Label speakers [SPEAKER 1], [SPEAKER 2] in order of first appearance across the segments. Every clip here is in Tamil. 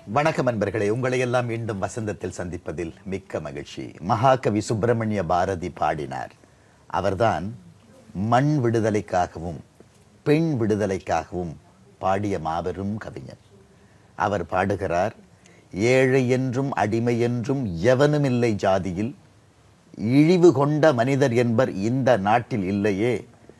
[SPEAKER 1] வணக்கம் அன்பர்களே உங்களை எல்லாம் மீண்டும் வசந்தத்தில் சந்திப்பதில் மிக்க மகிழ்ச்சி மகாகவி சுப்பிரமணிய பாரதி பாடினார் அவர்தான் மண் விடுதலைக்காகவும் பெண் விடுதலைக்காகவும் பாடிய மாபெரும் கவிஞர் அவர் பாடுகிறார் ஏழை என்றும் அடிமை என்றும் எவனுமில்லை ஜாதியில் இழிவு கொண்ட மனிதர் என்பர் இந்த நாட்டில் இல்லையே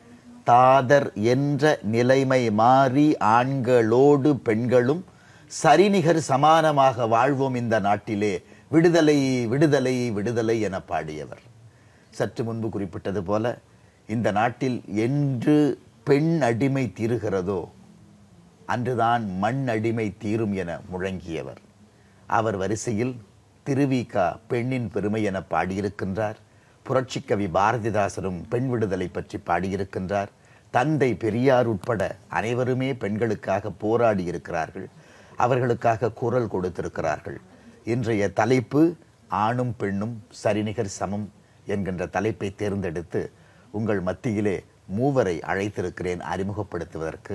[SPEAKER 1] தாதர் என்ற நிலைமை மாறி ஆண்களோடு பெண்களும் சரிநிகர் சமானமாக வாழ்வோம் இந்த நாட்டிலே விடுதலை விடுதலை விடுதலை என பாடியவர் சற்று முன்பு குறிப்பிட்டது போல இந்த நாட்டில் என்று பெண் அடிமை தீருகிறதோ அன்றுதான் மண் அடிமை தீரும் என முழங்கியவர் அவர் வரிசையில் திருவிகா பெண்ணின் பெருமை என பாடியிருக்கின்றார் புரட்சிக்கவி பாரதிதாசனும் பெண் விடுதலை பற்றி பாடியிருக்கின்றார் தந்தை பெரியார் உட்பட அனைவருமே பெண்களுக்காக போராடி இருக்கிறார்கள் அவர்களுக்காக குரல் கொடுத்திருக்கிறார்கள் இன்றைய தலைப்பு ஆணும் பெண்ணும் சரிநிகர் சமம் என்கின்ற தலைப்பை தேர்ந்தெடுத்து உங்கள் மத்தியிலே மூவரை அழைத்திருக்கிறேன் அறிமுகப்படுத்துவதற்கு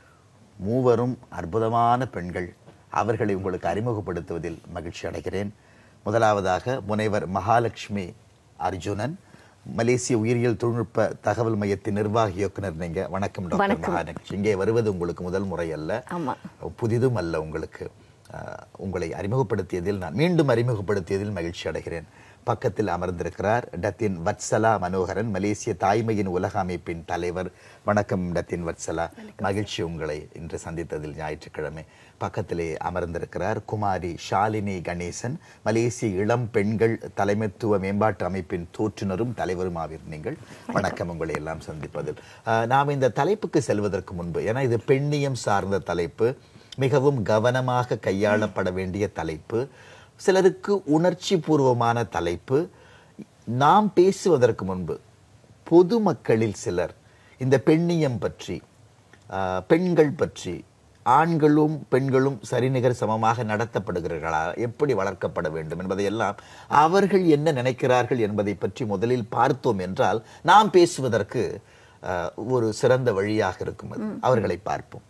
[SPEAKER 1] மூவரும் அற்புதமான பெண்கள் அவர்களை உங்களுக்கு அறிமுகப்படுத்துவதில் மகிழ்ச்சி அடைகிறேன் முதலாவதாக முனைவர் மகாலட்சுமி அர்ஜுனன் மலேசிய உயிரியல் தொழில்நுட்ப தகவல் மையத்தின் நிர்வாக இயக்குனர் நீங்க வணக்கம் டாக்டர் மகாலட்சுமி இங்கே வருவது உங்களுக்கு முதல் முறை அல்ல
[SPEAKER 2] ஆமா
[SPEAKER 1] புதிதும் அல்ல உங்களுக்கு அஹ், உங்களை அறிமுகப்படுத்தியதில் நான் மீண்டும் அறிமுகப்படுத்தியதில் மகிழ்ச்சி அடைகிறேன் பக்கத்தில் அமர்ந்திருக்கிறார் டத்தின் வத்சலா மனோகரன் மலேசிய தாய்மையின் உலக அமைப்பின் தலைவர் வணக்கம் டத்தின் வத்சலா மகிழ்ச்சி உங்களை இன்று சந்தித்ததில் ஞாயிற்றுக்கிழமை பக்கத்திலே அமர்ந்திருக்கிறார் குமாரி ஷாலினி கணேசன் மலேசிய இளம் பெண்கள் தலைமைத்துவ மேம்பாட்டு அமைப்பின் தோற்றுனரும் தலைவரும் ஆவீர் நீங்கள் வணக்கம் உங்களை எல்லாம் சந்திப்பதில் அஹ், நாம் இந்த தலைப்புக்கு செல்வதற்கு முன்பு ஏன்னா இது பெண்ணியம் சார்ந்த தலைப்பு மிகவும் கவனமாக கையாளப்பட வேண்டிய தலைப்பு சிலருக்கு உணர்ச்சி பூர்வமான தலைப்பு நாம் பேசுவதற்கு முன்பு பொதுமக்களில் சிலர் இந்த பெண்ணியம் பற்றி ஆஹ், பெண்கள் பற்றி ஆண்களும் பெண்களும் சரிநிகர் சமமாக நடத்தப்படுகிறார்களா எப்படி வளர்க்கப்பட வேண்டும் என்பதையெல்லாம் அவர்கள் என்ன நினைக்கிறார்கள் என்பதை பற்றி முதலில் பார்த்தோம் என்றால் நாம் பேசுவதற்கு ஆஹ், ஒரு சிறந்த வழியாக இருக்கும் அது. அவர்களை பார்ப்போம்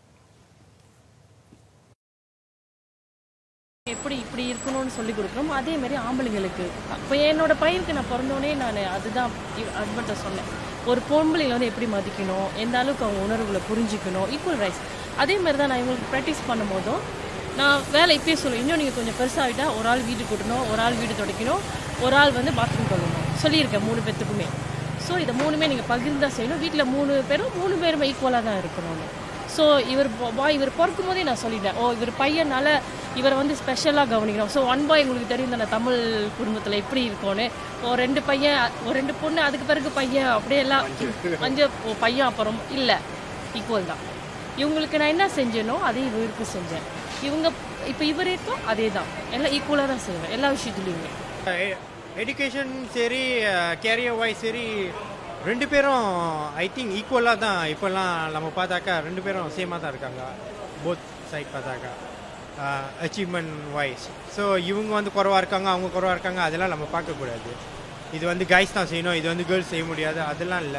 [SPEAKER 3] எப்படி இப்படி இருக்கணும்னு சொல்லி கொடுக்குறோம் அதே மாதிரி ஆம்பளைங்களுக்கு இப்போ என்னோட பையனுக்கு நான் பிறந்தோடனே நான் அதுதான் ஹஸ்பண்ட்டை சொன்னேன் ஒரு பொம்பளைங்களை வந்து எப்படி மதிக்கணும் எந்த அளவுக்கு அவங்க உணர்வுகளை புரிஞ்சுக்கணும் ஈக்குவல் ரைட்ஸ் அதே மாதிரி தான் நான் இவங்களுக்கு ப்ராக்டிஸ் பண்ணும்போதும் நான் வேலை இப்பயே சொல்லுவேன் இன்னும் நீங்கள் கொஞ்சம் பெருசாகிட்டா ஒரு ஆள் வீடு கூட்டணும் ஒரு ஆள் வீடு துடைக்கணும் ஒரு ஆள் வந்து பாத்ரூம் கழுவணும் சொல்லியிருக்கேன் மூணு பேர்த்துக்குமே ஸோ இதை மூணுமே நீங்கள் பகிர்ந்தா செய்யணும் வீட்டில் மூணு பேரும் மூணு பேருமே ஈக்குவலாக தான் இருக்கணும்னு ஸோ இவர் பாய் இவர் பிறக்கும் போதே நான் சொல்லிட்டேன் ஓ இவர் பையனால இவரை வந்து ஸ்பெஷலாக கவனிக்கணும் ஸோ ஒன் பாய் உங்களுக்கு தெரியும் தானே தமிழ் குடும்பத்தில் எப்படி இருக்கும்னு ஒரு ரெண்டு பையன் ஒரு ரெண்டு பொண்ணு அதுக்கு பிறகு பையன் அப்படியே எல்லாம் அஞ்சு ஓ, பையன் அப்புறம் இல்லை ஈக்குவல் தான் இவங்களுக்கு நான் என்ன செஞ்சேனோ அதே இவருக்கு செஞ்சேன் இவங்க இப்போ இவர் இருக்கோ அதே தான் எல்லாம் ஈக்குவலாக தான் செய்வேன் எல்லா விஷயத்துலையுமே
[SPEAKER 4] எஜுகேஷன் சரி கேரியர் வைஸ் சரி ரெண்டு பேரும் ஐ திங்க் ஈக்குவலாக தான் இப்போல்லாம் நம்ம பார்த்தாக்கா ரெண்டு பேரும் சேமாக தான் இருக்காங்க போத் சைட் பார்த்தாக்கா அச்சீவ்மெண்ட் வைஸ் ஸோ இவங்க வந்து குறவா இருக்காங்க அவங்க குறவா இருக்காங்க அதெல்லாம் நம்ம பார்க்கக்கூடாது இது வந்து கைஸ் தான் செய்யணும் இது வந்து கேர்ள்ஸ் செய்ய முடியாது அதெல்லாம் இல்லை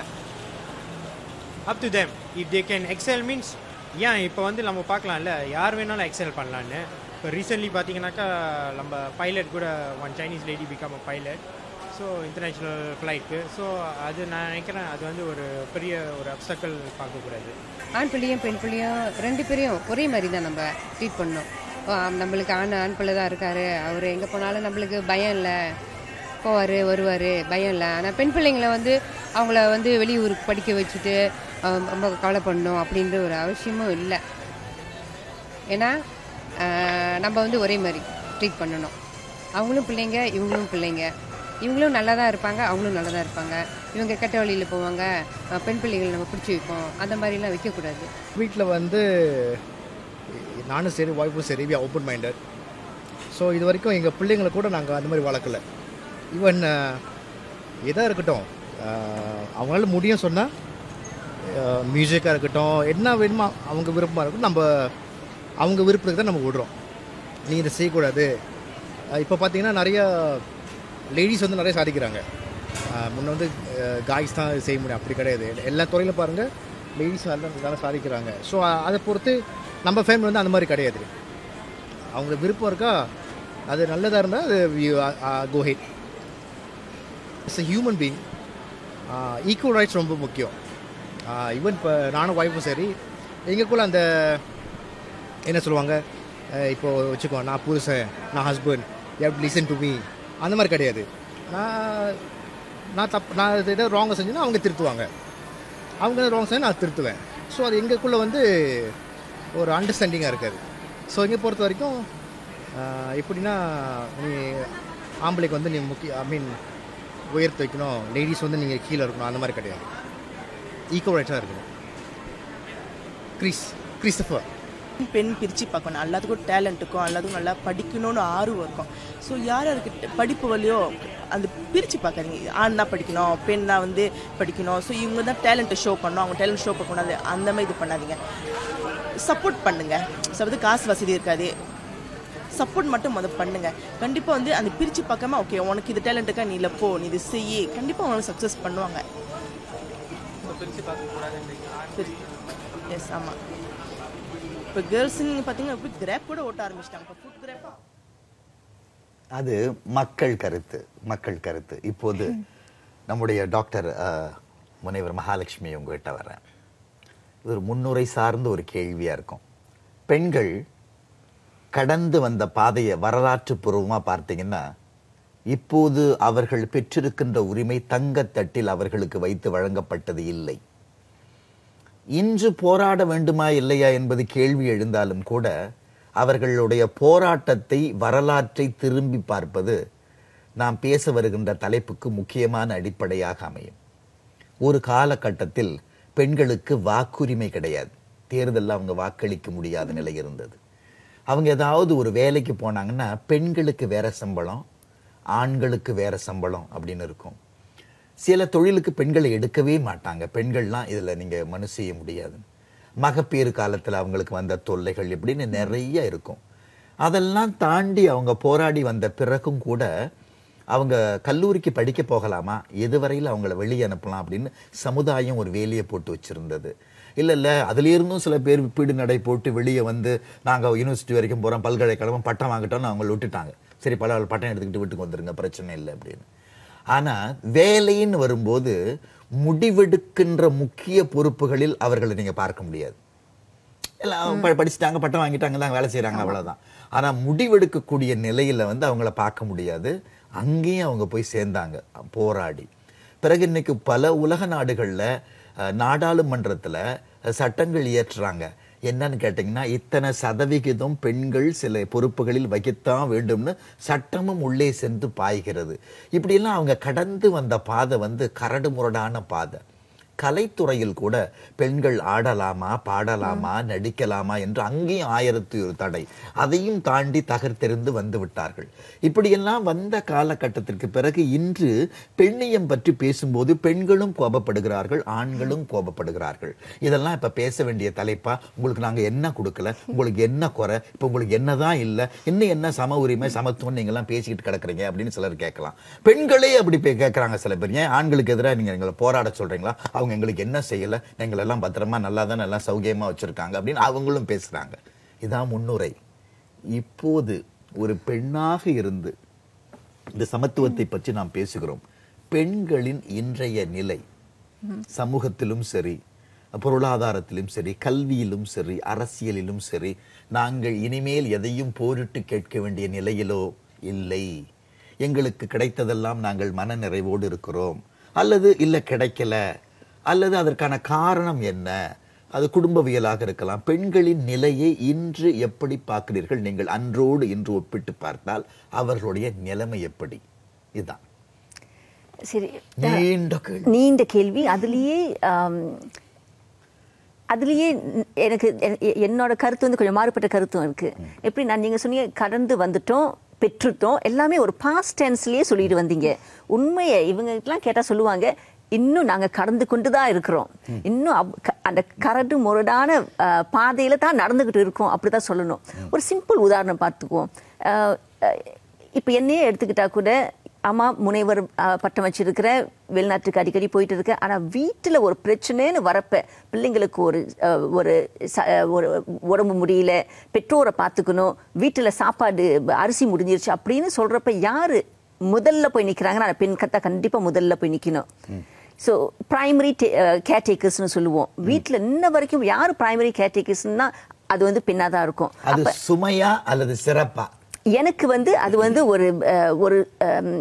[SPEAKER 4] up to them if they can excel means ஏன் இப்போ வந்து நம்ம பார்க்கலாம்ல யார் வேணாலும் எக்ஸல் பண்ணலான்னு இப்போ ரீசெண்ட்லி பார்த்தீங்கன்னாக்கா நம்ம பைலட் கூட one Chinese lady become a pilot so international flight so அது நான் நினைக்கிறேன் அது வந்து ஒரு பெரிய ஒரு அப்சக்கல் பார்க்கக்கூடாது
[SPEAKER 5] ஆண் பிள்ளையும் பெண் பிள்ளையும் ரெண்டு பேரையும் ஒரே மாதிரி தான் நம்ம ட்ரீட் பண்ணோம் ஓ, ஆம், நம்மளுக்கு ஆண் ஆண் பிள்ளை தான் இருக்காரு அவர் எங்கே போனாலும் நம்மளுக்கு பயம் இல்லை போவார் வருவார் பயம் இல்லை ஆனால் பெண் பிள்ளைங்களை வந்து அவங்கள வந்து வெளியூருக்கு படிக்க வச்சுட்டு ஆம், ரொம்ப கவலை பண்ணணும் அப்படின்ற ஒரு அவசியமும் இல்லை ஏன்னா ஆஹ், நம்ம வந்து ஒரே மாதிரி ட்ரீட் பண்ணணும் அவங்களும் பிள்ளைங்க இவங்களும் பிள்ளைங்க இவங்களும் நல்லா தான் இருப்பாங்க அவங்களும் நல்லா தான் இருப்பாங்க இவங்க கெட்ட வழியில் போவாங்க அஹ் பெண் பிள்ளைகளை நம்ம பிடிச்சி வைப்போம் அந்த மாதிரிலாம் வைக்கக்கூடாது
[SPEAKER 6] வீட்டில் வந்து நானும் சரி ஒய்ஃபும் சரி வி ஓப்பன் மைண்டட் ஸோ இது வரைக்கும் எங்கள் பிள்ளைங்களை கூட நாங்கள் அந்த மாதிரி வளர்க்கல ஈவன் எதாக இருக்கட்டும் அஹ், அவங்களால முடியும் சொன்னால் மியூசிக்காக இருக்கட்டும் என்ன வேணுமோ அவங்க விருப்பமாக இருக்கட்டும் நம்ம அவங்க விருப்பத்துக்கு தான் நம்ம விடுறோம் நீ இதை செய்யக்கூடாது இப்போ பார்த்தீங்கன்னா நிறைய லேடிஸ் வந்து நிறைய சாதிக்கிறாங்க அஹ், முன்ன வந்து காய்ஸ் தான் செய்ய முடியும் அப்படி கிடையாது எல்லா துறையிலும் பாருங்கள் லேடிஸ் நல்லா நல்லா சாதிக்கிறாங்க ஸோ அதை பொறுத்து நம்ம ஃபேமிலி வந்து அந்த மாதிரி கிடையாது அவங்களுக்கு விருப்பம் இருக்கா அது நல்லதாக இருந்தால் அது go ahead it's a human being equal rights ரொம்ப முக்கியம் ஈவன் இப்போ நானும் ஒய்ஃபும் சரி எங்களுக்குள்ள அந்த என்ன சொல்லுவாங்க அஹ் இப்போ வச்சுக்கோ நான் புருஷன் நான் husband you listen to me அந்த மாதிரி கிடையாது நான் நான் தப் நான் இது ஏதோ ராங்கை செஞ்சேன்னா அவங்க திருத்துவாங்க அவங்க ராங் செஞ்சு நான் திருத்துவேன் ஸோ அது எங்களுக்குள்ளே வந்து ஒரு அண்டர்ஸ்டாண்டிங்காக இருக்காது ஸோ இங்கே பொறுத்த வரைக்கும் ஆஹ், எப்படின்னா நீ ஆம்பளைக்கு வந்து நீ முக்கிய ஐ மீன் உயர்த்து வைக்கணும் லேடிஸ் வந்து நீங்கள் கீழே இருக்கணும் அந்த மாதிரி கிடையாது ஈக்குவல் ரைட்ஸாக இருக்கணும் கிறிஸ் கிறிஸ்டபர்
[SPEAKER 2] பெண் பிரித்து பார்க்கணும் எல்லாத்துக்கும் டேலண்ட் இருக்கும் எல்லாத்துக்கும் நல்லா படிக்கணும்னு ஆர்வம் இருக்கும் ஸோ யார் யாருக்கு ட- படிப்பு வழியோ அந்த பிரித்து பார்க்காதீங்க ஆண் தான் படிக்கணும் பெண் தான் வந்து படிக்கணும் ஸோ இவங்க தான் டேலண்ட்டை ஷோ பண்ணணும் அவங்க டேலண்ட் ஷோ பண்ணக்கூடாது அந்த மாதிரி இது பண்ணாதீங்க சப்போர்ட் பண்ணுங்க ஸோ வந்து காசு வசதி இருக்காது சப்போர்ட் மட்டும் முத பண்ணுங்க கண்டிப்பாக வந்து அந்த பிரித்து பார்க்காம ஓகே உனக்கு இது டேலண்ட் இருக்கா நீ இல்லை போ நீ இது செய்யி கண்டிப்பாக உனக்கு சக்ஸஸ் பண்ணுவாங்க எஸ் ஆமாம் இப்போ கேர்ள்ஸுன்னு பார்த்தீங்கன்னா இப்போ கிராப் கூட ஓட்ட ஆரம்பிச்சிட்டாங்க இப்போ ஃபுட் கிராப்
[SPEAKER 1] அது மக்கள் கருத்து மக்கள் கருத்து இப்போது நம்முடைய டாக்டர் அஹ், முனைவர் மகாலட்சுமி உங்ககிட்ட வரேன் இது ஒரு முன்னுரை சார்ந்த ஒரு கேள்வியா இருக்கும் பெண்கள் கடந்து வந்த பாதையை வரலாற்று பூர்வமா பார்த்தீங்கன்னா இப்போது அவர்கள் பெற்றிருக்கின்ற உரிமை தங்கத்தட்டில் அவர்களுக்கு வைத்து வழங்கப்பட்டது இல்லை இன்று போராட வேண்டுமா இல்லையா என்பது கேள்வி எழுந்தாலும் கூட அவர்களுடைய போராட்டத்தை வரலாற்றை திரும்பி பார்ப்பது நாம் பேச வருகின்ற தலைப்புக்கு முக்கியமான அடிப்படையாக அமையும் ஒரு காலகட்டத்தில் பெண்களுக்கு வாக்குரிமை கிடையாது தேர்தலில் அவங்க வாக்களிக்க முடியாத நிலை இருந்தது அவங்க ஏதாவது ஒரு வேலைக்கு போனாங்கன்னா பெண்களுக்கு வேற சம்பளம் ஆண்களுக்கு வேற சம்பளம் அப்படின்னு இருக்கும் சில தொழிலுக்கு பெண்களை எடுக்கவே மாட்டாங்க பெண்கள்லாம் இதில் நீங்கள் மனு செய்ய முடியாது மகப்பேறு காலத்தில் அவங்களுக்கு வந்த தொல்லைகள் இப்படின்னு நிறைய இருக்கும் அதெல்லாம் தாண்டி அவங்க போராடி வந்த பிறகும் கூட அவங்க கல்லூரிக்கு படிக்க போகலாமா எதுவரையில் அவங்கள வெளியே அனுப்பலாம் அப்படின்னு சமுதாயம் ஒரு வேலையை போட்டு வச்சிருந்தது இல்லை இல்லை அதுல இருந்தும் சில பேர் பீடு நடை போட்டு வெளியே வந்து நாங்கள் யூனிவர்சிட்டி வரைக்கும் போகிறோம் பல்கலைக்கழகம் பட்டம் வாங்கிட்டோம்னு அவங்கள விட்டுட்டாங்க சரி பல பட்டம் எடுத்துக்கிட்டு வீட்டுக்கு வந்துருங்க பிரச்சனை இல்லை அப்படின்னு ஆனா வேலைன்னு வரும்போது முடிவெடுக்கின்ற முக்கிய பொறுப்புகளில் அவர்களை நீங்க பார்க்க முடியாது எல்லாம் ப- படிச்சுட்டாங்க பட்டம் வாங்கிட்டாங்க தான் வேலை செய்றாங்க அவ்வளவுதான் ஆனா முடிவெடுக்கக்கூடிய நிலையில வந்து அவங்கள பார்க்க முடியாது அங்கேயும் அவங்க போய் சேர்ந்தாங்க போராடி பிறகு இன்னைக்கு பல உலக நாடுகள்ல அஹ், நாடாளுமன்றத்துல அஹ், சட்டங்கள் இயற்றுறாங்க என்னன்னு கேட்டிங்கன்னா இத்தனை சதவிகிதம் பெண்கள் சில பொறுப்புகளில் வகித்தான் வேண்டும்னு சட்டமும் உள்ளே சென்று பாய்கிறது இப்படியெல்லாம் அவங்க கடந்து வந்த பாதை வந்து கரடு முரடான பாதை கலைத்துறையில் கூட பெண்கள் ஆடலாமா பாடலாமா நடிக்கலாமா என்று அங்கேயும் ஆயிரத்தி ஒரு தடை அதையும் தாண்டி தகர்த்தெறிந்து வந்து விட்டார்கள் இப்படியெல்லாம் வந்த காலகட்டத்திற்கு பிறகு இன்று பெண்ணியம் பற்றி பேசும்போது பெண்களும் கோபப்படுகிறார்கள் ஆண்களும் கோபப்படுகிறார்கள் இதெல்லாம் இப்ப பேச வேண்டிய தலைப்பா உங்களுக்கு நாங்க என்ன கொடுக்கல உங்களுக்கு என்ன குறை இப்ப உங்களுக்கு என்னதான் இல்லை இன்னும் என்ன சம உரிமை சமத்துவம் நீங்க எல்லாம் பேசிக்கிட்டு கிடக்குறீங்க அப்படின்னு சிலர் கேட்கலாம் பெண்களே அப்படி பே- கேட்கறாங்க சில பேர் ஏன் ஆண்களுக்கு எதிராக நீங்க எங்களை போராட சொல்றீங்களா அவங்க எங்களுக்கு என்ன செய்யல எங்களை எல்லாம் பத்திரமா நல்லா தான் எல்லாம் சௌகியமா வச்சிருக்காங்க அப்படின்னு அவங்களும் பேசுறாங்க இதான் முன்னுரை இப்போது ஒரு பெண்ணாக இருந்து இந்த சமத்துவத்தை பற்றி நாம் பேசுகிறோம் பெண்களின் இன்றைய நிலை சமூகத்திலும் சரி பொருளாதாரத்திலும் சரி கல்வியிலும் சரி அரசியலிலும் சரி நாங்கள் இனிமேல் எதையும் போரிட்டு கேட்க வேண்டிய நிலையிலோ இல்லை எங்களுக்கு கிடைத்ததெல்லாம் நாங்கள் மன நிறைவோடு இருக்கிறோம் அல்லது இல்லை கிடைக்கல அல்லது அதற்கான காரணம் என்ன அது குடும்பவியலாக இருக்கலாம் பெண்களின் நிலையை இன்று எப்படி பார்க்கிறீர்கள் நீங்கள் அன்றோடு இன்று ஒப்பிட்டு பார்த்தால் அவர்களுடைய நிலைமை எப்படி இதுதான்
[SPEAKER 7] சரி
[SPEAKER 1] நீண்ட கேள்வி
[SPEAKER 7] நீண்ட கேள்வி அதுலயே ஆம், அதுலயே ந- எனக்கு எ- என்னோட கருத்து வந்து கொஞ்சம் மாறுபட்ட கருத்தும் இருக்கு எப்படி நான் நீங்க சொன்னீங்க கடந்து வந்துட்டோம் பெற்றுட்டோம் எல்லாமே ஒரு பாஸ்ட் டென்ஸ்லயே சொல்லிட்டு வந்தீங்க உண்மையை இவங்களுக்கெல்லாம் கேட்டா சொல்லுவாங்க இன்னும் நாங்க கடந்து கொண்டு தான் இருக்கிறோம் இன்னும் அப்- க- அந்த கரடு முரடான அஹ், பாதையில தான் நடந்துகிட்டு இருக்கோம் அப்படிதான் சொல்லணும் ஒரு சிம்பிள் உதாரணம் பார்த்துக்குவோம் அஹ், அஹ், இப்ப என்னையே எடுத்துக்கிட்டா கூட ஆமா முனைவர் அஹ், பட்டம் வச்சிருக்கிறேன் வெளிநாட்டுக்கு அடிக்கடி போயிட்டு இருக்கேன் ஆனா வீட்டுல ஒரு பிரச்சனைன்னு வரப்ப பிள்ளைங்களுக்கு ஒரு அஹ், ஒரு ச- அஹ், ஒரு உடம்பு முடியல பெற்றோரை பார்த்துக்கணும் வீட்டுல சாப்பாடு அரிசி முடிஞ்சிருச்சு அப்படின்னு சொல்றப்ப யாரு முதல்ல போய் நிக்கிறாங்கன்னா அந்த பெண் கத்தா கண்டிப்பா முதல்ல போய் நிக்கணும் ஸோ பிரைமரி கேர்டேக்கர்ஸ்னு சொல்லுவோம் வீட்டில் இன்ன வரைக்கும் யார் பிரைமரி கேர்டேக்கர்ஸ்னா அது வந்து பெண்ணாக தான் இருக்கும்
[SPEAKER 1] அது சுமையா அல்லது சிறப்பா
[SPEAKER 7] எனக்கு வந்து அது வந்து ஒரு அஹ், ஒரு அம்,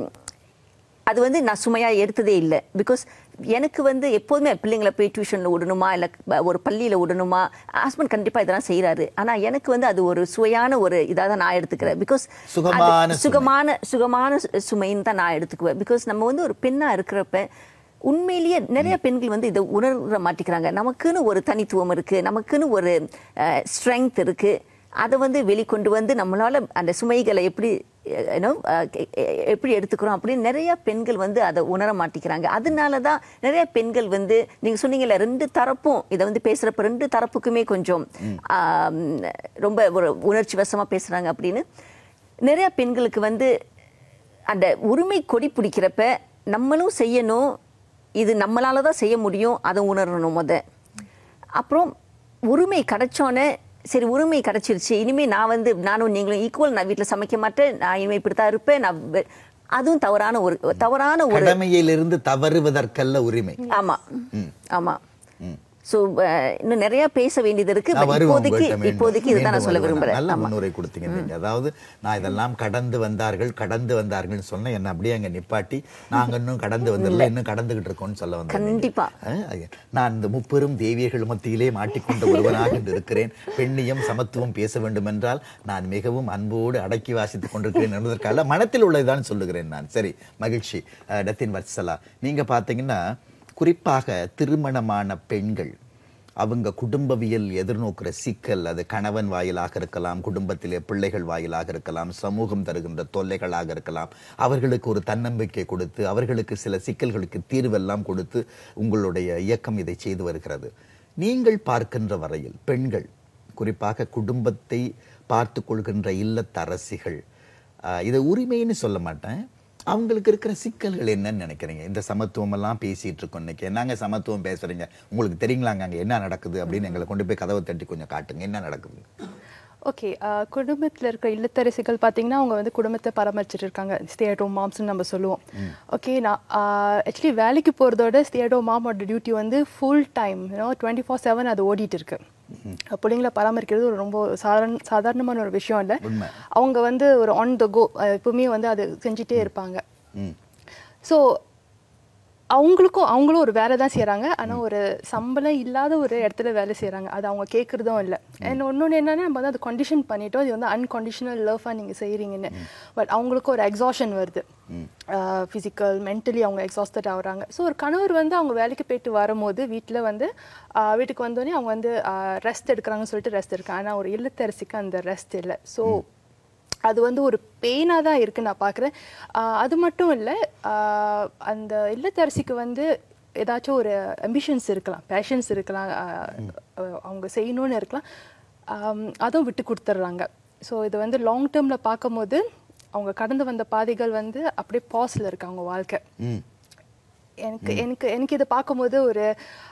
[SPEAKER 7] அது வந்து நான் சுமையா எடுத்ததே இல்லை பிகாஸ் எனக்கு வந்து எப்போதுமே பிள்ளைங்களை போய் டியூஷனில் விடணுமா இல்லை ஒரு பள்ளியில் விடணுமா ஹஸ்பண்ட் கண்டிப்பாக இதெல்லாம் செய்கிறாரு ஆனால் எனக்கு வந்து அது ஒரு சுவையான ஒரு இதாக தான் நான் எடுத்துக்கிறேன் பிகாஸ்
[SPEAKER 1] சுகமான சுமை.
[SPEAKER 7] சுகமான சுகமான சு- சுமைன்னு தான் நான் எடுத்துக்குவேன் பிகாஸ் நம்ம வந்து ஒரு பெண்ணாக இருக்கிறப்ப உண்மையிலேயே நிறைய பெண்கள் வந்து இதை உணர மாட்டேங்கிறாங்க நமக்குன்னு ஒரு தனித்துவம் இருக்கு நமக்குன்னு ஒரு ஸ்ட்ரெங்க் இருக்கு அதை வந்து வெளிக்கொண்டு வந்து நம்மளால அந்த சுமைகளை எப்படி அஹ், you know, அஹ், எ- எ- எப்படி எடுத்துக்கிறோம் அப்படின்னு நிறைய பெண்கள் வந்து அதை உணர மாட்டேங்கிறாங்க அதனால தான் நிறைய பெண்கள் வந்து நீங்க சொன்னீங்கல்ல ரெண்டு தரப்பும் இதை வந்து பேசுறப்ப ரெண்டு தரப்புக்குமே கொஞ்சம் ஆம், ரொம்ப ஒரு உணர்ச்சி வசமா பேசுறாங்க அப்படின்னு நிறைய பெண்களுக்கு வந்து அந்த உரிமை கொடி பிடிக்கிறப்ப நம்மளும் செய்யணும் இது நம்மளால தான் செய்ய முடியும் அதை உணரணும் முத அப்புறம் உரிமை கிடைச்சோன்னே சரி உரிமை கிடைச்சிருச்சு இனிமே நான் வந்து நானும் நீங்களும் ஈக்குவல் நான் வீட்டில் சமைக்க மாட்டேன் நான் இனிமே இப்படி தான் இருப்பேன் நான் வெ- அதுவும் தவறான ஒரு தவறான ஒரு
[SPEAKER 1] கடமையிலிருந்து தவறுவதற்கல்ல உரிமை
[SPEAKER 7] ஆமா ஆமா ஸோ இன்னும் நிறைய பேச வேண்டியது இருக்கு
[SPEAKER 1] நான்
[SPEAKER 7] but
[SPEAKER 1] வருவேன்
[SPEAKER 7] இப்போதைக்கு
[SPEAKER 1] உங்கள்ட்ட மீண்டும்.
[SPEAKER 7] இப்போதைக்கு இதுதான் நான்
[SPEAKER 1] மீண்டும்
[SPEAKER 7] சொல்ல
[SPEAKER 1] வருவேன்.
[SPEAKER 7] விரும்புறேன்
[SPEAKER 1] நல்ல
[SPEAKER 7] ஆமா
[SPEAKER 1] முன்னுரை கொடுத்தீங்க நீங்க அதாவது நான் இதெல்லாம் கடந்து வந்தார்கள் கடந்து வந்தார்கள்னு சொன்ன என்ன அப்படியே அங்க நிப்பாட்டி நாங்க இன்னும் கடந்து வந்துடல இன்னும் கடந்துகிட்டு இருக்கோம்னு சொல்ல வந்தேன் நீங்க.
[SPEAKER 7] கண்டிப்பா.
[SPEAKER 1] அஹ், அது- நான் இந்த முப்பெரும் தேவியர்கள் மத்தியிலே மாட்டிக்கொண்ட ஒருவனாக இன்று இருக்கிறேன் பெண்ணியம் சமத்துவம் பேச வேண்டும் என்றால் நான் மிகவும் அன்போடு அடக்கி வாசித்துக் கொண்டிருக்கிறேன் என்பதற்காக மனத்தில் உள்ளதுதான் சொல்லுகிறேன் நான் சரி மகிழ்ச்சி அஹ், டத்தின் வத்சலா நீங்க பார்த்தீங்கன்னா குறிப்பாக திருமணமான பெண்கள் அவங்க குடும்பவியல் எதிர்நோக்கிற சிக்கல் அது கணவன் வாயிலாக இருக்கலாம் குடும்பத்திலே பிள்ளைகள் வாயிலாக இருக்கலாம் சமூகம் தருகின்ற தொல்லைகளாக இருக்கலாம் அவர்களுக்கு ஒரு தன்னம்பிக்கை கொடுத்து அவர்களுக்கு சில சிக்கல்களுக்கு தீர்வெல்லாம் கொடுத்து உங்களுடைய இயக்கம் இதை செய்து வருகிறது நீங்கள் பார்க்கின்ற வரையில் பெண்கள் குறிப்பாக குடும்பத்தை பார்த்து கொள்கின்ற இல்லத்தரசிகள் ஆஹ், இதை உரிமைன்னு சொல்ல மாட்டேன் அவங்களுக்கு இருக்கிற சிக்கல்கள் என்னன்னு நினைக்கிறீங்க இந்த சமத்துவம் எல்லாம் பேசிட்டு இருக்கோம் இன்னைக்கு என்னங்க சமத்துவம் பேசுறீங்க உங்களுக்கு தெரியுங்களாங்க அங்க என்ன நடக்குது அப்படின்னு எங்களை கொண்டு போய் கதவை தட்டி கொஞ்சம் காட்டுங்க என்ன நடக்குது
[SPEAKER 8] ஓகே குடும்பத்தில் இருக்க இல்லத்தரசிகள் பார்த்தீங்கன்னா அவங்க வந்து குடும்பத்தை பராமரிச்சுட்டு இருக்காங்க ஸ்டே அட் ஹோம் மாம்ஸ்னு நம்ம சொல்லுவோம் ஓகே நான் ஆக்சுவலி வேலைக்கு போகிறதோட ஸ்டே அட் ஹோம் மாமோட டியூட்டி வந்து full time you know twenty four seven அது ஓடிட்டு இருக்கு பிள்ளைங்களை பராமரிக்கிறது ஒரு ரொம்ப சாதாரண சாதாரணமான ஒரு விஷயம் இல்லை
[SPEAKER 1] உண்மை.
[SPEAKER 8] அவங்க வந்து ஒரு ஆன் த கோ எப்பவுமே வந்து அது செஞ்சுட்டே இருப்பாங்க
[SPEAKER 1] ம்.
[SPEAKER 8] ஸோ அவங்களுக்கும் அவங்களும் ஒரு வேலை தான் செய்கிறாங்க ஆனால் ஒரு சம்பளம் இல்லாத ஒரு இடத்துல வேலை செய்கிறாங்க அது அவங்க கேட்குறதும் இல்லை அண்ட் இன்னொன்று என்னன்னா நம்ம வந்து அது கண்டிஷன் பண்ணிட்டோம் இது வந்து அன்கண்டிஷனல் லவ்வாக நீங்கள் செய்கிறீங்கன்னு பட் அவங்களுக்கு ஒரு எக்ஸாஷன் வருது ஃபிசிக்கல் மென்டலி அவங்க எக்ஸாஸ்டட் ஆகுறாங்க ஸோ ஒரு கணவர் வந்து அவங்க வேலைக்கு போயிட்டு வரும்போது வீட்டில் வந்து ஆஹ் வீட்டுக்கு வந்தோடனே அவங்க வந்து ரெஸ்ட் எடுக்கிறாங்கன்னு சொல்லிட்டு ரெஸ்ட் இருக்காங்க ஆனால் ஒரு இல்லத்தரசிக்கு அந்த ரெஸ்ட் இல்லை ஸோ அது வந்து ஒரு பெயினாக தான் இருக்குது நான் பார்க்குறேன் அது மட்டும் இல்லை அந்த இல்லத்தரசிக்கு வந்து ஏதாச்சும் ஒரு அம்பிஷன்ஸ் இருக்கலாம் பேஷன்ஸ் இருக்கலாம் ஆஹ் அஹ் அவங்க செய்யணும்னு இருக்கலாம் ஆம், அதுவும் விட்டு கொடுத்துட்றாங்க ஸோ இது வந்து லாங் டேர்மில் பார்க்கும்போது அவங்க கடந்து வந்த பாதைகள் வந்து அப்படியே பாஸில் இருக்கு அவங்க வாழ்க்கை
[SPEAKER 1] ம்
[SPEAKER 8] எனக்கு எனக்கு எனக்கு இதை பார்க்கும்போது ஒரு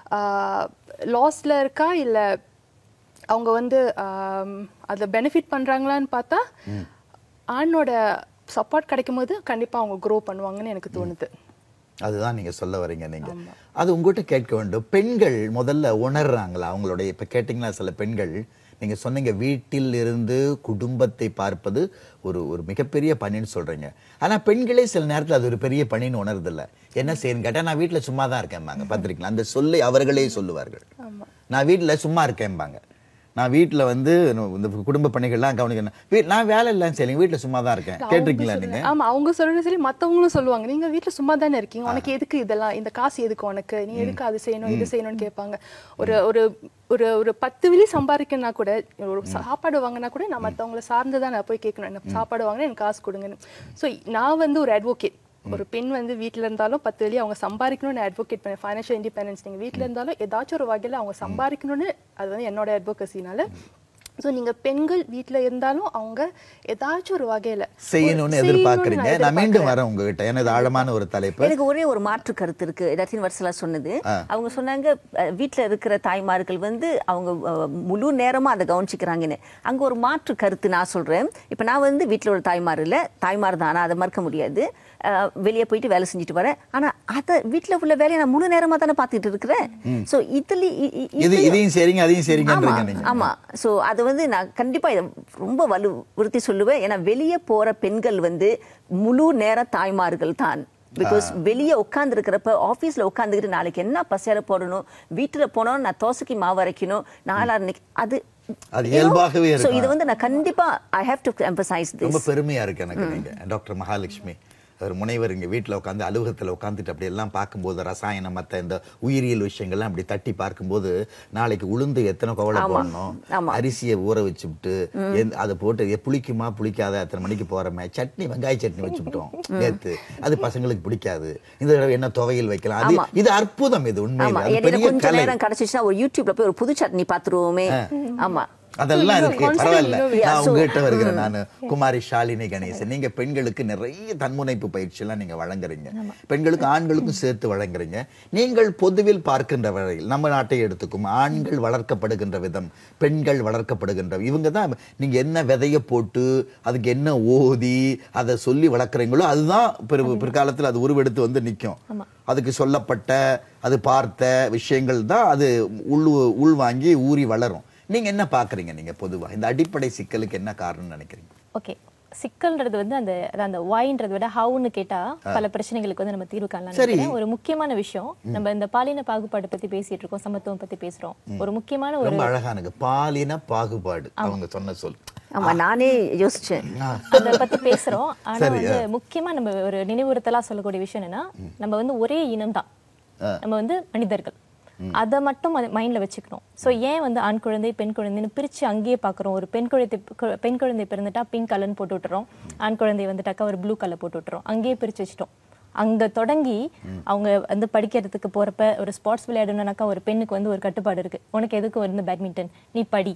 [SPEAKER 8] லாஸ்ல இருக்கா இல்லை அவங்க வந்து அதில் பெனிஃபிட் பண்ணுறாங்களான்னு பார்த்தா ஆணோட சப்போர்ட் கிடைக்கும் போது கண்டிப்பாக அவங்க க்ரோ பண்ணுவாங்கன்னு எனக்கு தோணுது
[SPEAKER 1] அதுதான் நீங்க சொல்ல வரீங்க நீங்க அது உங்ககிட்ட கேட்க வேண்டும் பெண்கள் முதல்ல உணர்றாங்களா அவங்களுடைய இப்ப கேட்டீங்களா சில பெண்கள் நீங்க சொன்னீங்க வீட்டில் இருந்து குடும்பத்தை பார்ப்பது ஒரு ஒரு மிகப்பெரிய பணின்னு சொல்றீங்க ஆனா பெண்களே சில நேரத்துல அது ஒரு பெரிய பணின்னு உணர்றதில்ல என்ன செய்யணும் கேட்டா நான் வீட்டுல சும்மா தான் இருக்கேன்பாங்க பார்த்திருக்கீங்களா அந்த சொல்லை அவர்களே சொல்லுவார்கள் நான் வீட்டுல சும்மா இருக்கேன்பாங்க நான் வீட்டுல வந்து இந்த குடும்ப பணிகள்லாம் கவனிக்கணும் வீ- நான் வேலை இல்லைன்னு செய்யலைங்க வீட்டுல சும்மா தான் இருக்கேன் கேட்டிருக்கீங்களா நீங்க
[SPEAKER 8] ஆமா அவங்க சொல்றது சரி மத்தவங்களும் சொல்லுவாங்க நீங்க வீட்ல சும்மா தானே இருக்கீங்க உனக்கு எதுக்கு இதெல்லாம் இந்த காசு எதுக்கு உனக்கு நீ எதுக்கு அது செய்யணும் இது செய்யணும்னு கேட்பாங்க ஒரு ஒரு ஒரு ஒரு பத்து விழி சம்பாதிக்கணும்னா கூட ஒரு சாப்பாடு வாங்கினா கூட நான் மத்தவங்கள சார்ந்து தான் நான் போய் கேட்கணும் என்ன சாப்பாடு வாங்கினா எனக்கு காசு கொடுங்கன்னு ஸோ நான் வந்து ஒரு அட்வொகேட் ஒரு பெண் வந்து வீட்ல இருந்தாலும் பத்து வழி அவங்க சம்பாதிக்கணும்னு அட்வொகேட் பண்ணேன் ஃபைனான்ஷியல் இண்டிபெண்டன்ஸ் நீங்க வீட்ல இருந்தாலும் ஏதாச்சும் ஒரு வகையில அவங்க சம்பாதிக்கணும்னு அது வந்து என்னோட அட்வொகசினால ஸோ நீங்கள் பெண்கள் வீட்டில் இருந்தாலும் அவங்க ஏதாச்சும் ஒரு வகையில்
[SPEAKER 1] செய்யணும்னு எதிர்பார்க்கறீங்க நான் மீண்டும் வரேன் உங்ககிட்ட ஏன்னா இது ஆழமான ஒரு தலைப்பு
[SPEAKER 7] எனக்கு ஒரே ஒரு மாற்று கருத்து இருக்கு ரத்தின் வர்சலா சொன்னது அவங்க சொன்னாங்க அஹ், வீட்ல இருக்கிற தாய்மார்கள் வந்து அவங்க அஹ், முழு நேரமா அதை கவனிச்சுக்கிறாங்கன்னு அங்க ஒரு மாற்று கருத்து நான் சொல்றேன் இப்ப நான் வந்து வீட்ல ஒரு தாய்மார் இல்ல தாய்மார் தான் ஆனா அதை மறுக்க முடியாது அஹ், வெளியே போயிட்டு வேலை செஞ்சுட்டு வரேன் ஆனா அதை வீட்ல உள்ள வேலையை நான் முழு நேரமா தானே பார்த்துட்டு இருக்கிறேன் சோ இதுல இ- இ-
[SPEAKER 1] இது
[SPEAKER 7] இதுலயும்-
[SPEAKER 1] இதையும் சரிங்க அதையும் சரிங்கன்றீங்க
[SPEAKER 7] ஆமா,
[SPEAKER 1] நீங்க
[SPEAKER 7] ஆமா சோ அது வந்து நான் கண்டிப்பா இதை ரொம்ப வலுவுறுத்தி சொல்லுவேன் ஏன்னா வெளியே போற பெண்கள் வந்து முழு நேர தாய்மார்கள் தான் பிகாஸ் வெளியே உட்கார்ந்து இருக்கிறப்ப ஆபீஸ்ல உட்காந்துக்கிட்டு நாளைக்கு என்ன பசியார போடணும் வீட்டுல போனோம் நான் தோசைக்கு மாவு அரைக்கணும் நாளா இன்னைக்கு அது
[SPEAKER 1] அது இயல்பாகவே
[SPEAKER 7] சோ
[SPEAKER 1] இருக்கும்.
[SPEAKER 7] இது வந்து நான் கண்டிப்பா ஐ ஹேவ் டு எம்பசைஸ்
[SPEAKER 1] ரொம்ப
[SPEAKER 7] திஸ்
[SPEAKER 1] பெருமையா இருக்கு எனக்கு நீங்க டாக்டர் மகாலட்சுமி ஒரு முனைவர் இங்க வீட்டுல உட்காந்து அலுவலகத்துல உட்காந்துட்டு அப்படி எல்லாம் பார்க்கும்போது ரசாயனம் மத்த இந்த உயிரியல் விஷயங்கள்லாம் அப்படி தட்டி பார்க்கும்போது நாளைக்கு உளுந்து எத்தனை கவலை
[SPEAKER 7] ஆமா.
[SPEAKER 1] போடணும்
[SPEAKER 7] ஆமா.
[SPEAKER 1] அரிசியை ஊற வச்சுவிட்டு எந்த- அதை போட்டு எ- புளிக்குமா புளிக்காத எத்தனை மணிக்கு போறோமே சட்னி வெங்காய சட்னி வச்சுவிட்டோம் நேத்து அது பசங்களுக்கு பிடிக்காது இந்த தடவை என்ன துவையல் வைக்கலாம் அது
[SPEAKER 7] ஆமா.
[SPEAKER 1] இது அற்புதம் இது
[SPEAKER 7] ஆமா
[SPEAKER 1] உண்மையில அது
[SPEAKER 7] இடையில
[SPEAKER 1] பெரிய
[SPEAKER 7] கொஞ்ச
[SPEAKER 1] கலை
[SPEAKER 7] நேரம் கிடைச்சிச்சுன்னா ஒரு யூடியூப்ல போய் ஒரு புது சட்னி பாத்துருவோமே ஆமா
[SPEAKER 1] அதெல்லாம் இருக்கு பரவாயில்ல
[SPEAKER 7] Yeah,
[SPEAKER 1] நான்
[SPEAKER 7] so-
[SPEAKER 1] உங்ககிட்ட வருகிறேன் நான் குமாரி ஷாலினி கணேசன் நீங்க பெண்களுக்கு நிறைய தன்முனைப்பு பயிற்சி எல்லாம் நீங்க வழங்குறீங்க பெண்களுக்கு ஆண்களுக்கும் சேர்த்து வழங்குறீங்க நீங்கள் பொதுவில் பார்க்கின்ற வரையில் நம்ம நாட்டை எடுத்துக்கும் ஆண்கள் வளர்க்கப்படுகின்ற விதம் பெண்கள் வளர்க்கப்படுகின்ற இவங்க தான் நீங்க என்ன விதைய போட்டு அதுக்கு என்ன ஓதி அதை சொல்லி வளர்க்குறீங்களோ அதுதான் பிற- பிற்காலத்தில் அது உருவெடுத்து வந்து நிற்கும் அதுக்கு சொல்லப்பட்ட அது பார்த்த விஷயங்கள் தான் அது உள் உள்வாங்கி ஊறி வளரும் நீங்க என்ன பாக்குறீங்க நீங்க பொதுவா இந்த அடிப்படை சிக்கலுக்கு என்ன காரணம்னு நினைக்கிறீங்க
[SPEAKER 9] ஓகே சிக்கல்ன்றது வந்து அந்த அதான் அந்த வாயின்றதை விட ஹவுன்னு கேட்டா பல பிரச்சனைகளுக்கு வந்து நம்ம தீர்வு காணலாம்
[SPEAKER 1] சரி.
[SPEAKER 9] நினைக்கிறேன். ஒரு முக்கியமான விஷயம் நம்ம இந்த பாலின பாகுபாடு பத்தி பேசிட்டு இருக்கோம் சமத்துவம் பத்தி பேசுறோம் ஒரு முக்கியமான ஒரு
[SPEAKER 1] ரொம்ப அழகானது பாலின பாகுபாடு அவங்க சொன்ன சொல்
[SPEAKER 7] ஆமா நானே யோசிச்சேன்
[SPEAKER 9] அதை பத்தி பேசுறோம் ஆனா வந்து முக்கியமா நம்ம ஒரு நினைவுறுத்தலா சொல்லக்கூடிய விஷயம் என்னன்னா நம்ம வந்து ஒரே இனம் தான் நம்ம வந்து மனிதர்கள் அதை மட்டும் மைண்ட்ல வச்சுக்கணும் சோ ஏன் வந்து ஆண் குழந்தை பெண் குழந்தைன்னு பிரிச்சு அங்கேயே பாக்குறோம் ஒரு பெண் குழந்தை கு- பெண் குழந்தை பிறந்துட்டா பிங்க் கலர்னு போட்டு விட்டுறோம் ஆண் குழந்தை வந்துட்டாக்கா ஒரு ப்ளூ கலர் போட்டு விட்டுறோம் அங்கேயே பிரிச்சு வச்சிட்டோம் அங்க தொடங்கி அவங்க வந்து படிக்கிறதுக்கு போறப்ப ஒரு ஸ்போர்ட்ஸ் விளையாடணும்னாக்கா ஒரு பெண்ணுக்கு வந்து ஒரு கட்டுப்பாடு இருக்கு உனக்கு எதுக்கு வந்து பேட்மிண்டன் நீ படி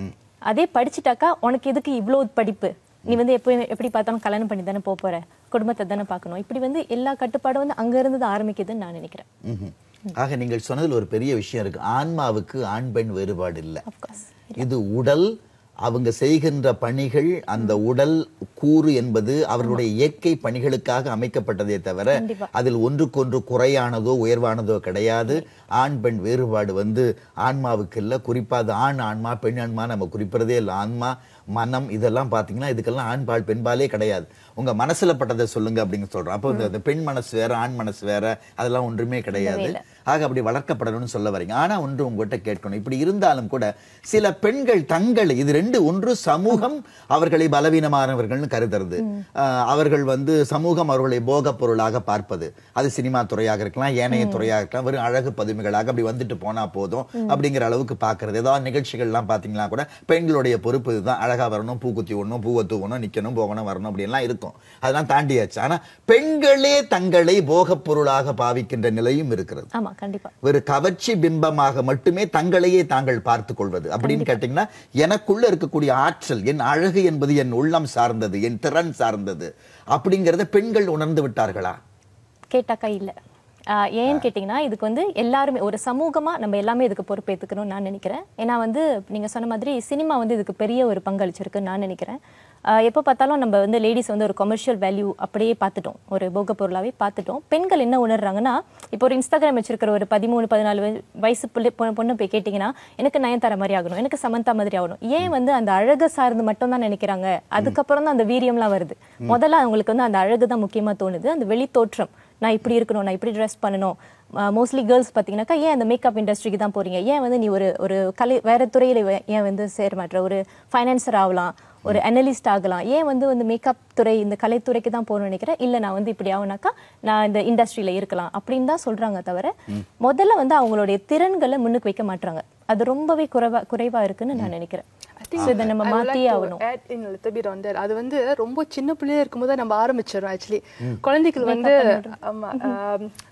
[SPEAKER 9] அதே படிச்சுட்டாக்கா உனக்கு எதுக்கு இவ்வளோ படிப்பு நீ வந்து எப்போ எப்படி பார்த்தாலும் கல்யாணம் பண்ணி தானே போக போற குடும்பத்தை தானே பார்க்கணும் இப்படி வந்து எல்லா கட்டுப்பாடும் வந்து அங்க இருந்து தான் ஆரம்பிக்குதுன்னு நான் நினைக்கிறேன்
[SPEAKER 1] ம்ஹும். ஆக நீங்கள் சொன்னதுல ஒரு பெரிய விஷயம் இருக்கு ஆன்மாவுக்கு ஆண் பெண் வேறுபாடு இல்லை
[SPEAKER 9] அஃப்கோர்ஸ்
[SPEAKER 1] இது உடல் அவங்க செய்கின்ற பணிகள் அந்த உடல் கூறு என்பது அவர்களுடைய இயற்கை பணிகளுக்காக அமைக்கப்பட்டதே தவிர அதில் ஒன்றுக்கொன்று குறையானதோ உயர்வானதோ கிடையாது ஆண் பெண் வேறுபாடு வந்து ஆன்மாவுக்கு இல்லை குறிப்பா அது ஆண் ஆன்மா பெண் ஆன்மா நம்ம குறிப்பிடறதே இல்லை ஆன்மா மனம் இதெல்லாம் பார்த்தீங்கன்னா இதுக்கெல்லாம் ஆண்பால் பெண்பாலே கிடையாது உங்க மனசுல பட்டதை சொல்லுங்க அப்படின்னு சொல்றோம் அப்போ இந்த- இந்த பெண் மனசு வேற ஆண் மனசு வேற அதெல்லாம் ஒன்றுமே கிடையாது ஆக அப்படி வளர்க்கப்படணும்னு சொல்ல வரீங்க ஆனா ஒன்று உங்ககிட்ட கேட்கணும் இப்படி இருந்தாலும் கூட சில பெண்கள் தங்களை இது ரெண்டு ஒன்று சமூகம் அவர்களை பலவீனமானவர்கள்னு கருதுறது ஆஹ் அவர்கள் வந்து சமூகம் அவர்களை போகப் பொருளாக பார்ப்பது அது சினிமா துறையாக இருக்கலாம் ஏனைய துறையாக இருக்கலாம் வெறும் அழகு பதுமைகளாக அப்படி வந்துட்டு போனா போதும் அப்படிங்கிற அளவுக்கு பார்க்கிறது ஏதாவது நிகழ்ச்சிகள்லாம் பார்த்தீங்கன்னா கூட பெண்களுடைய பொறுப்பு இதுதான் அழகா வரணும் பூக்குத்தி விடணும் பூவை தூவணும் நிக்கணும் போகணும் வரணும் அப்படியெல்லாம் இருக்கும் அதெல்லாம் தாண்டியாச்சு ஆனா பெண்களே தங்களை போகப் பொருளாக பாவிக்கின்ற நிலையும் இருக்கிறது
[SPEAKER 9] ஆமா கண்டிப்பா
[SPEAKER 1] ஒரு கவர்ச்சி பிம்பமாக மட்டுமே தங்களையே தாங்கள் பார்த்துக் கொள்வது அப்படின்னு கேட்டீங்கன்னா எனக்குள்ள இருக்கக்கூடிய ஆற்றல் என் அழகு என்பது என் உள்ளம் சார்ந்தது என் திறன் சார்ந்தது அப்படிங்கறத பெண்கள் உணர்ந்து விட்டார்களா
[SPEAKER 9] கேட்டாக்கா இல்ல ஆஹ் ஏன்னு கேட்டிங்கன்னா இதுக்கு வந்து எல்லாருமே ஒரு சமூகமா நம்ம எல்லாமே இதுக்கு பொறுப்பேற்றுக்கணும்னு நான் நினைக்கிறேன் ஏன்னா வந்து நீங்க சொன்ன மாதிரி சினிமா வந்து இதுக்கு பெரிய ஒரு பங்களிச்சிருக்குன்னு நான் நினைக்கிறேன் ஆஹ் எப்போ பார்த்தாலும் நம்ம வந்து லேடிஸ் வந்து ஒரு கமர்ஷியல் வேல்யூ அப்படியே பார்த்துட்டோம் ஒரு போக பொருளாவே பார்த்துட்டோம் பெண்கள் என்ன உணர்றாங்கன்னா இப்போ ஒரு இன்ஸ்டாகிராம் வச்சிருக்கிற ஒரு பதிமூணு பதினாலு வய- வயசு பிள்ளை பொ- பொண்ணு போய் கேட்டிங்கன்னா எனக்கு நயன்தாரா மாதிரி ஆகணும் எனக்கு சமந்தா மாதிரி ஆகணும் ஏன் வந்து அந்த அழகை சார்ந்து மட்டும் தான் நினைக்கிறாங்க அதுக்கப்புறம் தான் அந்த வீரியம்லாம் வருது முதல்ல அவங்களுக்கு வந்து அந்த அழகு தான் முக்கியமா தோணுது அந்த வெளி தோற்றம் நான் இப்படி இருக்கணும் நான் இப்படி ட்ரெஸ் பண்ணணும் மோஸ்ட்லி கேர்ள்ஸ் பார்த்தீங்கன்னாக்கா ஏன் அந்த மேக்கப் இண்டஸ்ட்ரிக்கு தான் போறீங்க ஏன் வந்து நீ ஒரு ஒரு கலை வேற துறையில வே- ஏன் வந்து சேர மாட்ற ஒரு ஃபைனான்சர் ஆகலாம் ஒரு அனலிஸ்ட் ஆகலாம் ஏன் வந்து வந்து மேக்கப் துறை இந்த கலைத்துறைக்கு தான் போகணும்னு நினைக்கிறேன் இல்லை நான் வந்து இப்படி ஆகுனாக்கா நான் இந்த இண்டஸ்ட்ரியில இருக்கலாம் அப்படின்னு தான் சொல்றாங்க தவிர முதல்ல வந்து அவங்களுடைய திறன்களை முன்னுக்கு வைக்க மாட்றாங்க அது ரொம்பவே குறைவா குறைவா இருக்குன்னு நான் நினைக்கிறேன் So இதை நம்ம
[SPEAKER 8] I would like
[SPEAKER 9] மாத்தியே
[SPEAKER 8] to
[SPEAKER 9] ஆகணும்
[SPEAKER 8] add in a little bit on that. அது வந்து ரொம்ப சின்ன பிள்ளையா இருக்கும்போது நம்ம ஆரம்பிச்சிடறோம் ஆக்சுவலி குழந்தைகள் வந்து ஆமா ஆம்,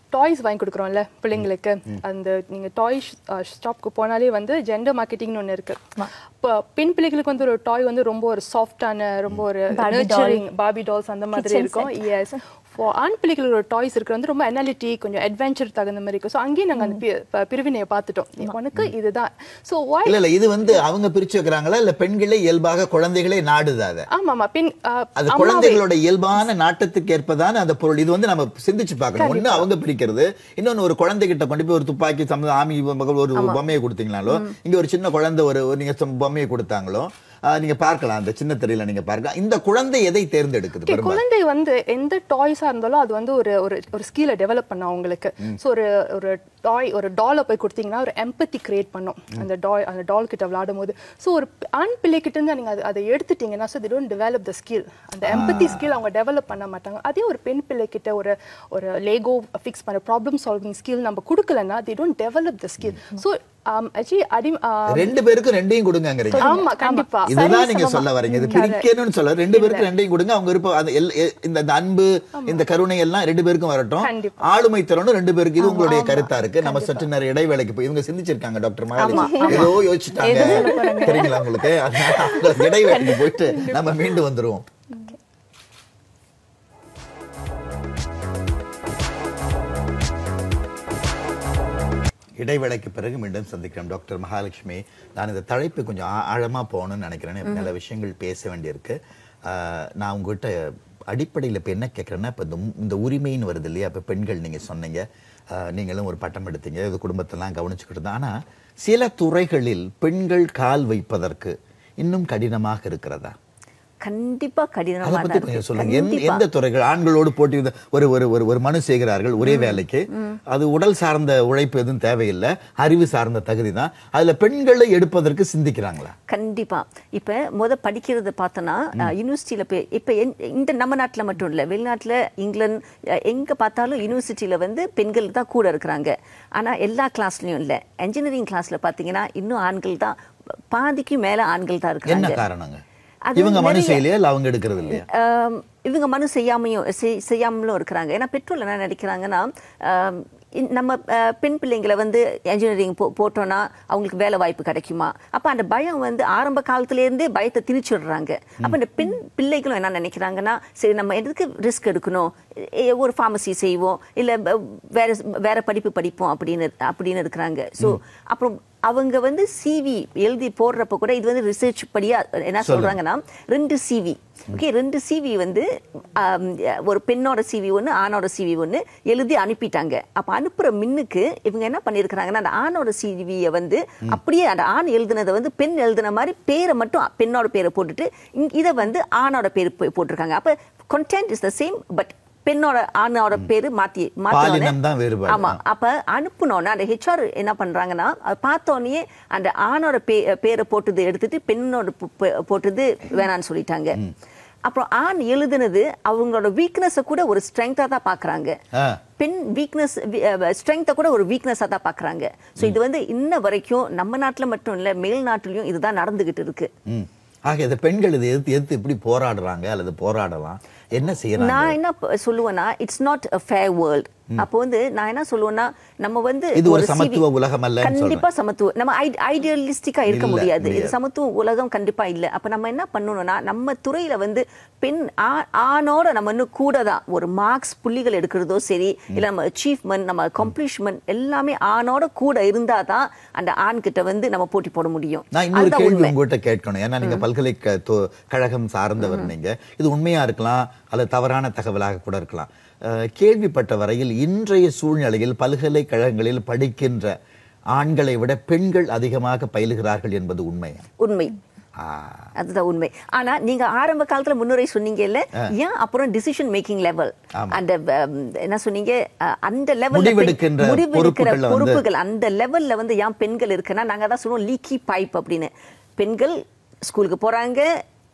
[SPEAKER 8] டாய்ஸ் வாங்கி கொடுக்குறோம்ல பிள்ளைங்களுக்கு அந்த நீங்க டாய் ஷாப்க்கு போனாலே வந்து ஜெண்டர் மார்க்கெட்டிங்னு ஒன்று இருக்கு இப்போ பெண் பிள்ளைகளுக்கு வந்து ஒரு டாய் வந்து ரொம்ப ஒரு சாஃப்டான ரொம்ப ஒரு
[SPEAKER 9] Barbie doll.
[SPEAKER 8] பாபி டால்ஸ் அந்த மாதிரி
[SPEAKER 9] Kitchen
[SPEAKER 8] இருக்கும் எஸ் ஃபார் ஆண் பிள்ளைகளோட டாய்ஸ் இருக்கிற வந்து ரொம்ப அனாலிட்டி கொஞ்சம் அட்வென்ச்சர் தகுந்த மாதிரி இருக்கும் ஸோ அங்கேயும் நாங்கள் அந்த பி- ப- பிரிவினையை பார்த்துட்டோம் உனக்கு இதுதான் ஸோ வாய்
[SPEAKER 1] இல்ல இல்ல இது வந்து அவங்க பிரிச்சு வைக்கிறாங்களா இல்ல பெண்களே இயல்பாக குழந்தைகளே நாடுதா அதை
[SPEAKER 8] ஆமா ஆமா பின் அஹ்,
[SPEAKER 1] அது
[SPEAKER 8] அம்மாவே-
[SPEAKER 1] குழந்தைகளோட இயல்பான நாட்டத்துக்கு ஏற்பதான அந்த பொருள் இது வந்து நம்ம சிந்திச்சு பார்க்கணும் ஒண்ணு அவங்க பிரிக்கிறது இன்னொன்னு ஒரு குழந்தைகிட்ட கொண்டு போய் ஒரு துப்பாக்கி சம்மந்த ஆமி மகள் ஒரு பொம்மையை கொடுத்தீங்கனாலோ இங்க ஒரு சின்ன குழந்தை ஒரு ஒரு நீங்க some பொம்மையை கொடுத்தாங்களோ ஆஹ், நீங்க பார்க்கலாம் அந்த சின்ன திரையில நீங்க பார்க்கலாம் இந்த குழந்தை எதை தேர்ந்தெடுக்குது
[SPEAKER 8] Okay,
[SPEAKER 1] பெரும்பாலும்
[SPEAKER 8] குழந்தை வந்து எந்த டாய்ஸா இருந்தாலும் அது வந்து ஒரு ஒரு ஒரு ஸ்கில்லை டெவலப் பண்ணும் அவங்களுக்கு ஸோ ஒரு ஒரு டாய் ஒரு டாலை போய் கொடுத்தீங்கன்னா ஒரு எம்பத்தி கிரியேட் பண்ணும் அந்த டாய் அந்த டால் கிட்ட விளையாடும் போது ஸோ ஒரு ஆண் பிள்ளை கிட்ட இருந்து நீங்க அது- அதை எடுத்துட்டீங்கன்னா so they don't develop the skill அந்த எம்பத்தி ஸ்கில் அவங்க டெவலப் பண்ண மாட்டாங்க அதே ஒரு பெண் பிள்ளை கிட்ட ஒரு ஒரு லேகோ ஃபிக்ஸ் பண்ண ப்ராப்ளம் சால்விங் ஸ்கில் நம்ம கொடுக்கலன்னா they don't develop the skill so actually அடி ஆம்,
[SPEAKER 1] ரெண்டு பேருக்கும் ரெண்டையும் கொடுங்கங்கறீங்க
[SPEAKER 8] ஆமா கண்டிப்பா
[SPEAKER 1] இதுதான் நீங்க சொல்ல வரீங்க இது பிரிக்கணும்னு சொல்ல ரெண்டு பேருக்கு ரெண்டையும் கொடுங்க அவங்க விருப்பம் அது எல்- எ- இந்த இந்த அன்பு இந்த கருணை எல்லாம் ரெண்டு பேருக்கும் வரட்டும்
[SPEAKER 8] கண்டிப்பா.
[SPEAKER 1] ஆளுமை திறனும் ரெண்டு பேருக்கு இது உங்களுடைய கருத்தா இருக்கு நம்ம சற்று நேரம் இடைவேளைக்கு போய் இவங்க சிந்திச்சிருக்காங்க டாக்டர் மகாலட்சுமி ஏதோ யோசிச்சுட்டாங்க தெரியுங்களா உங்களுக்கு அதனால அவங்க இடைவேளைக்கு போயிட்டு நம்ம மீண்டும் வந்துருவோம் இடைவேளைக்கு பிறகு மீண்டும் சந்திக்கிறோம் டாக்டர் மகாலட்சுமி நான் இந்த தலைப்பு கொஞ்சம் ஆ- ஆழமா போகணும்னு நினைக்கிறேன் நல்ல விஷயங்கள் பேச வேண்டியிருக்கு ஆஹ், நான் உங்ககிட்ட அடிப்படையில் இப்போ என்ன கேட்குறேன்னா இப்போ இந்த உம்- இந்த உரிமைன்னு வருது இல்லையா இப்போ பெண்கள் நீங்க சொன்னீங்க ஆஹ், நீங்களும் ஒரு பட்டம் எடுத்தீங்க இது குடும்பத்தெல்லாம் கவனிச்சுக்கிட்டு இருந்தோம் ஆனா சில துறைகளில் பெண்கள் கால் வைப்பதற்கு இன்னும் கடினமாக இருக்கிறதா
[SPEAKER 7] கண்டிப்பா
[SPEAKER 1] அதை
[SPEAKER 7] கடினமா
[SPEAKER 1] பத்தி
[SPEAKER 7] தான்
[SPEAKER 1] கொஞ்சம்
[SPEAKER 7] இருக்கு.
[SPEAKER 1] சொல்லுங்க எந்த
[SPEAKER 7] கண்டிப்பா.
[SPEAKER 1] எந்த துறைகள் ஆண்களோடு போட்டி வித- ஒரு ஒரு ஒரு ஒரு மனு செய்கிறார்கள் ஒரே வேலைக்கு அது உடல் சார்ந்த உழைப்பு எதுவும் தேவையில்லை அறிவு சார்ந்த தகுதி தான் அதுல பெண்களை எடுப்பதற்கு சிந்திக்கிறாங்களா
[SPEAKER 7] கண்டிப்பா இப்ப முத படிக்கிறது பார்த்தோன்னா யூனிவர்சிட்டியில போய் இப்ப என்- இந்த நம்ம நாட்டுல மட்டும் இல்ல வெளிநாட்டுல இங்கிலாந்து அஹ், எங்க பார்த்தாலும் யூனிவர்சிட்டியில வந்து பெண்கள் தான் கூட இருக்கிறாங்க ஆனா எல்லா கிளாஸ்லயும் இல்ல என்ஜினியரிங் கிளாஸ்ல பாத்தீங்கன்னா இன்னும் ஆண்கள் தான் பாதிக்கு மேல ஆண்கள் தான்
[SPEAKER 1] என்ன
[SPEAKER 7] இருக்காங்க
[SPEAKER 1] காரணங்க
[SPEAKER 7] அது
[SPEAKER 1] இவங்க மனு
[SPEAKER 7] நிறைய-
[SPEAKER 1] செய்யலையா இல்ல அவங்க எடுக்கிறது இல்லையா
[SPEAKER 7] ஆம், இவங்க மனு செய்யாமையும் செய்- செய்யாமலும் இருக்கிறாங்க ஏன்னா பெற்றோர் என்ன நினைக்கிறாங்கன்னா ஆம், இந்த- நம்ம அஹ், பெண் பிள்ளைங்களை வந்து என்ஜினியரிங் போ போட்டோம்னா அவங்களுக்கு வேலை வாய்ப்பு கிடைக்குமா அப்ப அந்த பயம் வந்து ஆரம்ப காலத்துல இருந்தே பயத்தை திணிச்சுடுறாங்க அப்ப இந்த பெண் பிள்ளைகளும் என்ன நினைக்கிறாங்கன்னா சரி நம்ம எதுக்கு ரிஸ்க் எடுக்கணும் எ- ஒரு ஃபார்மசி செய்வோம் இல்ல ப- வேற வேற படிப்பு படிப்போம் அப்படின்னு அப்படின்னு இருக்கிறாங்க ஸோ அப்புறம் அவங்க வந்து சிவி எழுதி போடுறப்ப கூட இது வந்து ரிசர்ச் படியா என்ன சொல்றாங்கன்னா ரெண்டு சிவி ஓகே ரெண்டு சிவி வந்து ஆம், ஒரு பெண்ணோட சிவி ஒன்று ஆணோட சிவி ஒன்று எழுதி அனுப்பிட்டாங்க அப்போ அனுப்புற மின்னுக்கு இவங்க என்ன பண்ணியிருக்கிறாங்கன்னா அந்த ஆணோட சிவியை வந்து அப்படியே அந்த ஆண் எழுதுனதை வந்து பெண் எழுதுன மாதிரி பேரை மட்டும் பெண்ணோட பேரை போட்டுட்டு இங்க- இதை வந்து ஆணோட பேர் போ- போட்டிருக்காங்க அப்போ content is the same but பெண்ணோட ஆணோட பேரு மாத்தி மாத்தினோடனே-
[SPEAKER 1] பாலினம் தான் வேறுபாடு.
[SPEAKER 7] ஆமா அப்ப அனுப்புனோன்னா அந்த ஹெச்ஆர் என்ன பண்றாங்கன்னா அது பார்த்தோன்னே அந்த ஆணோட பே பேரை போட்டது எடுத்துட்டு பெண்ணோட பு- பு- போட்டது வேணான்னு சொல்லிட்டாங்க அப்புறம் ஆண் எழுதுனது அவங்களோட வீக்னஸை கூட ஒரு ஸ்ட்ரென்த்தா தான் பாக்குறாங்க
[SPEAKER 1] ஆ.
[SPEAKER 7] பெண் வீக்னஸ் ஸ்ட்ரென்த்தை கூட ஒரு வீக்னஸா தான் பாக்குறாங்க சோ இது வந்து இன்ன வரைக்கும் நம்ம நாட்டுல மட்டும் இல்ல மேல் நாட்டிலையும் இதுதான் நடந்துகிட்டு இருக்கு
[SPEAKER 1] ம். ஆக இந்த பெண்கள் இதை எதிர்த்து எதிர்த்து எப்படி போராடுறாங்க அல்லது போராடலாம் என்ன செய்யறாங்க
[SPEAKER 7] நான் என்ன ப- சொல்லுவேன்னா it's not a fair world அப்போ வந்து நான் என்ன சொல்லுவேன்னா நம்ம வந்து
[SPEAKER 1] இது ஒரு
[SPEAKER 7] CV
[SPEAKER 1] சமத்துவ உலகம் அல்லன்னு
[SPEAKER 7] கண்டிப்பா சமத்துவ நம்ம ஐடியலிஸ்டிக்கா இருக்க
[SPEAKER 1] இல்ல,
[SPEAKER 7] முடியாது இது
[SPEAKER 1] முடியாது.
[SPEAKER 7] சமத்துவ உலகம் கண்டிப்பா இல்ல அப்ப நம்ம என்ன பண்ணணும்னா நம்ம துறையில வந்து பெண் ஆ- ஆணோட நம்ம இன்னும் கூட தான் ஒரு மார்க்ஸ் புள்ளிகள் எடுக்கிறதோ சரி இல்ல நம்ம அச்சீவ்மெண்ட் நம்ம அக்காம்ப்ளிஷ்மெண்ட் எல்லாமே ஆணோட கூட இருந்தா தான் அந்த ஆண் கிட்ட வந்து நம்ம போட்டி போட முடியும்
[SPEAKER 1] நான் இன்னொரு
[SPEAKER 7] அதுதான்
[SPEAKER 1] கேள்வி
[SPEAKER 7] உண்மை.
[SPEAKER 1] உங்ககிட்ட கேட்கணும் ஏன்னா நீங்க பல்கலைக்க தொ- கழகம் சார்ந்தவர் நீங்க இது உண்மையா இருக்கலாம் அல்லது தவறான தகவலாக கூட இருக்கலாம் அஹ், கேள்விப்பட்ட வரையில் இன்றைய சூழ்நிலையில் பல்கலைக்கழகங்களில் படிக்கின்ற ஆண்களை விட பெண்கள் அதிகமாக பயிலுகிறார்கள் என்பது உண்மை
[SPEAKER 7] உண்மை அதுதான் உண்மை ஆனா நீங்க ஆரம்ப காலத்துல முன்னுரை சொன்னீங்கல்ல ஏன் அப்புறம் டிசிஷன் மேக்கிங் லெவல்
[SPEAKER 1] ஆமா.
[SPEAKER 7] அந்த அம், என்ன சொன்னீங்க அஹ், அந்த லெவல்
[SPEAKER 1] முடிவெடுக்கின்ற பொறுப்புகள்ல வந்து-
[SPEAKER 7] பொறுப்புகள் அந்த லெவல்ல வந்து ஏன் பெண்கள் இருக்குன்னா நாங்க தான் சொல்லுவோம் லீக்கி பைப் அப்படின்னு பெண்கள் ஸ்கூலுக்கு போறாங்க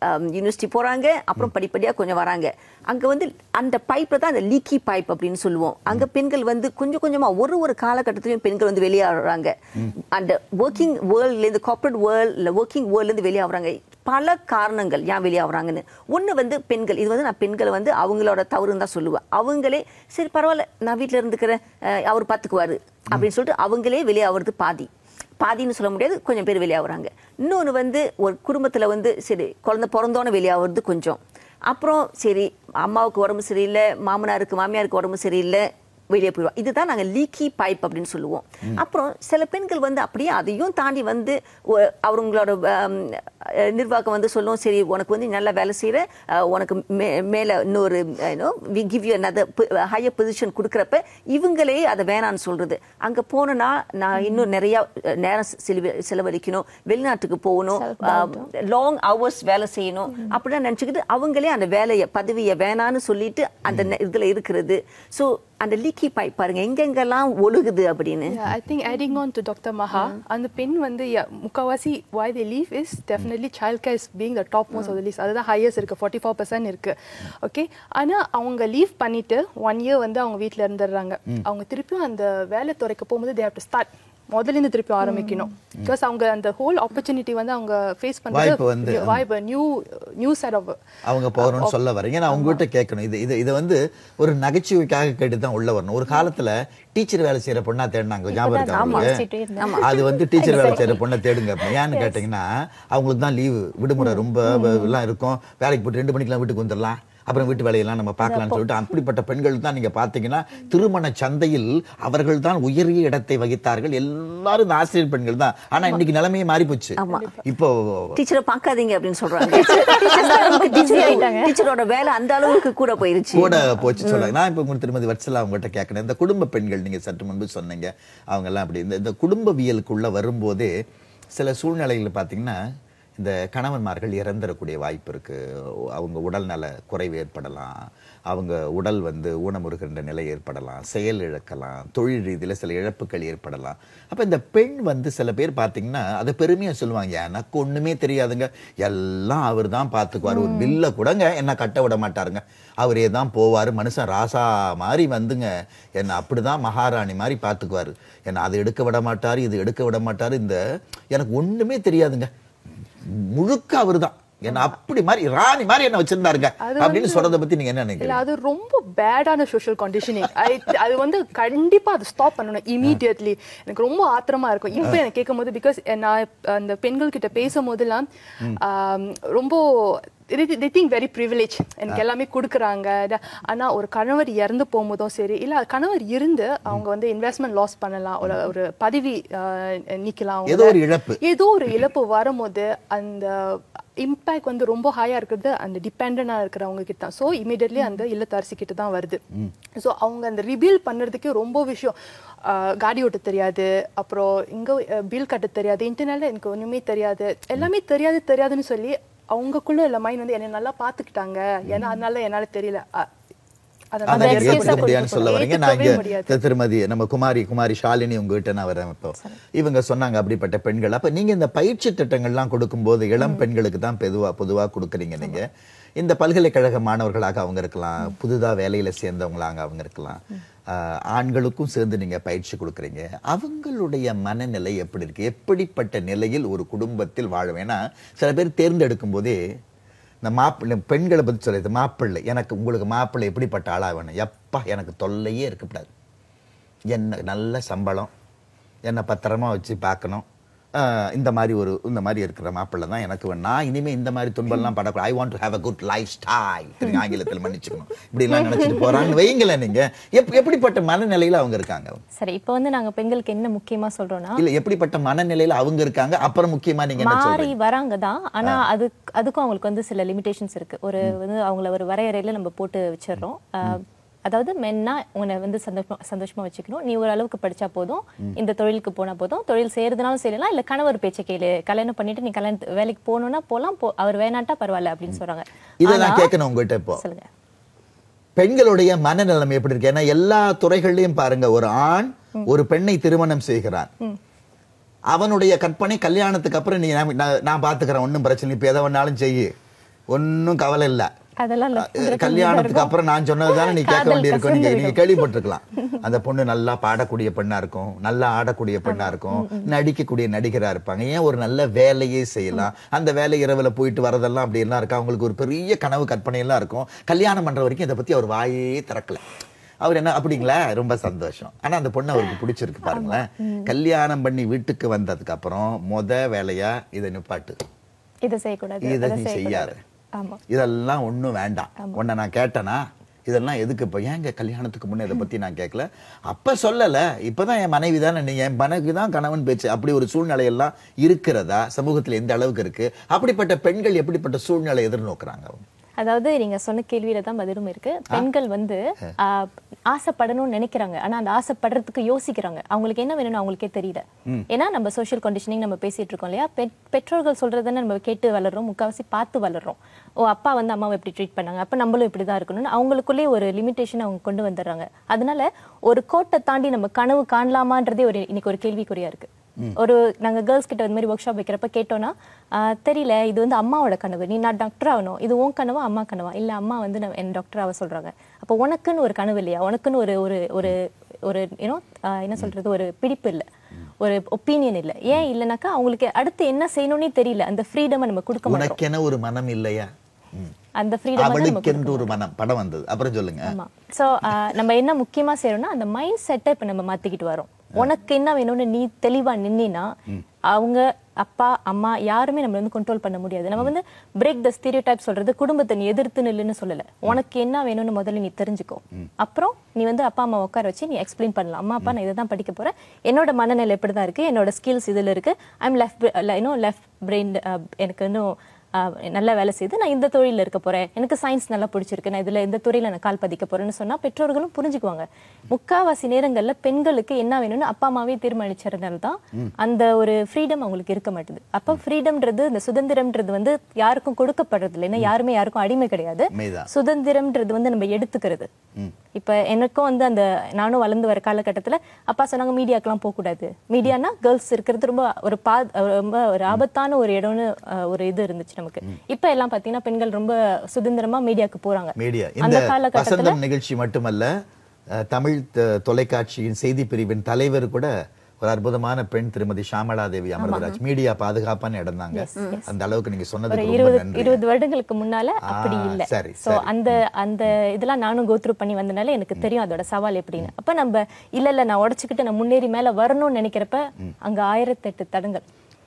[SPEAKER 7] யூனிவர்சிட்டி போறாங்க அப்புறம் படிப்படியா கொஞ்சம் வராங்க அங்க வந்து அந்த பைப்ல தான் அந்த லீக்கி பைப் அப்படின்னு சொல்லுவோம் அங்க பெண்கள் வந்து கொஞ்சம் கொஞ்சமா ஒரு ஒரு காலகட்டத்திலையும் பெண்கள் வந்து வெளியாடுறாங்க அந்த ஒர்க்கிங் வேர்ல்ட்ல இருந்து கார்பரேட் வேர்ல்ட் இல்ல ஒர்க்கிங் வேர்ல்ட்ல இருந்து வெளியாகுறாங்க பல காரணங்கள் ஏன் வெளியாகுறாங்கன்னு ஒண்ணு வந்து பெண்கள் இது வந்து நான் பெண்களை வந்து அவங்களோட தவறுன்னு தான் சொல்லுவேன் அவங்களே சரி பரவாயில்ல நான் வீட்ல இருந்துக்கிறேன் அஹ், அவர் பாத்துக்குவாரு அப்படின்னு சொல்லிட்டு அவங்களே வெளியாகிறது பாதி பாதின்னு சொல்ல முடியாது கொஞ்சம் பேர் வெளியாகுறாங்க இன்னொன்று வந்து ஒரு குடும்பத்தில் வந்து சரி குழந்தை பிறந்தோன்னே வெளியாகிறது கொஞ்சம் அப்புறம் சரி அம்மாவுக்கு உடம்பு சரியில்லை மாமனாருக்கு மாமியாருக்கு உடம்பு சரியில்லை வெளியே போயிடுவா இதுதான் நாங்கள் லீக்கி பைப் அப்படின்னு சொல்லுவோம் அப்புறம் சில பெண்கள் வந்து அப்படியே அதையும் தாண்டி வந்து ஒ- அவங்களோட ஆம், அஹ், நிர்வாகம் வந்து சொல்லும் சரி உனக்கு வந்து நல்லா வேலை செய்கிற உனக்கு மே மேலே இன்னொரு we give you another higher position கொடுக்குறப்ப இவங்களே அதை வேணான்னு சொல்றது அங்கே போனோன்னா நான் இன்னும் நிறைய அஹ், நேரம் செலவு செலவழிக்கணும் வெளிநாட்டுக்கு போகணும் லாங் ஹவர்ஸ் வேலை செய்யணும் அப்படின்னு நினச்சிக்கிட்டு அவங்களே அந்த வேலையை பதவியை வேணான்னு சொல்லிட்டு அந்த நெ- இதுல இருக்கிறது ஸோ அந்த லீக்கி பைப் பாருங்க எங்கெங்கெல்லாம் ஒழுகுது அப்படின்னு
[SPEAKER 8] Yeah, I think adding on to Dr. Maha, அந்த பெண் வந்து yeah, முக்காவாசி why they leave is definitely childcare is being the top most of the list. அதுதான் highest இருக்கு 44% பர்சன்ட் இருக்கு ஓகே ஆனா அவங்க லீவ் பண்ணிட்டு ஒன் இயர் வந்து அவங்க வீட்ல இருந்துடுறாங்க அவங்க திருப்பியும் அந்த வேலை துறைக்கு போகும்போது they have to start முதல்ல இருந்து திருப்பி ஆரம்பிக்கணும் பிகாஸ் அவங்க அந்த ஹோல் ஆப்பர்ச்சுனிட்டி வந்து அவங்க ஃபேஸ்
[SPEAKER 1] வாய்ப்பு வந்து,
[SPEAKER 8] பண்றது வாய்ப்பு நியூ நியூ செட் ஆஃப்
[SPEAKER 1] அவங்க போகணும்னு சொல்ல வரீங்க நான் உங்ககிட்ட கேட்கணும் இது இது இதை வந்து ஒரு நகைச்சுவைக்காக கேட்டு தான் உள்ள வரணும் ஒரு காலத்துல டீச்சர் வேலை செய்யற பொண்ணா தேடினாங்க ஞாபகம் இருக்கா
[SPEAKER 9] ஆமா,
[SPEAKER 1] உங்களுக்கு?
[SPEAKER 9] யோசிச்சுட்டே இருந்தேன்.
[SPEAKER 1] அது வந்து டீச்சர் வேலை செய்யற பொண்ணை தேடுங்க அப்ப. ஏன்னு கேட்டீங்கன்னா அவங்களுக்கு தான் லீவு விடுமுறை ரொம்ப வ- எல்லாம் இருக்கும் வேலைக்கு போட்டு ரெண்டு மணிக்கெல்லாம் வீட்டுக்கு வந்துடலாம் அப்புறம் வீட்டு வேலையெல்லாம் நம்ம பார்க்கலாம்னு சொல்லிட்டு அப்படிப்பட்ட பெண்கள் தான் நீங்க பாத்தீங்கன்னா திருமண சந்தையில் அவர்கள் தான் உயரிய இடத்தை வகித்தார்கள் எல்லாரும் இந்த ஆசிரியர் பெண்கள் தான் ஆனா இன்னைக்கு நிலைமையே மாறி போச்சு
[SPEAKER 7] ஆமா.
[SPEAKER 1] இப்போ
[SPEAKER 7] டீச்சரை பார்க்காதீங்க அப்படின்னு சொல்றாங்க அந்த அளவுக்கு டீச்சர் டீச்சரோட வேலை அந்த அளவுக்கு கூட போயிருச்சு
[SPEAKER 1] கூட போச்சு சொல்லுங்க நான் இப்போ உங்களுக்கு திருமதி வட்சலா அவங்ககிட்ட கேட்கணும் இந்த குடும்ப பெண்கள் நீங்க சற்று முன்பு சொன்னீங்க அவங்க எல்லாம் அப்படி இந்த இந்த குடும்பவியலுக்குள்ள வரும்போதே சில சூழ்நிலைகள் பார்த்தீங்கன்னா இந்த கணவன்மார்கள் இறந்துடக்கூடிய வாய்ப்பு இருக்கு அவங்க உடல்நல குறைவு ஏற்படலாம் அவங்க உடல் வந்து ஊனமுறுகின்ற நிலை ஏற்படலாம் செயல் இழக்கலாம் தொழில் ரீதியில சில இழப்புகள் ஏற்படலாம் அப்ப இந்த பெண் வந்து சில பேர் பார்த்தீங்கன்னா அதை பெருமையா சொல்லுவாங்க எனக்கு ஒண்ணுமே தெரியாதுங்க எல்லாம் அவர் தான் பார்த்துக்குவார் ஒரு பில்ல கூடங்க என்ன கட்ட விட மாட்டாருங்க அவரே தான் போவார் மனுஷன் ராசா மாதிரி வந்துங்க என்னை அப்படிதான் மகாராணி மாதிரி பார்த்துக்குவாரு என்னை அதை எடுக்க விட மாட்டார் இது எடுக்க விட மாட்டார் இந்த எனக்கு ஒண்ணுமே தெரியாதுங்க முழுக்க அவர்தான் என்ன அப்படி மாதிரி ராணி மாதிரி என்ன வச்சிருந்தாருங்க அப்படின்னு சொல்றதை பத்தி நீங்க என்ன
[SPEAKER 8] இல்ல
[SPEAKER 1] நினைக்கிறீங்க
[SPEAKER 8] அது ரொம்ப பேடான சோஷியல் கண்டிஷனிங் அது வந்து கண்டிப்பா அது ஸ்டாப் பண்ணணும் இமீடியட்லி எனக்கு ரொம்ப ஆத்திரமா இருக்கும் இப்போ எனக்கு கேட்கும் போது பிகாஸ் நான் அந்த பெண்கள் கிட்ட பேசும் போதெல்லாம் ஆம், ரொம்ப they think வெரி ப்ரிவிலேஜ் எனக்கு எல்லாமே கொடுக்குறாங்க ட- ஆனா ஒரு கணவர் இறந்து போகும்போதும் சரி இல்ல கணவர் இருந்து அவங்க வந்து இன்வெஸ்ட்மெண்ட் லாஸ் பண்ணலாம் ஒரு ஒரு பதவி ஆஹ், நீக்கலாம் அவங்க.
[SPEAKER 1] ஏதோ ஒரு இழப்பு.
[SPEAKER 8] ஏதோ ஒரு இழப்பு வரும்போது அந்த இம்பேக்ட் வந்து ரொம்ப ஹையா இருக்கிறது அந்த டிபெண்டா இருக்கிறவங்க கிட்ட தான் ஸோ இமீடியட்லி அந்த இல்லத்தரசி கிட்ட தான் வருது ஸோ அவங்க அந்த ரிபீல் பண்ணுறதுக்கு ரொம்ப விஷயம் ஆஹ், காடி ஓட்ட தெரியாது அப்புறம் இங்க பில் கட்ட தெரியாது இன்டர்நெட்ல எனக்கு ஒண்ணுமே தெரியாது எல்லாமே தெரியாது தெரியாதுன்னு சொல்லி அவங்கக்குள்ள இல்ல மைண்ட் வந்து என்னை நல்லா பாத்துக்கிட்டாங்க ஏன்னா அதனால என்னால தெரியல அ- அதனால
[SPEAKER 1] அதை
[SPEAKER 8] excuse
[SPEAKER 1] ஏற்றுக்க
[SPEAKER 8] அ
[SPEAKER 1] முடியாதுன்னு சொல்ல வரீங்க நான்
[SPEAKER 8] ஏத்துக்கவே
[SPEAKER 1] இங்க
[SPEAKER 8] முடியாது.
[SPEAKER 1] திரு- திருமதி நம்ம குமாரி குமாரி ஷாலினி உங்ககிட்ட நான் வரேன் இப்போ இவங்க சொன்னாங்க அப்படிப்பட்ட பெண்கள் அப்ப நீங்க இந்த பயிற்சி திட்டங்கள்லாம் கொடுக்கும்போது இளம் பெண்களுக்கு தான் பொதுவா பொதுவா கொடுக்குறீங்க நீங்க இந்த பல்கலைக்கழக மாணவர்களாக அவங்க இருக்கலாம் புதுதா வேலையில சேர்ந்தவங்களாக அவங்க இருக்கலாம் ஆஹ், ஆண்களுக்கும் சேர்ந்து நீங்க பயிற்சி கொடுக்குறீங்க அவங்களுடைய மனநிலை எப்படி இருக்கு எப்படிப்பட்ட நிலையில் ஒரு குடும்பத்தில் வாழும் ஏன்னா சில பேர் தேர்ந்தெடுக்கும் போதே இந்த மாப்பிள்ளை பெண்களை பற்றி சொல்லுது மாப்பிள்ளை எனக்கு உங்களுக்கு மாப்பிள்ளை எப்படிப்பட்ட ஆளா வேணும் எப்பா எனக்கு தொல்லையே இருக்கக்கூடாது என்ன நல்ல சம்பளம் என்னை பத்திரமா வச்சு பார்க்கணும் ஆஹ் இந்த மாதிரி ஒரு இந்த மாதிரி இருக்கிற மாப்பிள்ளை தான் எனக்கு வேணும் நான் இனிமே இந்த மாதிரி துன்பம்லாம் படக்கூடாது I want to have a good lifestyle திரும்பி ஆங்கிலத்தில் மன்னிச்சுக்கணும் இப்படிலாம் நினைச்சிட்டு போறான்னு வைங்களேன் நீங்க எப் எப்படிப்பட்ட மனநிலையில அவங்க இருக்காங்க
[SPEAKER 9] சரி இப்போ வந்து நாங்க பெண்களுக்கு என்ன முக்கியமா சொல்றோம்னா
[SPEAKER 1] இல்ல எப்படிப்பட்ட மனநிலையில அவங்க இருக்காங்க அப்புறம் முக்கியமா நீங்க என்ன
[SPEAKER 9] மாறி
[SPEAKER 1] சொல்றீங்க
[SPEAKER 9] வராங்க தான் ஆனா அது அதுக்கும் அவங்களுக்கு வந்து சில லிமிடேஷன்ஸ் இருக்கு ஒரு வந்து அவங்கள ஒரு வரையறையில நம்ம போட்டு வச்சிடுறோம் அஹ், அதாவது மென்னா உன்னை வந்து சந்தோஷமா சந்தோஷமா வச்சுக்கணும் நீ ஒரு அளவுக்கு படிச்சா போதும் இந்த தொழிலுக்கு போனா போதும் தொழில் செய்யறதுனாலும் செய்யலாம் இல்ல கணவர் பேச்சை கேளு கல்யாணம் பண்ணிட்டு நீ கல்யாணத்து வேலைக்கு போகணும்னா போலாம் போ அவர் வேணாட்டா பரவாயில்ல அப்படின்னு சொல்றாங்க
[SPEAKER 1] இதை நான்
[SPEAKER 9] ஆனா-
[SPEAKER 1] கேட்கணும் உங்ககிட்ட இப்போ
[SPEAKER 9] சொல்லுங்க
[SPEAKER 1] பெண்களுடைய மனநிலைமை எப்படி இருக்கு ஏன்னா எல்லா துறைகள்லயும் பாருங்க ஒரு ஆண் ஒரு பெண்ணை திருமணம் செய்கிறான் அவனுடைய கற்பனை கல்யாணத்துக்கு அப்புறம் நீ நான் நான் நான் பாத்துக்கிறேன் ஒண்ணும் பிரச்சனை இல்லை, இப்ப எதை வேணாலும் செய்யு ஒன்றும் கவலை இல்ல
[SPEAKER 9] அதெல்லாம் இல்ல.
[SPEAKER 1] அஹ், கல்யாணத்துக்கு அப்புறம் நான் சொன்னது தானே நீ கேட்க
[SPEAKER 9] காதல்
[SPEAKER 1] வேண்டியிருக்கும் நீங்க
[SPEAKER 9] கசிந்து
[SPEAKER 1] நீங்க கேள்விப்பட்டிருக்கலாம் அந்த பொண்ணு நல்லா பாடக்கூடிய பெண்ணா இருக்கும் நல்லா ஆடக்கூடிய பெண்ணா இருக்கும் நடிக்கக்கூடிய நடிகரா இருப்பாங்க ஏன் ஒரு நல்ல வேலையே செய்யலாம் அந்த வேலை இரவுல போயிட்டு வரதெல்லாம் அப்படி எல்லாம் இருக்கு அவங்களுக்கு ஒரு பெரிய கனவு கற்பனை எல்லாம் இருக்கும் கல்யாணம் பண்ற வரைக்கும் இதை பத்தி அவர் வாயே திறக்கல அவர் என்ன அப்படிங்களா ரொம்ப சந்தோஷம் ஆனா அந்த பொண்ணு அவருக்கு பிடிச்சிருக்கு பாருங்களேன் கல்யாணம் பண்ணி வீட்டுக்கு வந்ததுக்கு அப்புறம் முத வேலையா இதை நிப்பாட்டு
[SPEAKER 9] இதை செய்யக்கூடாது
[SPEAKER 1] இதை
[SPEAKER 9] அதை
[SPEAKER 1] நீ
[SPEAKER 9] செய்யக்கூடாது
[SPEAKER 1] செய்யாத
[SPEAKER 9] ஆமா
[SPEAKER 1] இதெல்லாம் ஒண்ணும் வேண்டாம் உன்னை நான் கேட்டேனா இதெல்லாம் எதுக்கு இப்போ ஏங்க கல்யாணத்துக்கு முன்னே இதை பத்தி நான் கேட்கல அப்ப சொல்லல இப்பதான் என் மனைவி தானே நீ என் மனைவி தான் கணவன் பேச்சு அப்படி ஒரு சூழ்நிலை எல்லாம் இருக்கிறதா சமூகத்துல எந்த அளவுக்கு இருக்கு அப்படிப்பட்ட பெண்கள் எப்படிப்பட்ட சூழ்நிலை எதிர்நோக்குறாங்க அவங்க
[SPEAKER 9] அதாவது நீங்க சொன்ன கேள்வியில தான் பதிலும் இருக்கு பெண்கள் வந்து ஆ, ஆசைப்படணும்னு நினைக்கிறாங்க ஆனா அந்த ஆசைப்படுறதுக்கு யோசிக்கிறாங்க அவங்களுக்கு என்ன வேணும்னு அவங்களுக்கே தெரியல ஏன்னா நம்ம சோஷியல் கண்டிஷனிங் நம்ம பேசிட்டு இருக்கோம் இல்லையா பெற்- பெற்றோர்கள் சொல்றதுன்னு நம்ம கேட்டு வளர்றோம் முக்காவாசி பார்த்து வளர்றோம் ஓ அப்பா வந்து அம்மாவை இப்படி ட்ரீட் பண்ணாங்க அப்ப நம்மளும் இப்படிதான் இருக்கணும்னு அவங்களுக்குள்ளே ஒரு லிமிட்டேஷன் அவங்க கொண்டு வந்துடுறாங்க அதனால ஒரு கோட்டை தாண்டி நம்ம கனவு காணலாமான்றதே ஒரு இன்னைக்கு ஒரு கேள்விக்குறியா இருக்கு ஒரு நாங்க கேர்ள்ஸ் கிட்ட இந்த மாதிரி ஒர்க் ஷாப் வைக்கிறப்ப கேட்டோம்னா ஆஹ், தெரியல இது வந்து அம்மாவோட கனவு நீ நான் டாக்டர் ஆகணும் இது உன் கனவா அம்மா கனவா இல்ல அம்மா வந்து நான் என் டாக்டர் ஆக சொல்றாங்க அப்போ உனக்குன்னு ஒரு கனவு இல்லையா உனக்குன்னு ஒரு ஒரு ஒரு ஒரு யூனோ என்ன சொல்றது ஒரு பிடிப்பு இல்ல ஒரு ஒப்பீனியன் இல்ல ஏன் இல்லைனாக்கா அவங்களுக்கு அடுத்து என்ன செய்யணும்னே தெரியல அந்த ஃப்ரீடம் நம்ம கொடுக்க மாட்டோம்
[SPEAKER 1] உனக்கென ஒரு மனம் இல்லையா ம்.
[SPEAKER 9] அந்த ஃப்ரீடம் நம்ம
[SPEAKER 1] அவளுக்கென்று ஒரு மனம் படம் வந்தது அப்புறம் சொல்லுங்க
[SPEAKER 9] ஆமா சோ நம்ம என்ன முக்கியமா செய்யறோம்னா அந்த மைண்ட் செட்டை இப்ப நம்ம மாத்திக்கிட்டு வரோம் உனக்கு என்ன வேணும்னு நீ தெளிவா நின்னா அவங்க அப்பா அம்மா யாருமே நம்ம வந்து கண்ட்ரோல் பண்ண முடியாது நம்ம வந்து பிரேக் த ஸ்டீரியோ டைப் சொல்றது குடும்பத்தை நீ எதிர்த்து நில்லுன்னு சொல்லல உனக்கு என்ன வேணும்னு முதல்ல நீ தெரிஞ்சுக்கோ அப்புறம் நீ வந்து அப்பா அம்மா உட்கார வச்சு நீ எக்ஸ்பிளைன் பண்ணலாம் அம்மா அப்பா நான் இதை தான் படிக்க போறேன் என்னோட மனநிலை இப்படி தான் இருக்கு என்னோட ஸ்கில்ஸ் இதுல இருக்கு ஐம் லெஃப்ட் இன்னும் லெஃப்ட் பிரெயின் எனக்கு இன்னும் ஆஹ் நல்லா வேலை செய்து நான் இந்த தொழிலில் இருக்க போறேன் எனக்கு சயின்ஸ் நல்லா பிடிச்சிருக்கு நான் இதுல இந்த துறையில நான் கால் பதிக்க போறேன்னு சொன்னா பெற்றோர்களும் புரிஞ்சுக்குவாங்க முக்காவாசி நேரங்கள்ல பெண்களுக்கு என்ன வேணும்னு அப்பா அம்மாவே தீர்மானிச்சதுனால தான் அந்த ஒரு ஃப்ரீடம் அவங்களுக்கு இருக்க மாட்டுது அப்ப ஃப்ரீடம்ன்றது இந்த சுதந்திரம்ன்றது வந்து யாருக்கும் கொடுக்கப்படுறது இல்லை ஏன்னா யாருமே யாருக்கும் அடிமை கிடையாது
[SPEAKER 1] உண்மைதான்.
[SPEAKER 9] சுதந்திரம்ன்றது வந்து நம்ம எடுத்துக்கிறது இப்ப எனக்கும் வந்து அந்த நானும் வளர்ந்து வர காலகட்டத்துல அப்பா சொன்னாங்க மீடியாக்கெல்லாம் போக கூடாது மீடியானா கேர்ள்ஸ் இருக்கிறது ரொம்ப ஒரு பா ரொம்ப ஒரு ஆபத்தான ஒரு இடம்னு அஹ், ஒரு இது இருந்துச்சு நமக்கு இப்ப எல்லாம் பாத்தீங்கன்னா பெண்கள் ரொம்ப சுதந்திரமா மீடியாக்கு போறாங்க
[SPEAKER 1] மீடியா
[SPEAKER 9] அந்த
[SPEAKER 1] இந்த
[SPEAKER 9] காலகட்டத்துல
[SPEAKER 1] வசந்தம் நிகழ்ச்சி மட்டுமல்ல அஹ், தமிழ் த- தொலைக்காட்சியின் செய்தி பிரிவின் தலைவர் கூட ஒரு அற்புதமான பெண் திருமதி ஷாமலா தேவி அமர்தராஜ் மீடியா பாதுகாப்பான இடம் தாங்க அந்த அளவுக்கு நீங்க
[SPEAKER 9] ஒரு
[SPEAKER 1] சொன்னதுக்கு ரொம்ப
[SPEAKER 9] இருபது
[SPEAKER 1] நன்றி
[SPEAKER 9] இருபது வருடங்களுக்கு முன்னால
[SPEAKER 1] ஆ,
[SPEAKER 9] அப்படி இல்ல
[SPEAKER 1] சரி,
[SPEAKER 9] சோ அந்த அந்த இதெல்லாம் நானும் கோத்ரூ பண்ணி வந்தனால எனக்கு தெரியும் அதோட சவால் எப்படின்னு அப்ப நம்ம இல்ல இல்ல நான் உடைச்சுக்கிட்டு நான் முன்னேறி மேல வரணும்னு நினைக்கிறப்ப அங்க ஆயிரத்தெட்டு தடங்கள்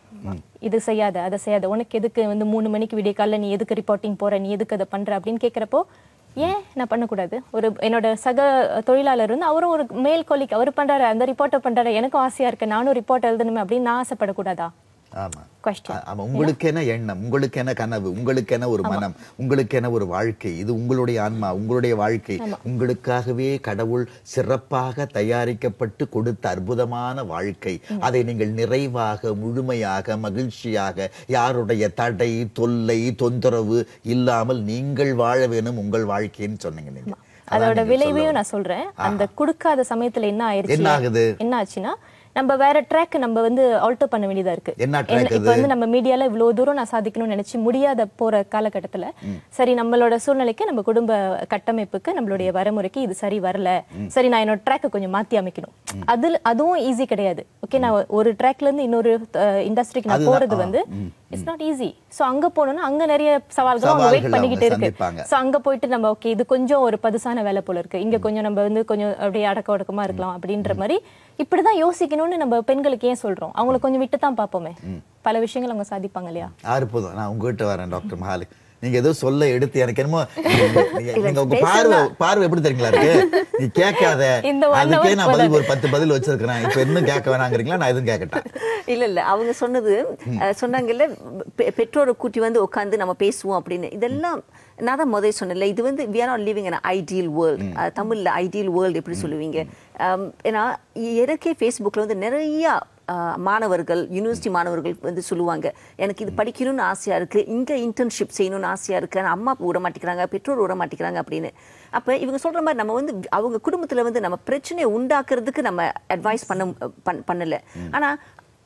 [SPEAKER 9] இது செய்யாத அதை செய்யாத உனக்கு எதுக்கு வந்து மூணு மணிக்கு விடிய காலைல நீ எதுக்கு ரிப்போர்ட்டிங் போற நீ எதுக்கு அதை பண்ற அப்படின்னு கேக்குறப்போ ஏன் நான் பண்ணக்கூடாது ஒரு என்னோட சக தொழிலாளர் வந்து அவரும் ஒரு மேல் கொலிக் அவர் பண்றாரு அந்த ரிப்போர்ட்டை பண்றாரு எனக்கும் ஆசையா இருக்கு நானும் ரிப்போர்ட் எழுதணுமே அப்படின்னு நான் ஆசைப்படக்கூடாதா
[SPEAKER 1] ஆமா
[SPEAKER 9] கொஸ்டின்
[SPEAKER 1] ஆமா உங்களுக்கென எண்ணம் உங்களுக்கென கனவு உங்களுக்கென ஒரு மனம் உங்களுக்கென ஒரு வாழ்க்கை இது உங்களுடைய ஆன்மா உங்களுடைய வாழ்க்கை உங்களுக்காகவே கடவுள் சிறப்பாக தயாரிக்கப்பட்டு கொடுத்த அற்புதமான வாழ்க்கை அதை நீங்கள் நிறைவாக முழுமையாக மகிழ்ச்சியாக யாருடைய தடை தொல்லை தொந்தரவு இல்லாமல் நீங்கள் வாழ வேணும் உங்கள் வாழ்க்கைன்னு சொன்னீங்க நீங்க அதான்
[SPEAKER 9] அதோட
[SPEAKER 1] நீங்க சொல்ல
[SPEAKER 9] விளைவையும் நான் சொல்றேன் அந்த கொடுக்காத சமயத்துல என்ன ஆயிருச்சு
[SPEAKER 1] என்ன ஆகுது?
[SPEAKER 9] என்ன ஆச்சுன்னா நம்ம வேற ட்ராக் நம்ம வந்து ஆல்டர் பண்ண வேண்டியதா இருக்கு
[SPEAKER 1] என்ன track
[SPEAKER 9] என்ன- இப்ப
[SPEAKER 1] அது?
[SPEAKER 9] வந்து நம்ம மீடியால இவ்வளவு தூரம் நான் சாதிக்கணும்னு நினைச்சு முடியாத போற காலகட்டத்துல சரி நம்மளோட சூழ்நிலைக்கு நம்ம குடும்ப கட்டமைப்புக்கு நம்மளுடைய வரமுறைக்கு இது சரி வரல சரி நான் என்னோட ட்ராக்கை கொஞ்சம் மாத்தி அமைக்கணும் அதுல அதுவும் ஈஸி கிடையாது ஓகே நான் ஒரு ட்ராக்ல இருந்து இன்னொரு இண்டஸ்ட்ரிக்கு நான்
[SPEAKER 1] அதுதான்,
[SPEAKER 9] போறது
[SPEAKER 1] ஆ,
[SPEAKER 9] வந்து இட்ஸ் நாட் ஈஸி சோ அங்க போனோம்னா அங்க நிறைய சவால்கள் அவங்க
[SPEAKER 1] சவால்கள்
[SPEAKER 9] வெயிட் பண்ணிக்கிட்டு
[SPEAKER 1] அவங்க
[SPEAKER 9] இருக்கு
[SPEAKER 1] சந்திப்பாங்க.
[SPEAKER 9] சோ அங்க போயிட்டு நம்ம ஓகே இது கொஞ்சம் ஒரு பதுசான வேலை போல இருக்கு இங்க கொஞ்சம் நம்ம வந்து கொஞ்சம் அப்படியே அடக்க ஒடுக்கமா இருக்கலாம் அப்படின்ற மாதிரி இப்படிதான் யோசிக்கணும்னு நம்ம பெண்களுக்கு ஏன் சொல்றோம் அவங்கள கொஞ்சம் விட்டு தான் பார்ப்போமே பல விஷயங்கள் அவங்க சாதிப்பாங்க இல்லையா
[SPEAKER 1] அற்புதம் நான் உங்ககிட்ட வரேன் டாக்டர் மஹாலி நீங்க ஏதோ சொல்ல எடுத்து எனக்கு என்னமோ நீங்க நீங்க உங்க
[SPEAKER 7] பேசுனா-
[SPEAKER 1] பார்வை பார்வை எப்படி தெரியுங்களா இருக்கு நீ கேட்காத
[SPEAKER 9] இந்த one
[SPEAKER 1] அதுக்கே
[SPEAKER 9] hour
[SPEAKER 1] நான் பதில்
[SPEAKER 9] போதாது.
[SPEAKER 1] ஒரு பத்து பதில் வச்சிருக்கிறேன் இப்ப இன்னும் கேட்க வேணாங்கிறீங்களா நான் எதுவும் கேட்கட்டேன்
[SPEAKER 7] இல்ல இல்ல அவங்க சொன்னது அஹ், சொன்னாங்கல்ல பெ- பெற்றோரை கூட்டி வந்து உட்காந்து நம்ம பேசுவோம் அப்படின்னு இதெல்லாம் நான் தான் முதல்ல சொன்னேன்ல இது வந்து we are not living in an ideal world அஹ், தமிழ்ல ஐடியல் வேர்ல்டு எப்படி சொல்லுவீங்க அம், ஏன்னா எனக்கே ஃபேஸ்புக்கில் வந்து நிறைய அஹ், மாணவர்கள் யூனிவர்சிட்டி மாணவர்கள் வந்து சொல்லுவாங்க எனக்கு இது படிக்கணும்னு ஆசையா இருக்கு இங்க இன்டர்ன்ஷிப் செய்யணும்னு ஆசையா இருக்கு ஆனா அம்மா விட மாட்டேங்கிறாங்க பெற்றோர் விட மாட்டேங்கிறாங்க அப்படின்னு அப்ப இவங்க சொல்ற மாதிரி நம்ம வந்து அவங்க குடும்பத்துல வந்து நம்ம பிரச்சனையை உண்டாக்குறதுக்கு நம்ம அட்வைஸ் பண்ண பண்- பண்ணல ஆனா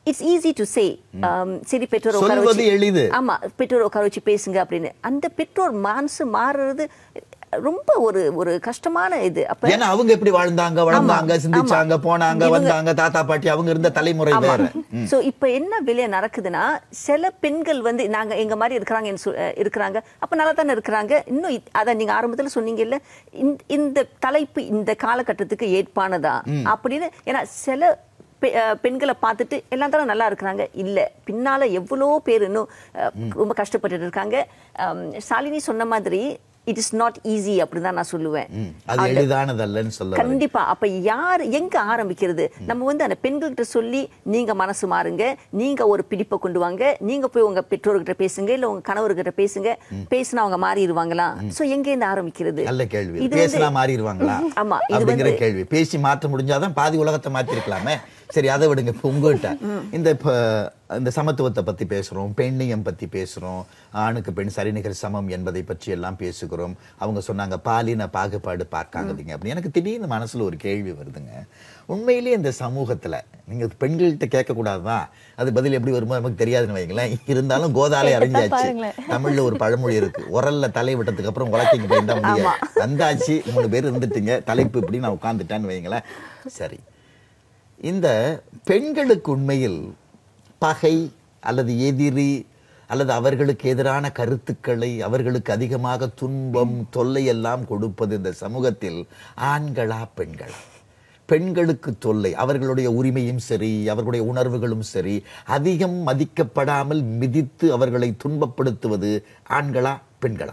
[SPEAKER 7] இட்ஸ் ஈஸி டு சே சரி பெற்றோர் உட்கார
[SPEAKER 1] சொல்வது
[SPEAKER 7] வச்சு
[SPEAKER 1] எளிது.
[SPEAKER 7] ஆமா பெற்றோர் உட்கார வச்சு பேசுங்க அப்படின்னு அந்த பெற்றோர் மனசு மாறுறது ரொம்ப ஒரு ஒரு கஷ்டமான இது அப்ப
[SPEAKER 1] ஏன்னா அவங்க எப்படி வாழ்ந்தாங்க வளர்ந்தாங்க
[SPEAKER 7] ஆமா,
[SPEAKER 1] சிந்திச்சாங்க
[SPEAKER 7] ஆமா.
[SPEAKER 1] போனாங்க
[SPEAKER 7] இவங்க-
[SPEAKER 1] வந்தாங்க தாத்தா பாட்டி அவங்க இருந்த தலைமுறை வேற ம்.
[SPEAKER 7] சோ இப்ப என்ன விலை நடக்குதுன்னா சில பெண்கள் வந்து நாங்க எங்க மாதிரி இருக்கிறாங்க இருக்கிறாங்க அப்ப நல்லா தானே இருக்கிறாங்க இன்னும் இ- அத நீங்க ஆரம்பத்துல சொன்னீங்கல்ல இந்த- இந்த தலைப்பு இந்த காலகட்டத்துக்கு ஏற்பானதா அப்படின்னு ஏன்னா சில பெ- அஹ் பெண்களை பார்த்துட்டு எல்லாம் தானே நல்லா இருக்கிறாங்க இல்ல பின்னால எவ்வளோ பேர் இன்னும் அஹ், ரொம்ப கஷ்டப்பட்டுட்டு இருக்காங்க அம், ஷாலினி சொன்ன மாதிரி இட் இஸ் நாட் ஈஸி அப்படின்னு தான் நான் சொல்லுவேன்
[SPEAKER 1] ம். அது எளிதானதல்லன்னு சொல்ல வரேன்.
[SPEAKER 7] கண்டிப்பா அப்ப யார் எங்க ஆரம்பிக்கிறது நம்ம வந்து அந்த பெண்கள்கிட்ட சொல்லி நீங்க மனசு மாறுங்க நீங்க ஒரு பிடிப்பை கொண்டு வாங்க நீங்க போய் உங்க பெற்றோர்கிட்ட பேசுங்க இல்ல உங்க கணவர்கிட்ட பேசுங்க பேசினா அவங்க மாறிடுவாங்களா சோ எங்க இருந்து ஆரம்பிக்கிறது
[SPEAKER 1] நல்ல கேள்வி
[SPEAKER 7] இது வந்து-
[SPEAKER 1] பேசினா மாறிடுவாங்களா
[SPEAKER 7] ஆமா இது
[SPEAKER 1] அப்படிங்கிற
[SPEAKER 7] வந்து
[SPEAKER 1] கேள்வி பேசி மாற்ற முடிஞ்சாதான் பாதி உலகத்தை மாத்திருக்கலாமே சரி அதை விடுங்க இப்ப உங்ககிட்ட இந்த இப்ப இந்த சமத்துவத்தை பத்தி பேசுறோம் பெண்ணியம் பத்தி பேசுறோம் ஆணுக்கு பெண் சரிநிகர் சமம் என்பதை பற்றி எல்லாம் பேசுகிறோம் அவங்க சொன்னாங்க பாலின பாகுபாடு பார்க்காதீங்க அப்படி எனக்கு திடீர்னு மனசுல ஒரு கேள்வி வருதுங்க உண்மையிலேயே இந்த சமூகத்துல நீங்க பெண்கள்கிட்ட கேட்க கூடாதுதான் அது பதில் எப்படி வருமோ நமக்கு தெரியாதுன்னு வைங்களேன் இருந்தாலும் கோதாலை அறிஞ்சாச்சு
[SPEAKER 9] பாருங்களேன்.
[SPEAKER 1] தமிழ்ல ஒரு பழமொழி இருக்கு உரல்ல தலை விட்டதுக்கு அப்புறம் உலக்கைக்கு போயிருந்தா முடியாது வந்தாச்சு மூணு பேர் இருந்துட்டீங்க தலைப்பு இப்படி நான் உட்காந்துட்டேன்னு வைங்களேன் சரி இந்த பெண்களுக்கு உண்மையில் பகை அல்லது எதிரி அல்லது அவர்களுக்கு எதிரான கருத்துக்களை அவர்களுக்கு அதிகமாக துன்பம் தொல்லை எல்லாம் கொடுப்பது இந்த சமூகத்தில் ஆண்களா பெண்களா பெண்களுக்கு தொல்லை அவர்களுடைய உரிமையும் சரி அவர்களுடைய உணர்வுகளும் சரி அதிகம் மதிக்கப்படாமல் மிதித்து அவர்களை துன்பப்படுத்துவது ஆண்களா பெண்களா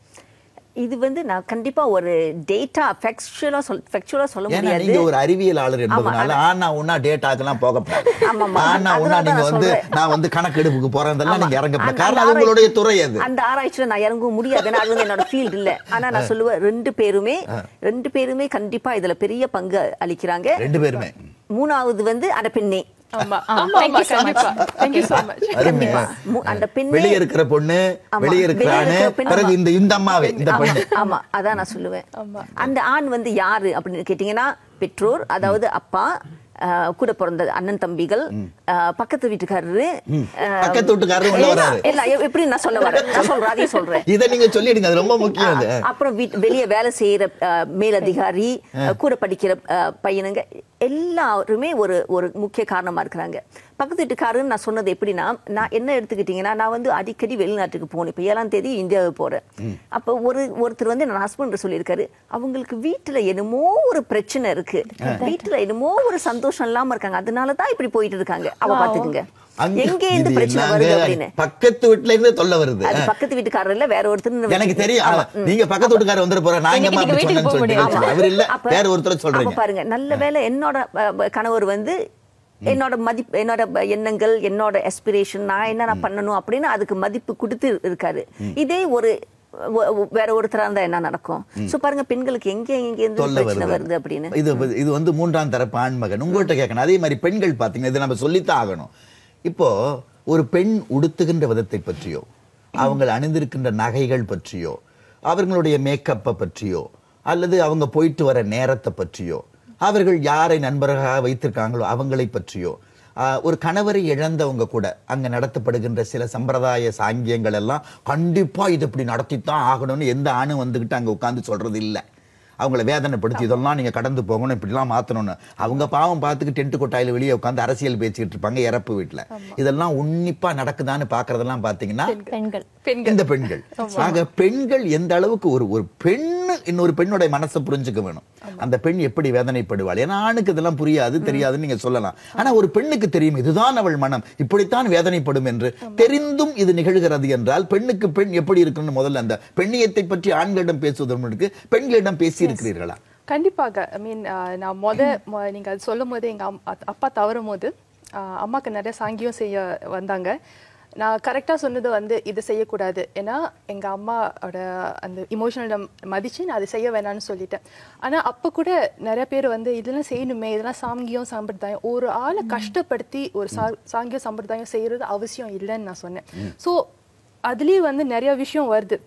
[SPEAKER 7] இது வந்து நான் கண்டிப்பா ஒரு டேட்டா ஃபேக்சுவலா சொல் ஃபேக்சுவலா சொல்ல
[SPEAKER 1] ஏன்னா
[SPEAKER 7] முடியாது
[SPEAKER 1] நீங்க ஒரு அறிவியலாளர் என்பதனால ஆனா உன்னா டேட்டாக்கெல்லாம் போகப்படாது
[SPEAKER 7] ஆமாமா.
[SPEAKER 1] ஆனா உன்னா
[SPEAKER 7] அதனால
[SPEAKER 1] நீங்க
[SPEAKER 7] தான்
[SPEAKER 1] வந்து
[SPEAKER 7] சொல்றேன்.
[SPEAKER 1] நான் வந்து கணக்கெடுப்புக்கு போறதெல்லாம்
[SPEAKER 7] ஆமா.
[SPEAKER 1] நீங்க இறங்கப்பட
[SPEAKER 7] அந்த-
[SPEAKER 1] காரணம்
[SPEAKER 7] அந்த
[SPEAKER 1] அது உங்களுடைய
[SPEAKER 7] ஆராய்ச்சி-
[SPEAKER 1] துறை அது
[SPEAKER 7] அந்த ஆராய்ச்சியில நான் இறங்கவும் முடியாது ஏன்னா அது வந்து என்னோட ஃபீல்ட் இல்ல ஆனா நான் சொல்லுவேன் ரெண்டு பேருமே ரெண்டு பேருமே கண்டிப்பா இதுல பெரிய பங்கு அளிக்கிறாங்க
[SPEAKER 1] ரெண்டு பேருமே
[SPEAKER 7] மூணாவது வந்து அந்த பெண்ணே
[SPEAKER 8] ஆமா ஆமா ஆமா கண்டிப்பா தேங்க்யூ so மச்
[SPEAKER 1] அருமை
[SPEAKER 7] மு- அந்த பெண்ணே
[SPEAKER 1] வெளியே இருக்கிற பொண்ணு
[SPEAKER 7] ஆமா.
[SPEAKER 1] வெளியே இருக்கிற
[SPEAKER 7] வெளிய
[SPEAKER 1] ஆணு
[SPEAKER 7] இருக்கிற பெண்,
[SPEAKER 1] பிறகு
[SPEAKER 7] ஆமா.
[SPEAKER 1] இந்த இந்த அம்மாவே இந்த
[SPEAKER 7] ஆமா,
[SPEAKER 1] பெண்ணு
[SPEAKER 7] ஆமா அதான் நான் சொல்லுவேன் அந்த ஆண் வந்து யாரு அப்படின்னு கேட்டீங்கன்னா பெற்றோர் அதாவது அப்பா அஹ், கூட பிறந்த அண்ணன் தம்பிகள் அஹ், பக்கத்து வீட்டுக்காரரு அஹ்,
[SPEAKER 1] பக்கத்து வீட்டுக்காரரு உள்ள
[SPEAKER 7] எல்லாம்,
[SPEAKER 1] வராரு.
[SPEAKER 7] எல்லாம் எ- எப்படி நான் சொல்ல வரேன் நான் சொல்றேன் அதையும் சொல்றேன்
[SPEAKER 1] இதை நீங்க சொல்லிடுங்க அது ரொம்ப முக்கியம் அது
[SPEAKER 7] அப்புறம் வீட் வெளியே வேலை செய்யற அஹ், மேலதிகாரி அஹ், கூட படிக்கிற அஹ், பையனுங்க எல்லாருமே ஒரு ஒரு முக்கிய காரணமா இருக்கிறாங்க பக்கத்து வீட்டுக்காரன்னு நான் சொன்னது எப்படின்னா நான் என்ன எடுத்துக்கிட்டீங்கன்னா நான் வந்து அடிக்கடி வெளிநாட்டுக்கு போனேன் இப்போ ஏழாம் தேதி இந்தியாவுக்கு போறேன் அப்போ ஒரு ஒருத்தர் வந்து நான் ஹஸ்பண்ட் சொல்லியிருக்காரு அவங்களுக்கு வீட்டுல என்னமோ ஒரு பிரச்சனை இருக்கு வீட்டுல என்னமோ ஒரு சந்தோஷம் இல்லாம இருக்காங்க அதனால தான் இப்படி போயிட்டு இருக்காங்க அவ பாத்துக்குங்க
[SPEAKER 1] அங்க
[SPEAKER 7] எங்கே இருந்து
[SPEAKER 1] இது
[SPEAKER 7] பிரச்சனை
[SPEAKER 1] என்னங்க?
[SPEAKER 7] வருது அப்படின்னு
[SPEAKER 1] பக்கத்து வீட்டுல இருந்து தொல்லை வருது
[SPEAKER 7] அது பக்கத்து வீட்டுக்காரர் இல்ல வேற ஒருத்தர்
[SPEAKER 1] எனக்கு தெரியும் ஆமா. நீங்க பக்கத்து வீட்டுக்காரர் வந்துட போற நான் எங்கம்மா
[SPEAKER 9] நீங்க
[SPEAKER 1] அப்படி
[SPEAKER 9] வீட்டுக்கு
[SPEAKER 1] சொன்னேன்னு
[SPEAKER 9] போக
[SPEAKER 1] சொல்லிட்டு
[SPEAKER 9] முடியாது.
[SPEAKER 1] அவர் இல்ல
[SPEAKER 7] அப்ப-
[SPEAKER 1] வேற ஒருத்தர்
[SPEAKER 7] அப்ப
[SPEAKER 1] சொல்றீங்க
[SPEAKER 7] பாருங்க நல்ல வேளை என்னோட அஹ், அஹ், கணவர் வந்து என்னோட மதிப்பு என்னோட ப- எண்ணங்கள் என்னோட எஸ்பிரேஷன் நான் என்ன நான் பண்ணணும் அப்படின்னு அதுக்கு மதிப்பு கொடுத்து இருக்காரு இதே ஒரு ஒ- ஒ- வேற ஒருத்தரா இருந்தா என்ன நடக்கும் சோ பாருங்க பெண்களுக்கு எங்க எங்க இருந்து
[SPEAKER 1] தொல்லை
[SPEAKER 7] பிரச்சனை
[SPEAKER 1] வருது
[SPEAKER 7] வருது அப்படின்னு
[SPEAKER 1] இது இது வந்து மூன்றாம் தரப்பு ஆண்மகன் உங்கள்கிட்ட கேட்கணும் அதே மாதிரி பெண்கள் பாத்தீங்கன்னா இது நம்ம சொல்லித்தான் ஆகணும் இப்போ ஒரு பெண் உடுத்துகின்ற விதத்தை பற்றியோ அவங்க அணிந்திருக்கின்ற நகைகள் பற்றியோ அவர்களுடைய மேக்கப்பை பற்றியோ அல்லது அவங்க போயிட்டு வர நேரத்தை பற்றியோ அவர்கள் யாரை நண்பர்களாக வைத்திருக்காங்களோ அவங்களை பற்றியோ ஆஹ், ஒரு கணவரை இழந்தவங்க கூட அங்க நடத்தப்படுகின்ற சில சம்பிரதாய சாங்கியங்கள் எல்லாம் கண்டிப்பா இது இப்படி நடத்தித்தான் ஆகணும்னு எந்த ஆணும் வந்துகிட்டு அங்க உட்கார்ந்து சொல்றது இல்லை அவங்கள வேதனைப்படுத்தி இதெல்லாம் நீங்க கடந்து போகணும் இப்படிலாம் மாத்தணும்னு அவங்க பாவம் பார்த்துக்கு டென்ட் கொட்டாயில வெளியே உட்காந்து அரசியல் பேசிக்கிட்டு இருப்பாங்க இறப்பு வீட்டுல இதெல்லாம் உன்னிப்பா நடக்குதான்னு பாக்குறதெல்லாம் பாத்தீங்கன்னா
[SPEAKER 9] பெண்கள்
[SPEAKER 1] இந்த பெண்கள் ஆக பெண்கள் எந்த அளவுக்கு ஒரு ஒரு பெண்ணு இன்னொரு பெண்ணுடைய மனசை புரிஞ்சுக்க வேணும் அந்த பெண் எப்படி வேதனைப்படுவாள் ஏன்னா ஆணுக்கு இதெல்லாம் புரியாது தெரியாதுன்னு நீங்க சொல்லலாம் ஆனா ஒரு பெண்ணுக்கு தெரியும் இதுதான் அவள் மனம் இப்படித்தான் வேதனைப்படும் என்று தெரிந்தும் இது நிகழ்கிறது என்றால் பெண்ணுக்கு பெண் எப்படி இருக்குன்னு முதல்ல அந்த பெண்ணியத்தை பற்றி ஆண்களிடம் பேசுவதற்கு பெண்களிடம் பேசி இருக்கிறீர்களா
[SPEAKER 8] கண்டிப்பாக ஐ மீன் நான் முத மொ- நீங்க அது சொல்லும் போது எங்க அம்- அத்- அப்பா தவறும் போது ஆஹ், அம்மாக்கு நிறைய சாங்கியம் செய்ய வந்தாங்க நான் கரெக்டாக சொன்னது வந்து இது செய்யக்கூடாது ஏன்னா எங்க அம்மாவோட அந்த இமோஷனல் மதிச்சு நான் அதை செய்ய வேணாம்னு சொல்லிட்டேன் ஆனா அப்ப கூட நிறைய பேர் வந்து இதெல்லாம் செய்யணுமே இதெல்லாம் சாங்கியம் சம்பிரதாயம் ஒரு ஆளை கஷ்டப்படுத்தி ஒரு சா- சாங்கியம் சம்பிரதாயம் செய்யறது அவசியம் இல்லைன்னு நான் சொன்னேன் ஸோ அதுலயே வந்து நிறைய விஷயம் வருது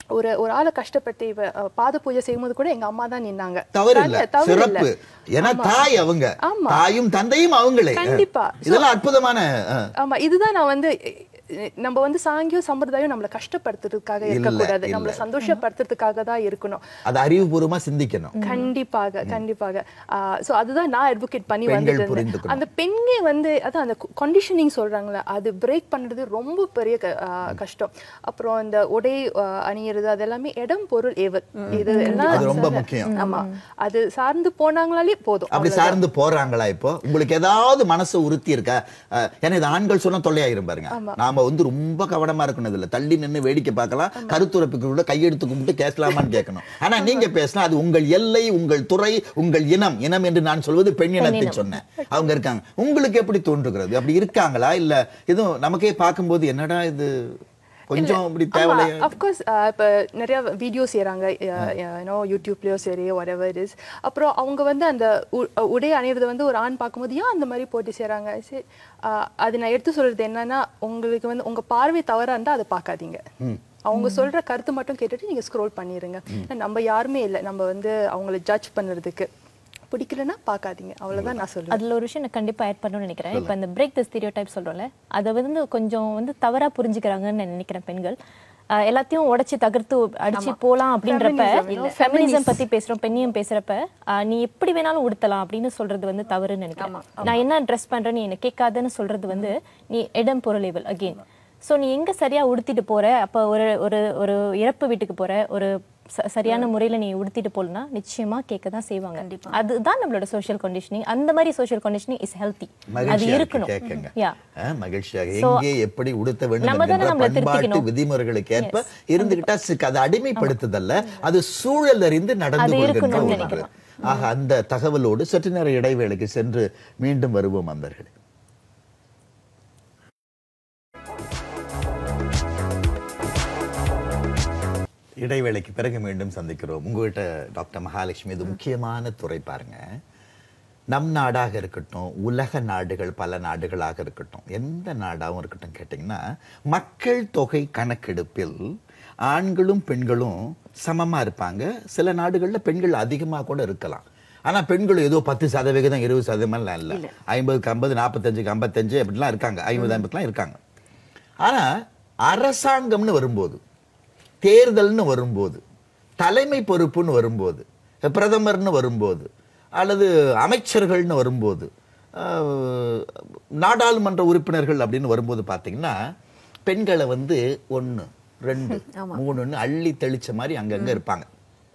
[SPEAKER 8] ஒரு ஒரு ஆளை கஷ்டப்பட்டு இவ அஹ், பாத பூஜை செய்யும்போது கூட எங்க அம்மா தான் நின்னாங்க
[SPEAKER 1] தவறு இல்ல
[SPEAKER 8] தவறு- தவறு இல்ல.
[SPEAKER 1] சிறப்பு ஏன்னா தாய் அவங்க
[SPEAKER 8] ஆமா.
[SPEAKER 1] தாயும் தந்தையும் அவங்களே
[SPEAKER 8] கண்டிப்பா.
[SPEAKER 1] இதெல்லாம் அற்புதமான அஹ்,
[SPEAKER 8] ஆமா இதுதான் நான் வந்து அஹ், நம்ம வந்து சாங்கியம் சம்பிரதாயம் நம்மளை கஷ்டப்படுத்துறதுக்காக இருக்கக்கூடாது
[SPEAKER 1] இல்ல.
[SPEAKER 8] நம்மளை சந்தோஷப்படுத்துறதுக்காக தான் இருக்கணும்
[SPEAKER 1] அது அறிவுபூர்வமா சிந்திக்கணும்
[SPEAKER 8] கண்டிப்பாக கண்டிப்பாக சோ அதுதான் நான் அட்வொகேட் பண்ணி
[SPEAKER 1] பெண்கள்
[SPEAKER 8] வந்துட்டு இருந்தேன்
[SPEAKER 1] புரிந்துக்கணும்.
[SPEAKER 8] அந்த பெண்கள் வந்து அதான் அந்த கண்டிஷனிங் சொல்றாங்களே அது பிரேக் பண்றது ரொம்ப பெரிய க- ஆ, கஷ்டம் அப்புறம் இந்த உடை ஆ, அணியிறது அது எல்லாமே இடம் பொருள் ஏவல் இது எல்லாம்
[SPEAKER 1] அது ரொம்ப
[SPEAKER 8] சார்-
[SPEAKER 1] முக்கியம்.
[SPEAKER 8] ஆமா அது சார்ந்து போனாங்களாலே போதும்
[SPEAKER 1] அப்படி
[SPEAKER 8] அவ்வளவுதான்.
[SPEAKER 1] சார்ந்து போறாங்களா இப்போ உங்களுக்கு ஏதாவது மனசு உறுத்தி இருக்கா அஹ், ஏன்னா இது ஆண்கள் சொன்னா தொல்லையாயிரும் பாருங்க நாம வந்து ரொம்ப கவனமா இருக்கணும் இதுல தள்ளி நின்னு வேடிக்கை பார்க்கலாம் கருத்துறப்புக்கு கூட கையெடுத்து கும்பிட்டு கேட்கலாமான்னு கேட்கணும் ஆனா நீங்க பேசினா அது உங்கள் எல்லை உங்கள் துறை உங்கள் இனம் இனம் என்று நான் சொல்வது பெண் இனத்தை சொன்னேன் அவங்க இருக்காங்க உங்களுக்கு எப்படி தோன்றுகிறது அப்படி இருக்காங்களா இல்ல எதுவும் நமக்கே பார்க்கும்போது என்னடா இது கொஞ்சம் அப்படி தேவையில்லையா
[SPEAKER 8] அஃப்கோர்ஸ் இப்போ நிறைய வீடியோ செய்கிறாங்க யூனோ யூடியூப்லேயோ சரி whatever it is அப்புறம் அவங்க வந்து அந்த உ- உடை அணியிறது வந்து ஒரு ஆண் பார்க்கும்போது ஏன் அந்த மாதிரி போட்டு செய்கிறாங்க சரி அஹ், அது நான் எடுத்து சொல்றது என்னன்னா உங்களுக்கு வந்து உங்க பார்வை தவறா இருந்தா அதை பார்க்காதீங்க அவங்க சொல்ற கருத்து மட்டும் கேட்டுட்டு நீங்க ஸ்க்ரோல் பண்ணிடுங்க நம்ம யாருமே இல்லை நம்ம வந்து அவங்கள ஜட்ஜ் பண்ணுறதுக்கு பிடிக்கலன்னா பார்க்காதீங்க அவ்வளவுதான் நான் சொல்லுவேன்
[SPEAKER 9] அதுல ஒரு விஷயம் நான் கண்டிப்பா ஆட் பண்ணணும்னு நினைக்கிறேன் இப்போ இந்த பிரேக் த ஸ்டீரியோ டைப் சொல்றோம்ல அதை வந்து கொஞ்சம் வந்து தவறா புரிஞ்சுக்கிறாங்கன்னு நான் நினைக்கிறேன் பெண்கள் ஆஹ் எல்லாத்தையும் உடைச்சு தகர்த்து அடிச்சு போலாம் அப்படின்றப்ப
[SPEAKER 8] Feminism, no,
[SPEAKER 9] ஃபெமினிசம் பத்தி பேசுறோம் பெண்ணியம் பேசுறப்ப ஆஹ் நீ எப்படி வேணாலும் உடுத்தலாம் அப்படின்னு சொல்றது வந்து தவறுன்னு நினைக்கிறேன் நான் என்ன ட்ரெஸ் பண்றேன் நீ என்ன கேட்காதன்னு சொல்றது வந்து நீ இடம் பொருளேவல் அகெயின் சோ நீ எங்க சரியா உடுத்திட்டு போற அப்ப ஒரு ஒரு ஒரு இறப்பு வீட்டுக்கு போற ஒரு ச- சரியான முறையில நீ உடுத்திட்டு போலனா நிச்சயமா கேட்க தான் செய்வாங்க அதுதான் நம்மளோட சோஷியல் கண்டிஷனிங் அந்த மாதிரி சோஷியல் கண்டிஷனிங் இஸ் ஹெல்த்தி அது
[SPEAKER 1] மகிழ்ச்சியா இருக்கு
[SPEAKER 9] இருக்கணும்
[SPEAKER 1] கேட்குங்க
[SPEAKER 9] யா
[SPEAKER 1] அஹ், மகிழ்ச்சியாக
[SPEAKER 9] So,
[SPEAKER 1] எங்கே எப்படி உடுத்த வேண்டும்
[SPEAKER 9] நம்ம தானே
[SPEAKER 1] என்கின்ற
[SPEAKER 9] நம்மளை
[SPEAKER 1] பண்பாட்டு
[SPEAKER 9] திருத்திக்கணும்.
[SPEAKER 1] விதிமுறைகளுக்கு ஏற்ப இருந்துகிட்டா சிக்க அது அடிமைப்படுத்துதல்ல அது சூழல் அறிந்து நடந்து
[SPEAKER 9] அது
[SPEAKER 1] கொள்கின்ற
[SPEAKER 9] இருக்கணும்னு
[SPEAKER 1] ஒன்று
[SPEAKER 9] நினைக்கிறேன்.
[SPEAKER 1] ஆக அந்த தகவலோடு சற்று நேர இடைவேளைக்கு சென்று மீண்டும் வருவோம் அன்பர்களே இடைவேளைக்கு பிறகு மீண்டும் சந்திக்கிறோம் உங்ககிட்ட டாக்டர் மகாலட்சுமி இது முக்கியமான துறை பாருங்க நம் நாடாக இருக்கட்டும் உலக நாடுகள் பல நாடுகளாக இருக்கட்டும் எந்த நாடாகவும் இருக்கட்டும் கேட்டிங்கன்னா மக்கள் தொகை கணக்கெடுப்பில் ஆண்களும் பெண்களும் சமமா இருப்பாங்க சில நாடுகள்ல பெண்கள் அதிகமா கூட இருக்கலாம் ஆனா பெண்கள் ஏதோ பத்து சதவிகிதம் இருபது சதவீதம்லாம் இல்லை ஐம்பதுக்கு ஐம்பது நாற்பத்தஞ்சுக்கு ஐம்பத்தஞ்சு அப்படிலாம் இருக்காங்க ஐம்பது ஐம்பதுலாம் இருக்காங்க ஆனா அரசாங்கம்னு வரும்போது தேர்தல்னு வரும்போது தலைமை பொறுப்புன்னு வரும்போது பிரதமர்னு வரும்போது அல்லது அமைச்சர்கள்னு வரும்போது ஆஹ், நாடாளுமன்ற உறுப்பினர்கள் அப்படின்னு வரும்போது பார்த்தீங்கன்னா பெண்களை வந்து ஒன்று ரெண்டு மூணுன்னு அள்ளி தெளிச்ச மாதிரி அங்கங்க இருப்பாங்க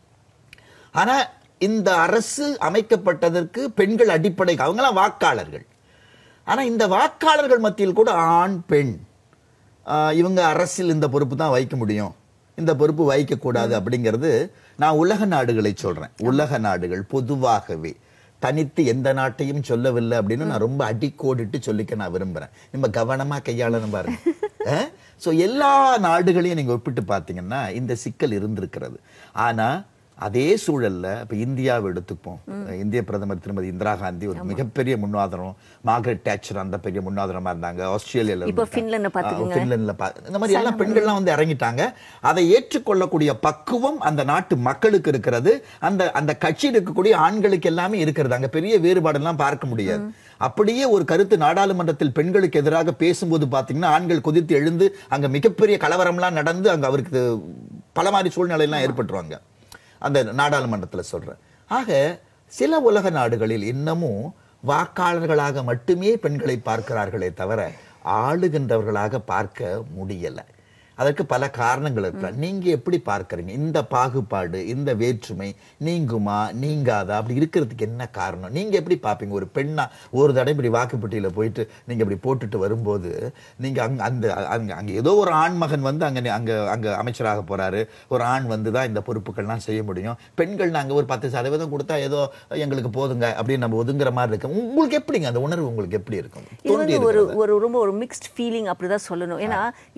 [SPEAKER 1] ஆனா இந்த அரசு அமைக்கப்பட்டதற்கு பெண்கள் அடிப்படை அவங்களாம் வாக்காளர்கள் ஆனா இந்த வாக்காளர்கள் மத்தியில் கூட ஆண் பெண் ஆஹ் இவங்க அரசில் இந்த பொறுப்பு தான் வைக்க முடியும் இந்த பொறுப்பு வைக்கக்கூடாது அப்படிங்கிறது நான் உலக நாடுகளை சொல்றேன் உலக நாடுகள் பொதுவாகவே தனித்து எந்த நாட்டையும் சொல்லவில்லை அப்படின்னு நான் ரொம்ப அடிக்கோடிட்டு சொல்லிக்க நான் விரும்புறேன் நம்ம கவனமா கையாளணும் பாருங்க ஸோ எல்லா நாடுகளையும் நீங்க ஒப்பிட்டு பார்த்தீங்கன்னா இந்த சிக்கல் இருந்திருக்கிறது ஆனா அதே சூழல்ல இப்ப இந்தியாவை எடுத்துப்போம் இந்திய பிரதமர் திருமதி இந்திரா காந்தி ஒரு மிகப்பெரிய முன்வாதனம் மார்கரெட் டேச்சர் அந்த பெரிய முன்வாதனமா இருந்தாங்க ஆஸ்திரேலியால
[SPEAKER 7] இப்போ
[SPEAKER 1] இருந்திருக்காங்க.
[SPEAKER 7] ஃபின்லாண்ட பாத்துக்கோங்க.
[SPEAKER 1] ஆ, ஃபின்லாண்ட்ல பா- இந்த மாதிரி எல்லாம் பெண்கள்லாம் வந்து இறங்கிட்டாங்க அதை ஏற்றுக்கொள்ளக்கூடிய பக்குவம் அந்த நாட்டு மக்களுக்கு இருக்கிறது அந்த அந்த கட்சியில் இருக்கக்கூடிய ஆண்களுக்கு எல்லாமே இருக்கிறது அங்க பெரிய வேறுபாடெல்லாம் பார்க்க முடியாது அப்படியே ஒரு கருத்து நாடாளுமன்றத்தில் பெண்களுக்கு எதிராக பேசும்போது பாத்தீங்கன்னா ஆண்கள் கொதித்து எழுந்து அங்க மிகப்பெரிய கலவரம்லாம் நடந்து அங்க அவருக்கு பல மாதிரி சூழ்நிலை எல்லாம் ஏற்பட்டுருவாங்க அந்த நாடாளுமன்றத்துல சொல்றேன் ஆக சில உலக நாடுகளில் இன்னமும் வாக்காளர்களாக மட்டுமே பெண்களை பார்க்கிறார்களே தவிர ஆளுகின்றவர்களாக பார்க்க முடியல அதற்கு பல காரணங்கள் இருக்கலாம் நீங்க எப்படி பார்க்கறீங்க இந்த பாகுபாடு இந்த வேற்றுமை நீங்குமா நீங்காதா அப்படி இருக்கிறதுக்கு என்ன காரணம் நீங்க எப்படி பார்ப்பீங்க ஒரு பெண்ணா ஒரு தடவை இப்படி வாக்குப்பட்டியில போயிட்டு நீங்க இப்படி போட்டுட்டு வரும்போது நீங்க அங்க அந்த அங்க அங்க ஏதோ ஒரு ஆண் மகன் வந்து அங்க அங்க அங்க அமைச்சராக போறாரு ஒரு ஆண் வந்து தான் இந்த பொறுப்புகள்லாம் செய்ய முடியும் பெண்கள் நாங்க ஒரு பத்து சதவீதம் கொடுத்தா ஏதோ எங்களுக்கு போதுங்க அப்படின்னு நம்ம ஒதுங்குற மாதிரி இருக்கு உங்களுக்கு எப்படிங்க அந்த உணர்வு உங்களுக்கு எப்படி இருக்கும்
[SPEAKER 7] இது
[SPEAKER 1] தோன்றி
[SPEAKER 7] வந்து ஒரு
[SPEAKER 1] இருக்கிறதா?
[SPEAKER 7] ஒரு ரொம்ப ஒரு மிக்ஸ்ட் ஃபீலிங் அப்படிதான் சொல்லணும் ஏன்னா இன்-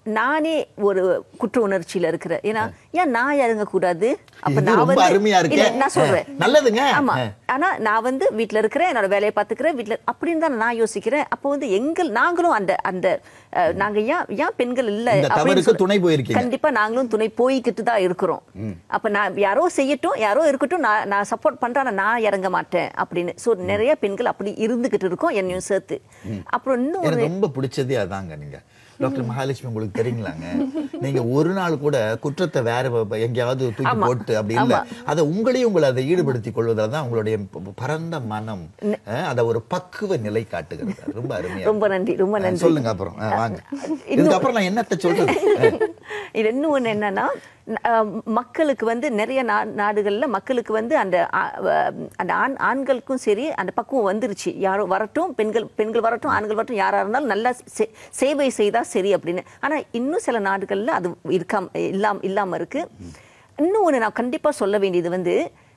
[SPEAKER 7] நானே ஒரு குற்ற உணர்ச்சியில இருக்கிறேன் ஏன்னா ஏன் நான் இறங்கக்கூடாது அப்ப
[SPEAKER 1] இது
[SPEAKER 7] நான்
[SPEAKER 1] ரொம்ப
[SPEAKER 7] வந்து
[SPEAKER 1] அருமையா இருக்கு.
[SPEAKER 7] இல்ல, நான் சொல்றேன்
[SPEAKER 1] ஆ, நல்லதுங்க.
[SPEAKER 7] ஆமா
[SPEAKER 1] ஆ.
[SPEAKER 7] ஆனா நான் வந்து வீட்ல இருக்கிறேன் என்னோட வேலையை பார்த்துக்கிறேன் வீட்ல அப்படின்னு தான் நான் யோசிக்கிறேன் அப்போ வந்து எங்கள் நாங்களும் அந்த அந்த அஹ், நாங்க ஏன் ஏன் பெண்கள் இல்ல
[SPEAKER 1] இந்த
[SPEAKER 7] அப்படின்னு
[SPEAKER 1] தவறுக்கு
[SPEAKER 7] சொல்லி-
[SPEAKER 1] துணை போயிருக்கீங்க.
[SPEAKER 7] கண்டிப்பா நாங்களும் துணை போய்கிட்டு தான் இருக்கிறோம் அப்ப நான் யாரோ செய்யட்டும் யாரோ இருக்கட்டும் நான் நான் சப்போர்ட் பண்றேன் ஆனா நான் இறங்க மாட்டேன் அப்படின்னு சோ நிறைய பெண்கள் அப்படி இருந்துகிட்டு இருக்கோம் என்னையும் சேர்த்து அப்புறம் இன்னும்
[SPEAKER 1] எனக்கு ரொம்ப பிடிச்சதே அதாங்க நீங்க டாக்டர் மகாலட்சுமி உங்களுக்கு தெரியுங்களாங்க நீங்க ஒரு நாள் கூட குற்றத்தை வேற ப- எங்கேயாவது தூக்கி
[SPEAKER 7] ஆமா.
[SPEAKER 1] போட்டு அப்படி இல்ல அதை உங்களையும் உங்களை அதை ஈடுபடுத்திக் கொள்வதால் தான் உங்களுடைய ப- பரந்த மனம் அஹ், அதை ஒரு பக்குவ நிலை காட்டுகிறது ரொம்ப அருமையா
[SPEAKER 7] ரொம்ப நன்றி ரொம்ப
[SPEAKER 1] இருக்கு.
[SPEAKER 7] நன்றி
[SPEAKER 1] சொல்லுங்க அப்புறம் அஹ், வாங்க இதுக்கப்புறம் நான் என்னத்த சொல்றது அஹ்,
[SPEAKER 7] இது இன்னும் ஒண்ணு என்னன்னா அஹ், மக்களுக்கு வந்து நிறைய நா- நாடுகள்ல மக்களுக்கு வந்து அந்த ஆ- அஹ், அந்த ஆண் ஆண்களுக்கும் சரி அந்த பக்குவம் வந்துருச்சு யாரோ வரட்டும் பெண்கள் பெண்கள் வரட்டும் ஆண்கள் வரட்டும் யாரா இருந்தாலும் நல்லா சே- சேவை செய்தா சரி அப்படின்னு ஆனா இன்னும் சில நாடுகள்ல அது இருக்காம இல்லாம இல்லாம இருக்கு இன்னும் ஒண்ணு நான் கண்டிப்பா சொல்ல வேண்டியது வந்து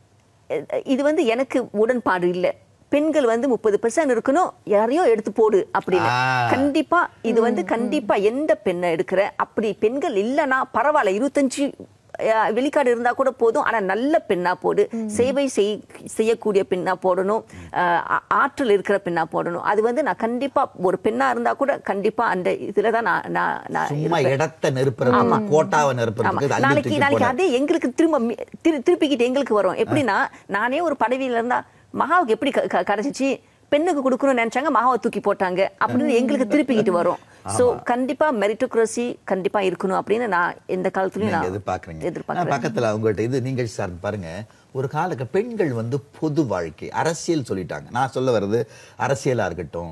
[SPEAKER 7] அஹ், இது வந்து எனக்கு உடன்பாடு இல்லை பெண்கள் வந்து முப்பது பெர்சன்ட் இருக்கணும் யாரையோ எடுத்து போடு அப்படின்னு
[SPEAKER 1] ஆ.
[SPEAKER 7] கண்டிப்பா இது வந்து கண்டிப்பா எந்த பெண்ணை எடுக்கிற அப்படி பெண்கள் இல்லைன்னா பரவாயில்ல இருபத்தஞ்சு அஹ், வெளிக்காடு இருந்தா கூட போதும் ஆனா நல்ல பெண்ணா போடு சேவை செய் செய்யக்கூடிய பெண்ணா போடணும் அஹ், ஆ- ஆற்றல் இருக்கிற பெண்ணா போடணும் அது வந்து நான் கண்டிப்பா ஒரு பெண்ணா இருந்தா கூட கண்டிப்பா அந்த இதுல தான் நான் நான் நான்
[SPEAKER 1] சும்மா
[SPEAKER 7] இருப்பேன்.
[SPEAKER 1] இடத்த நெருப்புறது கோட்டாவை
[SPEAKER 7] ஆமா.
[SPEAKER 1] நெருப்புறதுக்கு அள்ளி
[SPEAKER 7] நாளைக்கு
[SPEAKER 1] தூக்கி
[SPEAKER 7] நாளைக்கு
[SPEAKER 1] போடாது.
[SPEAKER 7] அதே எங்களுக்கு திரும்ப மி- திரு- திருப்பிக்கிட்டு எங்களுக்கு வரும் எப்படின்னா நானே ஒரு பதவியில இருந்தா மகாவுக்கு எப்படி க- க- கிடைச்சிச்சு பெண்ணுக்கு கொடுக்கணும்னு நினைச்சாங்க மகாவை தூக்கி போட்டாங்க அப்படின்னு எங்களுக்கு திருப்பிக்கிட்டு வரும் சோ கண்டிப்பா மெரிட்டோக்ரஸி கண்டிப்பா இருக்கணும் அப்படின்னு நான் எந்த காலத்துலயும்
[SPEAKER 1] நீங்க
[SPEAKER 7] நான்
[SPEAKER 1] எதிர்பார்க்கறீங்க நான்
[SPEAKER 7] எதிர்பார்க்கிறேன்
[SPEAKER 1] பக்கத்துல உங்கள்ட்ட இது நீங்கள் சார் பாருங்க ஒரு காலக்க பெண்கள் வந்து பொது வாழ்க்கை அரசியல் சொல்லிட்டாங்க நான் சொல்ல வர்றது அரசியலா இருக்கட்டும்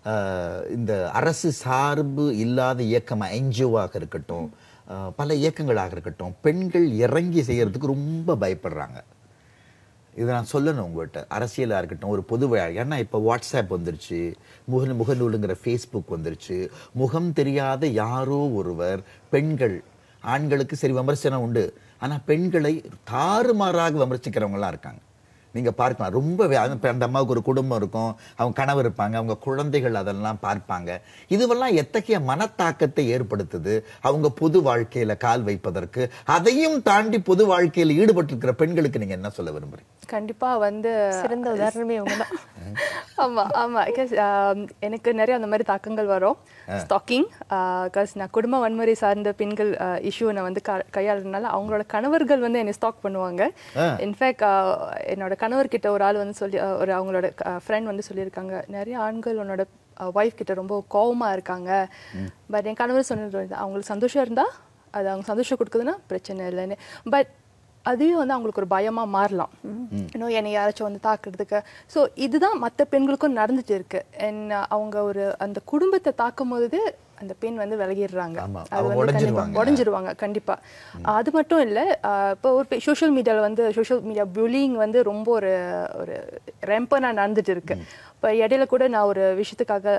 [SPEAKER 1] ஆஹ் இந்த அரசு சார்பு இல்லாத இயக்கமா என்ஜிஓவாக இருக்கட்டும் ஆஹ் பல இயக்கங்களாக இருக்கட்டும் பெண்கள் இறங்கி செய்யறதுக்கு ரொம்ப பயப்படுறாங்க இதை நான் சொல்லணும் உங்கள்கிட்ட அரசியலாக இருக்கட்டும் ஒரு பொது வழி ஏன்னா இப்போ வாட்ஸ்அப் வந்துருச்சு முக முகநூலுங்கிற ஃபேஸ்புக் வந்துருச்சு முகம் தெரியாத யாரோ ஒருவர் பெண்கள் ஆண்களுக்கு சரி விமர்சனம் உண்டு ஆனால் பெண்களை தாறுமாறாக விமர்சிக்கிறவங்களாம் இருக்காங்க நீங்கள் பார்க்கலாம் ரொம்ப வே- அந்த அந்த அம்மாவுக்கு ஒரு குடும்பம் இருக்கும் அவங்க கணவர் இருப்பாங்க அவங்க குழந்தைகள் அதெல்லாம் பார்ப்பாங்க இதுவெல்லாம் எத்தகைய மனத்தாக்கத்தை ஏற்படுத்துது அவங்க பொது வாழ்க்கையில கால் வைப்பதற்கு அதையும் தாண்டி பொது வாழ்க்கையில் ஈடுபட்டிருக்கிற பெண்களுக்கு நீங்க என்ன சொல்ல விரும்புறீங்க
[SPEAKER 8] கண்டிப்பா வந்து
[SPEAKER 9] சிறந்த உதாரணமே அவங்க தான்
[SPEAKER 8] ஆமா ஆமா பிகாஸ் எனக்கு நிறைய அந்த மாதிரி தாக்கங்கள் வரும் ஸ்டாக்கிங் பிகாஸ் நான் குடும்ப வன்முறை சார்ந்த பெண்கள் இஷ்யூ நான் வந்து க- கையாளுறதுனால அவங்களோட கணவர்கள் வந்து என்னை ஸ்டாக் பண்ணுவாங்க இன்ஃபேக்ட் என்னோட கணவர்கிட்ட ஒரு ஆள் வந்து சொல்லி அஹ், ஒரு அவங்களோட ஃப்ரெண்ட் வந்து சொல்லியிருக்காங்க நிறைய ஆண்கள் உன்னோட ஒய்ஃப் கிட்ட ரொம்ப கோவமா இருக்காங்க பட் என் கணவர் சொன்னது வந்து, அவங்களுக்கு சந்தோஷம் இருந்தா அது அவங்க சந்தோஷம் கொடுக்குதுன்னா பிரச்சனை இல்லைன்னு பட் அதுவே வந்து அவங்களுக்கு ஒரு பயமா மாறலாம் இன்னும் என்னை யாராச்சும் வந்து தாக்குறதுக்கு ஸோ இதுதான் மற்ற பெண்களுக்கும் நடந்துட்டு இருக்கு என்ன அவங்க ஒரு அந்த குடும்பத்தை தாக்கும் போது அந்த பெண் வந்து விலகிடுறாங்க
[SPEAKER 1] ஆமா,
[SPEAKER 8] அது
[SPEAKER 1] அவங்க
[SPEAKER 8] வந்து கண்டிப்பா
[SPEAKER 1] உடைஞ்சிருவாங்க.
[SPEAKER 8] உடஞ்சிருவாங்க கண்டிப்பா அது மட்டும் இல்ல ஆஹ் இப்போ ஒரு சோஷியல் மீடியால வந்து சோஷியல் மீடியா புல்லிங் வந்து ரொம்ப ஒரு ஒரு ரெம்பனா நடந்துட்டு இருக்கு இப்போ இடையில கூட நான் ஒரு விஷயத்துக்காக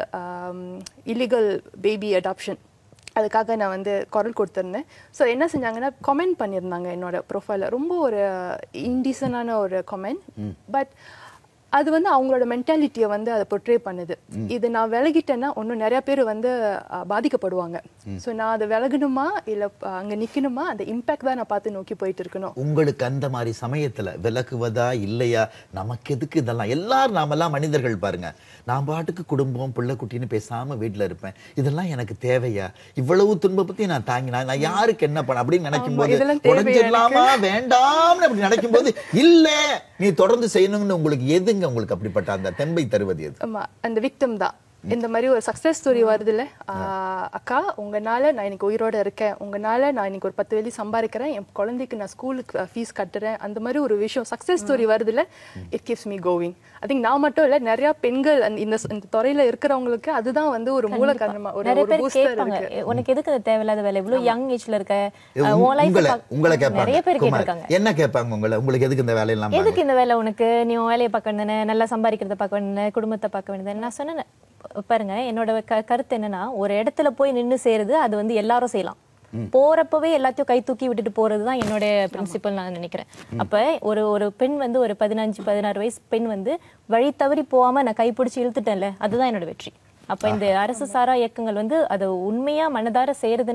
[SPEAKER 8] இல்லீகல் பேபி அடாப்ஷன் அதுக்காக நான் வந்து குரல் கொடுத்துருந்தேன் ஸோ என்ன செஞ்சாங்கன்னா கமெண்ட் பண்ணியிருந்தாங்க என்னோட ப்ரொஃபைலில் ரொம்ப ஒரு இன்டீசனான ஒரு கமெண்ட் பட் அது வந்து அவங்களோட மென்டாலிட்டியை வந்து அதை பொட்ரே பண்ணுது இது நான் விலகிட்டேன்னா இன்னும் நிறைய பேர் வந்து அஹ், பாதிக்கப்படுவாங்க ஸோ நான் அதை விலகணுமா இல்லை அங்கே நிற்கணுமா அந்த இம்பேக்ட் தான் நான் பார்த்து நோக்கி போயிட்டு இருக்கணும்
[SPEAKER 1] உங்களுக்கு அந்த மாதிரி சமயத்துல விலகுவதா இல்லையா நமக்கு எதுக்கு இதெல்லாம் எல்லாரும் நாமெல்லாம் மனிதர்கள் பாருங்க நான் பாட்டுக்கு குடும்பம் பிள்ளை குட்டின்னு பேசாம வீட்டுல இருப்பேன் இதெல்லாம் எனக்கு தேவையா இவ்வளவு துன்பப்பத்தி நான் தாங்கி நான் நான் யாருக்கு என்ன பண்ண அப்படின்னு நினைக்கும்
[SPEAKER 8] ஆமா,
[SPEAKER 1] போது
[SPEAKER 8] இதெல்லாம் தேவையா
[SPEAKER 1] உடஞ்சிடலாமா வேண்டாம்னு அப்படி நினைக்கும் போது இல்ல நீ தொடர்ந்து செய்யணும்னு உங்களுக்கு எதுங்க உங்களுக்கு அப்படிப்பட்ட அந்த தெம்பை தருவது எது
[SPEAKER 8] ஆமா அந்த விக்டம் தான் இந்த மாதிரி ஒரு சக்ஸஸ் ஸ்டோரி வருதுல்ல ஆஹ் அக்கா உங்கனால நான் இன்னைக்கு உயிரோட இருக்கேன் உங்கனால நான் இன்னைக்கு ஒரு பத்து வெளி சம்பாதிக்கிறேன் என் குழந்தைக்கு நான் ஸ்கூலுக்கு ஃபீஸ் கட்டுறேன் அந்த மாதிரி ஒரு விஷயம் சக்ஸஸ் ஸ்டோரி வருதுல்ல it keeps me going I think நான் மட்டும் இல்ல நிறைய பெண்கள் அந்த இந்த இந்த துறையில இருக்கிறவங்களுக்கு அதுதான் வந்து ஒரு மூல காரணமா ஒரு
[SPEAKER 9] நிறைய
[SPEAKER 8] ஒரு
[SPEAKER 9] பேர்
[SPEAKER 8] பூஸ்டர்
[SPEAKER 9] கேட்பாங்க
[SPEAKER 8] இருக்கு
[SPEAKER 9] "எ, உனக்கு எதுக்கு அது தேவையில்லாத வேலை இவ்வளவு யங் ஏஜ்ல இருக்க
[SPEAKER 1] உங்க-
[SPEAKER 9] அஹ், உன் life
[SPEAKER 1] உங்களை
[SPEAKER 9] அ பாக்க-
[SPEAKER 1] உங்களை கேட்பாங்க
[SPEAKER 9] நிறைய பேர்
[SPEAKER 1] குமார்,
[SPEAKER 9] கேட்டிருக்காங்க
[SPEAKER 1] என்ன கேட்பாங்க உங்களை உங்களுக்கு எதுக்கு இந்த வேலையெல்லாம்
[SPEAKER 9] எதுக்கு இந்த வேலை உனக்கு நீ உன் வேலையை பார்க்க வேண்டியதானே நல்லா சம்பாதிக்கிறத பார்க்க வேண்டியதானே குடும்பத்தை பார்க்க வேண்டியதானே நான் சொன்னேன் பாருங்க என்னோட க கருத்து என்னன்னா ஒரு இடத்துல போய் நின்னு சேருது அது வந்து எல்லாரும் செய்யலாம் போறப்பவே எல்லாத்தையும் கை தூக்கி விட்டுட்டு போறது தான் என்னோட பிரின்சிபல் நான் நினைக்கிறேன் அப்ப ஒரு ஒரு பெண் வந்து ஒரு பதினஞ்சு பதினாறு வயசு பெண் வந்து வழி தவறி போகாம நான் கைப்பிடிச்சு இழுத்துட்டேன்ல அதுதான் என்னோட வெற்றி அப்ப இந்த அரசு சாரா இயக்கங்கள் வந்து அது உண்மையா மனதார செய்யறதுன்னா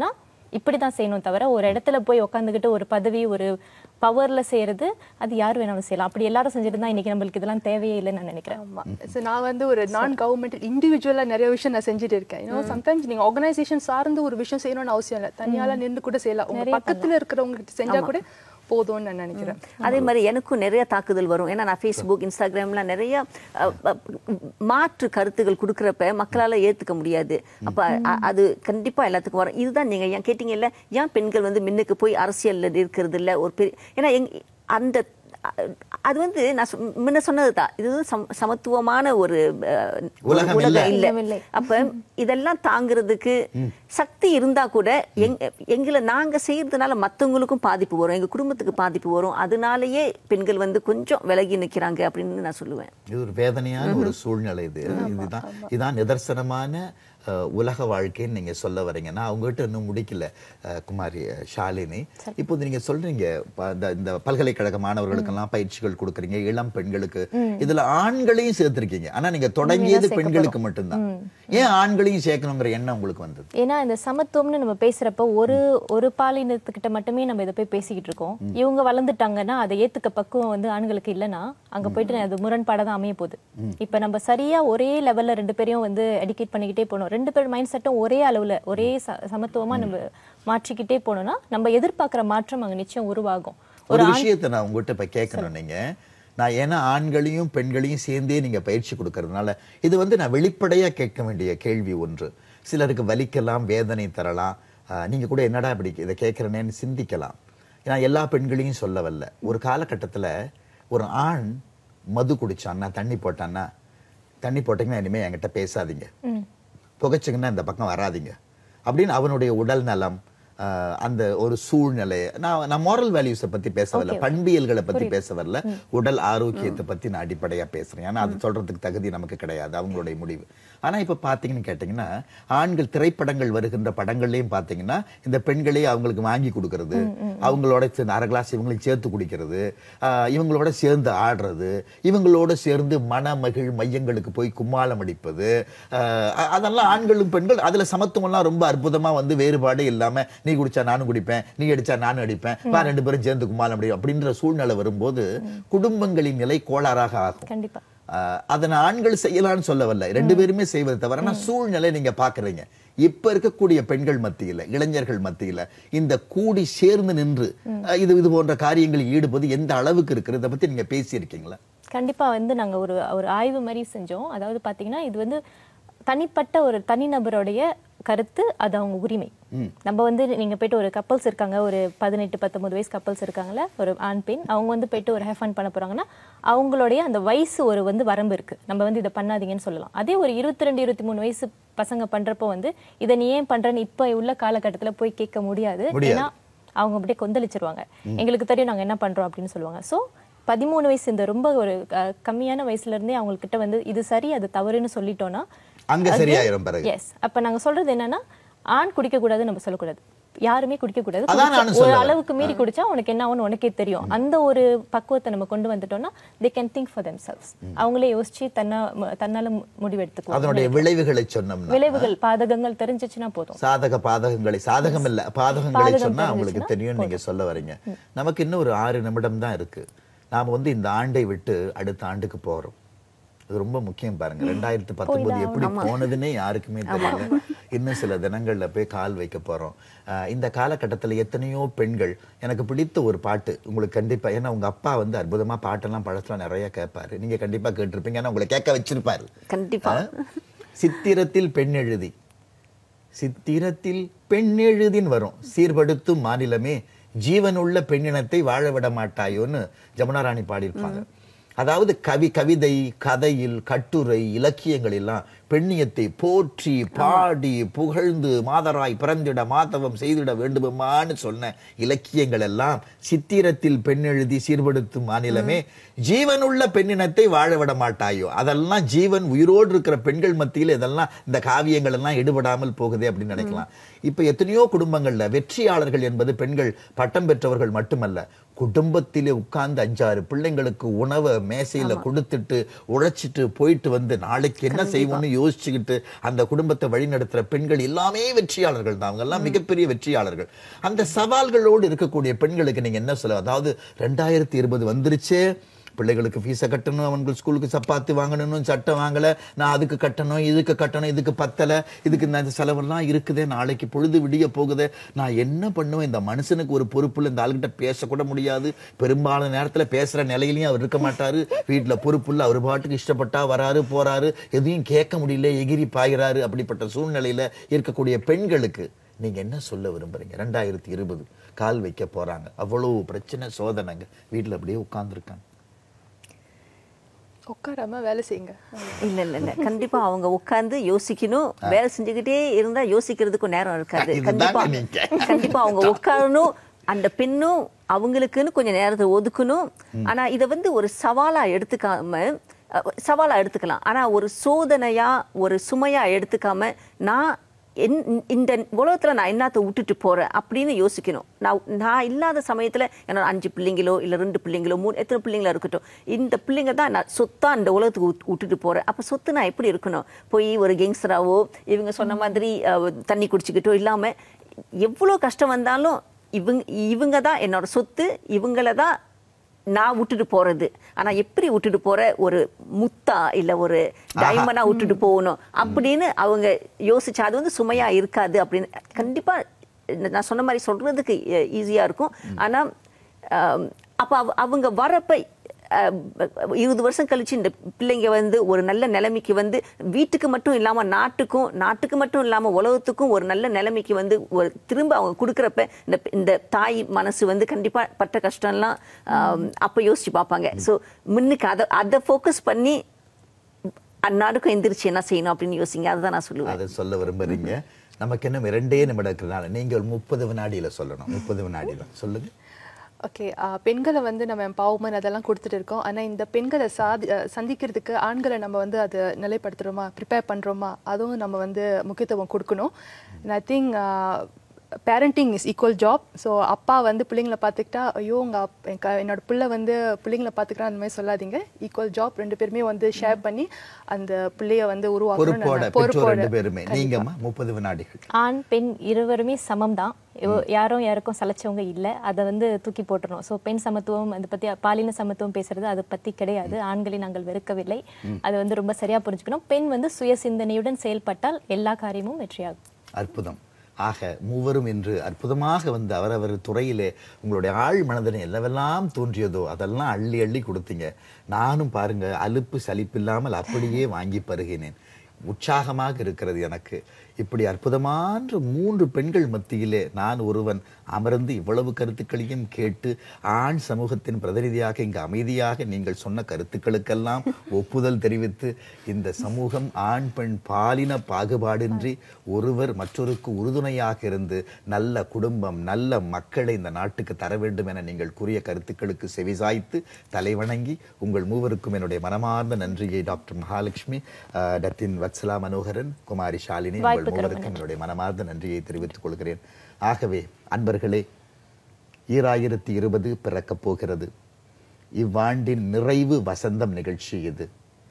[SPEAKER 9] இப்படி தான் செய்யணும் தவிர ஒரு இடத்துல போய் உட்காந்துக்கிட்டு ஒரு பதவி ஒரு பவர்ல செய்யறது அது யார் வேணாலும் செய்யலாம் அப்படி எல்லாரும் செஞ்சுட்டு தான் இன்னைக்கு நம்மளுக்கு இதெல்லாம் தேவையே இல்லைன்னு நான் நினைக்கிறேன்
[SPEAKER 8] ஆமா ஸோ நான் வந்து ஒரு நான் கவர்மெண்ட் இண்டிவிஜுவலாக நிறைய விஷயம் நான் செஞ்சுட்டு இருக்கேன் யூனோ சம்டைம்ஸ் நீங்க ஆர்கனைசேஷன் சார்ந்து ஒரு விஷயம் செய்யணும்னு அவசியம் இல்லை தனியால நின்று கூட செய்யலாம் உங்க பக்கத்துல இருக்கிறவங்க கிட்ட செஞ்சா கூட போதும்னு நான் நினைக்கிறேன்
[SPEAKER 7] அதே மாதிரி எனக்கும் நிறைய தாக்குதல் வரும் ஏன்னா நான் ஃபேஸ்புக் இன்ஸ்டாகிராம்ல நிறைய அஹ், அஹ், மாற்று கருத்துகள் கொடுக்குறப்ப மக்களால ஏத்துக்க முடியாது அப்ப அ- அது கண்டிப்பா எல்லாத்துக்கும் வரும் இதுதான் நீங்க ஏன் கேட்டீங்கல்ல ஏன் பெண்கள் வந்து முன்னுக்கு போய் அரசியல்ல இருக்கிறது இல்ல ஒரு பெரிய ஏன்னா எங் அந்த அ- அது வந்து நான் சொ- முன்ன சொன்னது தான் இது வந்து சம- சமத்துவமான ஒரு அஹ்,
[SPEAKER 1] உலகம்
[SPEAKER 7] உலகம்
[SPEAKER 1] இல்ல.
[SPEAKER 7] இல்ல
[SPEAKER 9] இல்லை.
[SPEAKER 7] அப்ப இதெல்லாம் தாங்கிறதுக்கு சக்தி இருந்தா கூட எங்க எங்களை நாங்க செய்யறதுனால மத்தவங்களுக்கும் பாதிப்பு வரும் எங்க குடும்பத்துக்கு பாதிப்பு வரும் அதனாலயே பெண்கள் வந்து கொஞ்சம் விலகி நிக்கிறாங்க அப்படின்னு நான் சொல்லுவேன்
[SPEAKER 1] இது ஒரு வேதனையான ஒரு சூழ்நிலை இது இதுதான் இதுதான் நிதர்சனமான அஹ், உலக வாழ்க்கைன்னு நீங்க சொல்ல வரீங்க நான் உங்ககிட்ட இன்னும் முடிக்கல அஹ், குமாரி அஹ், ஷாலினி இப்போது நீங்க சொல்றீங்க ப- இந்த- இந்த பல்கலைக்கழக மாணவர்களுக்கெல்லாம் பயிற்சிகள் கொடுக்குறீங்க இளம் பெண்களுக்கு இதுல ஆண்களையும் சேர்த்திருக்கீங்க ஆனா நீங்க தொடங்கியது பெண்களுக்கு மட்டும்தான் ஏன் ஆண்களையும் சேர்க்கணுங்கிற எண்ணம் உங்களுக்கு வந்தது
[SPEAKER 9] ஏன்னா இந்த சமத்துவம்னு நம்ம பேசுறப்ப ஒரு ஒரு பாலினத்துக்கிட்ட மட்டுமே நம்ம இதை போய் பேசிக்கிட்டு இருக்கோம் இவங்க வளர்ந்துட்டாங்கன்னா அதை ஏத்துக்க பக்குவம் வந்து ஆண்களுக்கு இல்லைன்னா அங்க போயிட்டு அது முரண்பாடாக தான் அமைய போகுது இப்ப நம்ம சரியா ஒரே லெவல்ல ரெண்டு பேரையும் வந்து எடிகேட் பண்ணிக்கிட்டே போகணும் ரெண்டு பேர் மைண்ட் செட்டும் ஒரே அளவுல ஒரே ச- சமத்துவமா நம்ம மாற்றிக்கிட்டே போனோம்னா நம்ம எதிர்பார்க்கிற மாற்றம் அங்க நிச்சயம் உருவாகும்
[SPEAKER 1] ஒரு விஷயத்தை நான் உங்ககிட்ட இப்ப கேட்கணும் நீங்க நான் ஏன்னா ஆண்களையும் பெண்களையும் சேர்ந்தே நீங்க பயிற்சி கொடுக்கறதுனால இது வந்து நான் வெளிப்படையா கேட்க வேண்டிய கேள்வி ஒன்று சிலருக்கு வலிக்கலாம் வேதனை தரலாம் ஆஹ், நீங்க கூட என்னடா இப்படி இதை கேட்கறனேன்னு சிந்திக்கலாம் ஏன்னா எல்லா பெண்களையும் சொல்ல வரல ஒரு காலகட்டத்துல ஒரு ஆண் மது குடிச்சான்னா தண்ணி போட்டான்னா தண்ணி போட்டீங்கன்னா இனிமே என்கிட்ட பேசாதீங்க புகைச்சிங்கன்னா இந்த பக்கம் வராதீங்க அப்படின்னு அவனுடைய உடல் நலம் ஆஹ், அந்த ஒரு சூழ்நிலை நான் நான் moral வேல்யூஸை பத்தி பேச வரல பண்பியல்களை பத்தி பேச வரல உடல் ஆரோக்கியத்தை பத்தி நான் அடிப்படையா பேசுறேன் ஏன்னா அது சொல்றதுக்கு தகுதி நமக்கு கிடையாது அவங்களுடைய முடிவு ஆனா இப்ப பாத்தீங்கன்னு கேட்டீங்கன்னா ஆண்கள் திரைப்படங்கள் வருகின்ற படங்கள்லயும் பாத்தீங்கன்னா இந்த பெண்களே அவங்களுக்கு வாங்கி கொடுக்கறது அவங்களோட சேர்ந்து அரை கிளாஸ் இவங்களையும் சேர்த்து குடிக்கிறது ஆஹ், இவங்களோட சேர்ந்து ஆடுறது இவங்களோட சேர்ந்து மணமகிழ் மையங்களுக்கு போய் கும்மாளம் அடிப்பது ஆஹ், அ- அதெல்லாம் ஆண்களும் பெண்கள் அதுல சமத்துவம் எல்லாம் ரொம்ப அற்புதமா வந்து வேறுபாடே இல்லாம நீ குடிச்சா நானும் குடிப்பேன் நீ அடிச்சா நானும் அடிப்பேன் வா ரெண்டு பேரும் சேர்ந்து கும்மாளம் அடி அப்படின்ற சூழ்நிலை வரும்போது குடும்பங்களின் நிலை கோளாறாக ஆகும்
[SPEAKER 9] கண்டிப்பா
[SPEAKER 1] ஆஹ் அதனை ஆண்கள் செய்யலாம்னு சொல்ல வரல ரெண்டு பேருமே செய்வதை தவிர ஆனா சூழ்நிலை நீங்க பாக்குறீங்க இப்ப இருக்கக்கூடிய பெண்கள் மத்தியில இளைஞர்கள் மத்தியில இந்த கூடி சேர்ந்து நின்று ஆஹ் இது இது போன்ற காரியங்களில் ஈடுபது எந்த அளவுக்கு இருக்கிறது இதை பத்தி நீங்க பேசியிருக்கீங்களா
[SPEAKER 9] கண்டிப்பா வந்து நாங்க ஒரு ஒரு ஆய்வு மாதிரி செஞ்சோம் அதாவது பாத்தீங்கன்னா இது வந்து தனிப்பட்ட ஒரு தனிநபருடைய கருத்து அது அவங்க உரிமை நம்ம வந்து நீங்க போயிட்டு ஒரு கப்பல்ஸ் இருக்காங்க ஒரு பதினெட்டு பத்தொன்பது வயசு கப்பல்ஸ் இருக்காங்கல்ல ஒரு ஆண் பெண் அவங்க வந்து போயிட்டு ஒரு ஹேஃபன் பண்ண போறாங்கன்னா அவங்களுடைய அந்த வயசு ஒரு வந்து வரம்பு இருக்கு நம்ம வந்து இதை பண்ணாதீங்கன்னு சொல்லலாம் அதே ஒரு இருபத்தி ரெண்டு இருபத்தி மூணு வயசு பசங்க பண்றப்போ வந்து இதை நீ ஏன் பண்றேன்னு இப்ப உள்ள காலகட்டத்துல போய் கேட்க முடியாது
[SPEAKER 1] முடியாது.
[SPEAKER 9] ஏன்னா அவங்க அப்படியே கொந்தளிச்சிருவாங்க எங்களுக்கு தெரியும் நாங்க என்ன பண்றோம் அப்படின்னு சொல்லுவாங்க சோ பதிமூணு வயசு இந்த ரொம்ப ஒரு அஹ், கம்மியான வயசுல இருந்தே அவங்க கிட்ட வந்து இது சரி அது தவறுன்னு சொல்லிட்டோம்னா
[SPEAKER 1] அங்க சரியாயிரும் பிறகு
[SPEAKER 9] எஸ் அப்ப நாங்க சொல்றது என்னன்னா ஆண் குடிக்க கூடாதுன்னு நம்ம சொல்லக்கூடாது யாருமே குடிக்க கூடாது
[SPEAKER 1] அதான்
[SPEAKER 9] குடிச்சா-
[SPEAKER 1] நானும்
[SPEAKER 9] ஒரு
[SPEAKER 1] சொல்ல வரேன்.
[SPEAKER 9] அளவுக்கு மீறி குடிச்சா உனக்கு என்ன ஆகும்னு உனக்கே தெரியும் அந்த ஒரு பக்குவத்தை நம்ம கொண்டு வந்துட்டோம்னா they can think for themselves அவங்களே யோசிச்சு தன்னா ம- தன்னால மு- முடிவெடுத்துக்குவாங்க
[SPEAKER 1] அதனுடைய விளைவுகளை சொன்னோம்னா
[SPEAKER 9] விளைவுகள் பாதகங்கள் தெரிஞ்சிச்சுன்னா போதும்
[SPEAKER 1] சாதக பாதகங்களை சாதகம் இல்ல பாதகங்களை
[SPEAKER 9] பாதகம்
[SPEAKER 1] சொன்னா அவங்களுக்கு
[SPEAKER 9] தெரிஞ்சுச்சுன்னா
[SPEAKER 1] தெரியும் நீங்க சொல்ல வரீங்க நமக்கு இன்னும் ஒரு ஆறு நிமிடம் தான் இருக்கு நாம வந்து இந்த ஆண்டை விட்டு அடுத்த ஆண்டுக்கு போறோம் அது ரொம்ப முக்கியம் பாருங்க ரெண்டாயிரத்தி பத்தொன்பது எப்படி போனதுன்னே யாருக்குமே தெரியல இன்னும் சில தினங்கள்ல போய் கால் வைக்க போறோம் ஆஹ் இந்த காலகட்டத்துல எத்தனையோ பெண்கள் எனக்கு பிடித்த ஒரு பாட்டு உங்களுக்கு கண்டிப்பா ஏன்னா உங்க அப்பா வந்து அற்புதமா பாட்டெல்லாம் பழசெல்லாம் நிறைய கேட்பாரு நீங்க கண்டிப்பா கேட்டிருப்பீங்க ஏன்னா உங்களை கேட்க வச்சிருப்பாரு
[SPEAKER 7] கண்டிப்பா
[SPEAKER 1] சித்திரத்தில் பெண் எழுதி சித்திரத்தில் பெண் எழுதின்னு வரும் சீர்படுத்தும் மாநிலமே ஜீவனுள்ள பெண்ணினத்தை வாழ விட மாட்டாயோன்னு ஜமுனா ராணி பாடியிருப்பாங்க அதாவது கவி கவிதை கதையில் கட்டுரை இலக்கியங்கள் எல்லாம் பெண்ணியத்தை போற்றி பாடி புகழ்ந்து மாதராய் பிறந்திட மாதவம் செய்திட வேண்டுமான்னு சொன்ன இலக்கியங்கள் எல்லாம் சித்திரத்தில் பெண் எழுதி சீர்படுத்தும் மாநிலமே ஜீவனுள்ள பெண்ணினத்தை வாழ விட மாட்டாயோ அதெல்லாம் ஜீவன் உயிரோடு இருக்கிற பெண்கள் மத்தியில் இதெல்லாம் இந்த காவியங்கள் எல்லாம் எடுபடாமல் போகுதே அப்படின்னு நினைக்கலாம் இப்ப எத்தனையோ குடும்பங்கள்ல வெற்றியாளர்கள் என்பது பெண்கள் பட்டம் பெற்றவர்கள் மட்டுமல்ல குடும்பத்திலே உட்கார்ந்து அஞ்சாறு பிள்ளைங்களுக்கு உணவை மேசையில கொடுத்துட்டு உழைச்சிட்டு போயிட்டு வந்து நாளைக்கு என்ன செய்வோம்னு யோசிச்சுக்கிட்டு அந்த குடும்பத்தை வழிநடத்துற பெண்கள் எல்லாமே வெற்றியாளர்கள் தான் அவங்க எல்லாம் மிகப்பெரிய வெற்றியாளர்கள் அந்த சவால்களோடு இருக்கக்கூடிய பெண்களுக்கு நீங்க என்ன சொல்ல அதாவது ரெண்டாயிரத்தி இருபது வந்துருச்சே பிள்ளைகளுக்கு ஃபீஸை கட்டணும் அவங்களுக்கு ஸ்கூலுக்கு சப்பாத்தி வாங்கணும் சட்டை வாங்கலை நான் அதுக்கு கட்டணும் இதுக்கு கட்டணும் இதுக்கு பத்தலை இதுக்கு இந்த செலவெல்லாம் இருக்குதே நாளைக்கு பொழுது விடிய போகுதே நான் என்ன பண்ணுவேன் இந்த மனுஷனுக்கு ஒரு பொறுப்புல இந்த ஆளுகிட்ட பேசக்கூட முடியாது பெரும்பாலான நேரத்தில் பேசுகிற நிலையிலையும் அவர் இருக்க மாட்டாரு வீட்டில் பொறுப்புள்ள அவர் பாட்டுக்கு இஷ்டப்பட்டா வராரு போறாரு எதையும் கேட்க முடியல எகிரி பாய்கிறாரு அப்படிப்பட்ட சூழ்நிலையில இருக்கக்கூடிய பெண்களுக்கு நீங்க என்ன சொல்ல விரும்புறீங்க ரெண்டாயிரத்தி இருபது கால் வைக்க போறாங்க அவ்வளவு பிரச்சனை சோதனைங்க வீட்டில் அப்படியே உட்கார்ந்துருக்காங்க
[SPEAKER 8] உட்காராம வேலை செய்யுங்க
[SPEAKER 7] இல்ல இல்ல இல்ல கண்டிப்பா அவங்க உட்கார்ந்து யோசிக்கணும் வேலை செஞ்சுக்கிட்டே இருந்தா யோசிக்கிறதுக்கும் நேரம் இருக்காது
[SPEAKER 1] இதுதாங்க
[SPEAKER 7] கண்டிப்பா
[SPEAKER 1] நீங்க.
[SPEAKER 7] கண்டிப்பா அவங்க உட்காரணும் அந்த பெண்ணும் அவங்களுக்குன்னு கொஞ்சம் நேரத்தை ஒதுக்கணும் ஆனா இதை வந்து ஒரு சவாலா எடுத்துக்காம அஹ், சவாலா எடுத்துக்கலாம் ஆனா ஒரு சோதனையா ஒரு சுமையா எடுத்துக்காம நான் என்- இந்த உலகத்துல நான் என்னத்தை விட்டுட்டு போறேன் அப்படின்னு யோசிக்கணும் நான் நான் இல்லாத சமயத்துல என்னோட அஞ்சு பிள்ளைங்களோ இல்ல ரெண்டு பிள்ளைங்களோ மூணு எத்தனை பிள்ளைங்களோ இருக்கட்டும் இந்த பிள்ளைங்க தான் நான் சொத்தா இந்த உலகத்துக்கு விட்டு- விட்டுட்டு போறேன் அப்ப சொத்து நான் எப்படி இருக்கணும் போய் ஒரு கேங்ஸ்டராவோ இவங்க சொன்ன மாதிரி அஹ், தண்ணி குடிச்சுக்கிட்டோ இல்லாம எவ்வளவு கஷ்டம் வந்தாலும் இவங்க இவங்க தான் என்னோட சொத்து இவங்கள தான் நான் விட்டுட்டு போறது ஆனா எப்படி விட்டுட்டு போற ஒரு முத்தா இல்ல ஒரு டைமண்டா விட்டுட்டு போகணும் அப்படின்னு அவங்க யோசிச்சா அது வந்து சுமையா இருக்காது அப்படின்னு கண்டிப்பா நான் சொன்ன மாதிரி சொல்றதுக்கு ஈஸியா இருக்கும் ஆனா ஆம், அப்ப அவ- அவங்க வரப்ப அஹ், இருபது வருஷம் கழிச்சு இந்த பிள்ளைங்க வந்து ஒரு நல்ல நிலைமைக்கு வந்து வீட்டுக்கு மட்டும் இல்லாம நாட்டுக்கும் நாட்டுக்கு மட்டும் இல்லாம உலகத்துக்கும் ஒரு நல்ல நிலைமைக்கு வந்து ஒரு திரும்ப அவங்க கொடுக்குறப்ப இந்த இந்த தாய் மனசு வந்து கண்டிப்பா பட்ட கஷ்டம்லாம் ஆம், அப்ப யோசிச்சு பார்ப்பாங்க ஸோ முன்னுக்கு அதை அதை ஃபோக்கஸ் பண்ணி அந்நாடுக்கும் எந்திரிச்சு என்ன செய்யணும் அப்படின்னு யோசிங்க அதுதான் நான் சொல்லுவேன்
[SPEAKER 1] அதை சொல்ல விரும்புறீங்க நமக்கு இன்னும் இரண்டே நிமிடம் இருக்கிறதுனால நீங்க ஒரு முப்பது வினாடியில சொல்லணும் முப்பது வினாடியில சொல்லுங்க
[SPEAKER 8] ஓகே பெண்களை வந்து நம்ம எம்பவர்மெண்ட் அதெல்லாம் கொடுத்துட்டு இருக்கோம் ஆனால் இந்த பெண்களை சாதி அஹ், சந்திக்கிறதுக்கு ஆண்களை நம்ம வந்து அதை நிலைப்படுத்துகிறோமா ப்ரிப்பேர் பண்ணுறோமா அதுவும் நம்ம வந்து முக்கியத்துவம் கொடுக்கணும் I think parenting is equal job so அப்பா வந்து பிள்ளைங்களை பார்த்துக்கிட்டா ஐயோ உங்கள் அப் என் க- என்னோட பிள்ளை வந்து பிள்ளைங்களை பார்த்துக்கிறான் அந்த மாதிரி சொல்லாதீங்க ஈக்குவல் ஜாப் ரெண்டு பேருமே வந்து ஷேர் பண்ணி அந்த பிள்ளைய வந்து
[SPEAKER 1] பொறுப்போட
[SPEAKER 8] உருவாக்கணும்
[SPEAKER 1] பெற்றோர் ரெண்டு பேருமே நீங்கம்மா முப்பது வினாடிகள்
[SPEAKER 9] ஆண் பெண் இருவருமே சமம் தான் யாரும் யாருக்கும் சலைச்சவங்க இல்லை அதை வந்து தூக்கி போட்டுறணும் ஸோ பெண் சமத்துவம் அதை பற்றி பாலின சமத்துவம் பேசுறது அதை பற்றி கிடையாது ஆண்களை நாங்கள் வெறுக்கவில்லை அதை வந்து ரொம்ப சரியா புரிஞ்சுக்கணும் பெண் வந்து சுய சிந்தனையுடன் செயல்பட்டால் எல்லா காரியமும் வெற்றியாகும்
[SPEAKER 1] அற்புதம் ஆக மூவரும் இன்று அற்புதமாக வந்து அவரவர் துறையிலே உங்களுடைய ஆழ் மனதினை எல்லவெல்லாம் தோன்றியதோ அதெல்லாம் அள்ளி அள்ளி கொடுத்தீங்க நானும் பாருங்க அலுப்பு சலிப்பில்லாமல் அப்படியே வாங்கி பருகினேன் உற்சாகமாக இருக்கிறது எனக்கு இப்படி அற்புதமான மூன்று பெண்கள் மத்தியிலே நான் ஒருவன் அமர்ந்து இவ்வளவு கருத்துக்களையும் கேட்டு ஆண் சமூகத்தின் பிரதிநிதியாக இங்கு அமைதியாக நீங்கள் சொன்ன கருத்துக்களுக்கெல்லாம் ஒப்புதல் தெரிவித்து இந்த சமூகம் ஆண் பெண் பாலின பாகுபாடின்றி ஒருவர் மற்றொருக்கு உறுதுணையாக இருந்து நல்ல குடும்பம் நல்ல மக்களை இந்த நாட்டுக்கு தர வேண்டும் என நீங்கள் கூறிய கருத்துக்களுக்கு செவிசாய்த்து தலைவணங்கி உங்கள் மூவருக்கும் என்னுடைய மனமார்ந்த நன்றியை டாக்டர் மகாலட்சுமி அஹ், டத்தின் வத்சலா மனோகரன் குமாரி ஷாலினி உங்கள்
[SPEAKER 9] வாய்ப்புக்கு ரொம்ப
[SPEAKER 1] மூவருக்கும் என்னுடைய மனமார்ந்த நன்றியை தெரிவித்துக் கொள்கிறேன் ஆகவே அன்பர்களே ஈராயிரத்தி இருபது பிறக்கப் போகிறது இவ்வாண்டின் நிறைவு வசந்தம் நிகழ்ச்சி இது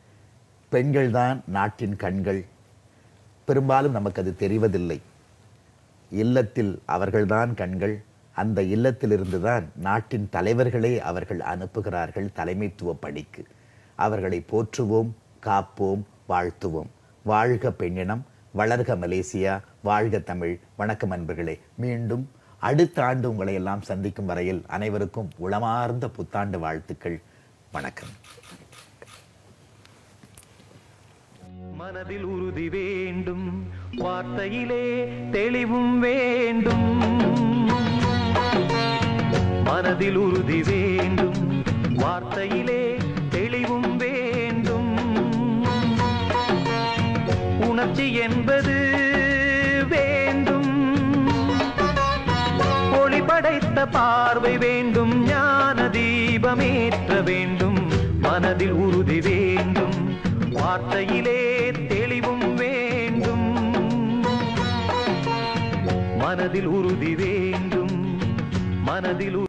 [SPEAKER 1] பெண்கள்தான் நாட்டின் கண்கள் பெரும்பாலும் நமக்கு அது தெரிவதில்லை இல்லத்தில் அவர்கள்தான் கண்கள் அந்த இல்லத்திலிருந்து தான் நாட்டின் தலைவர்களே அவர்கள் அனுப்புகிறார்கள் தலைமைத்துவ பணிக்கு அவர்களை போற்றுவோம் காப்போம் வாழ்த்துவோம் வாழ்க பெண்ணினம் வளர்க மலேசியா வாழ்க தமிழ் வணக்கம் அன்பர்களே மீண்டும் அடுத்த ஆண்டு உங்களை எல்லாம் சந்திக்கும் வரையில் அனைவருக்கும் உளமார்ந்த புத்தாண்டு வாழ்த்துக்கள் வணக்கம்
[SPEAKER 10] மனதில் உறுதி வேண்டும் வார்த்தையிலே தெளிவும் வேண்டும் மனதில் உறுதி வேண்டும் வார்த்தையிலே தெளிவும் வேண்டும் உணர்ச்சி என்பது வேண்டும் ஒளி படைத்த பார்வை வேண்டும் ஞான தீபமேற்ற வேண்டும் மனதில் உறுதி வேண்டும் வார்த்தையிலே தெளிவும் வேண்டும் மனதில் உறுதி வேண்டும் மனதில் உ-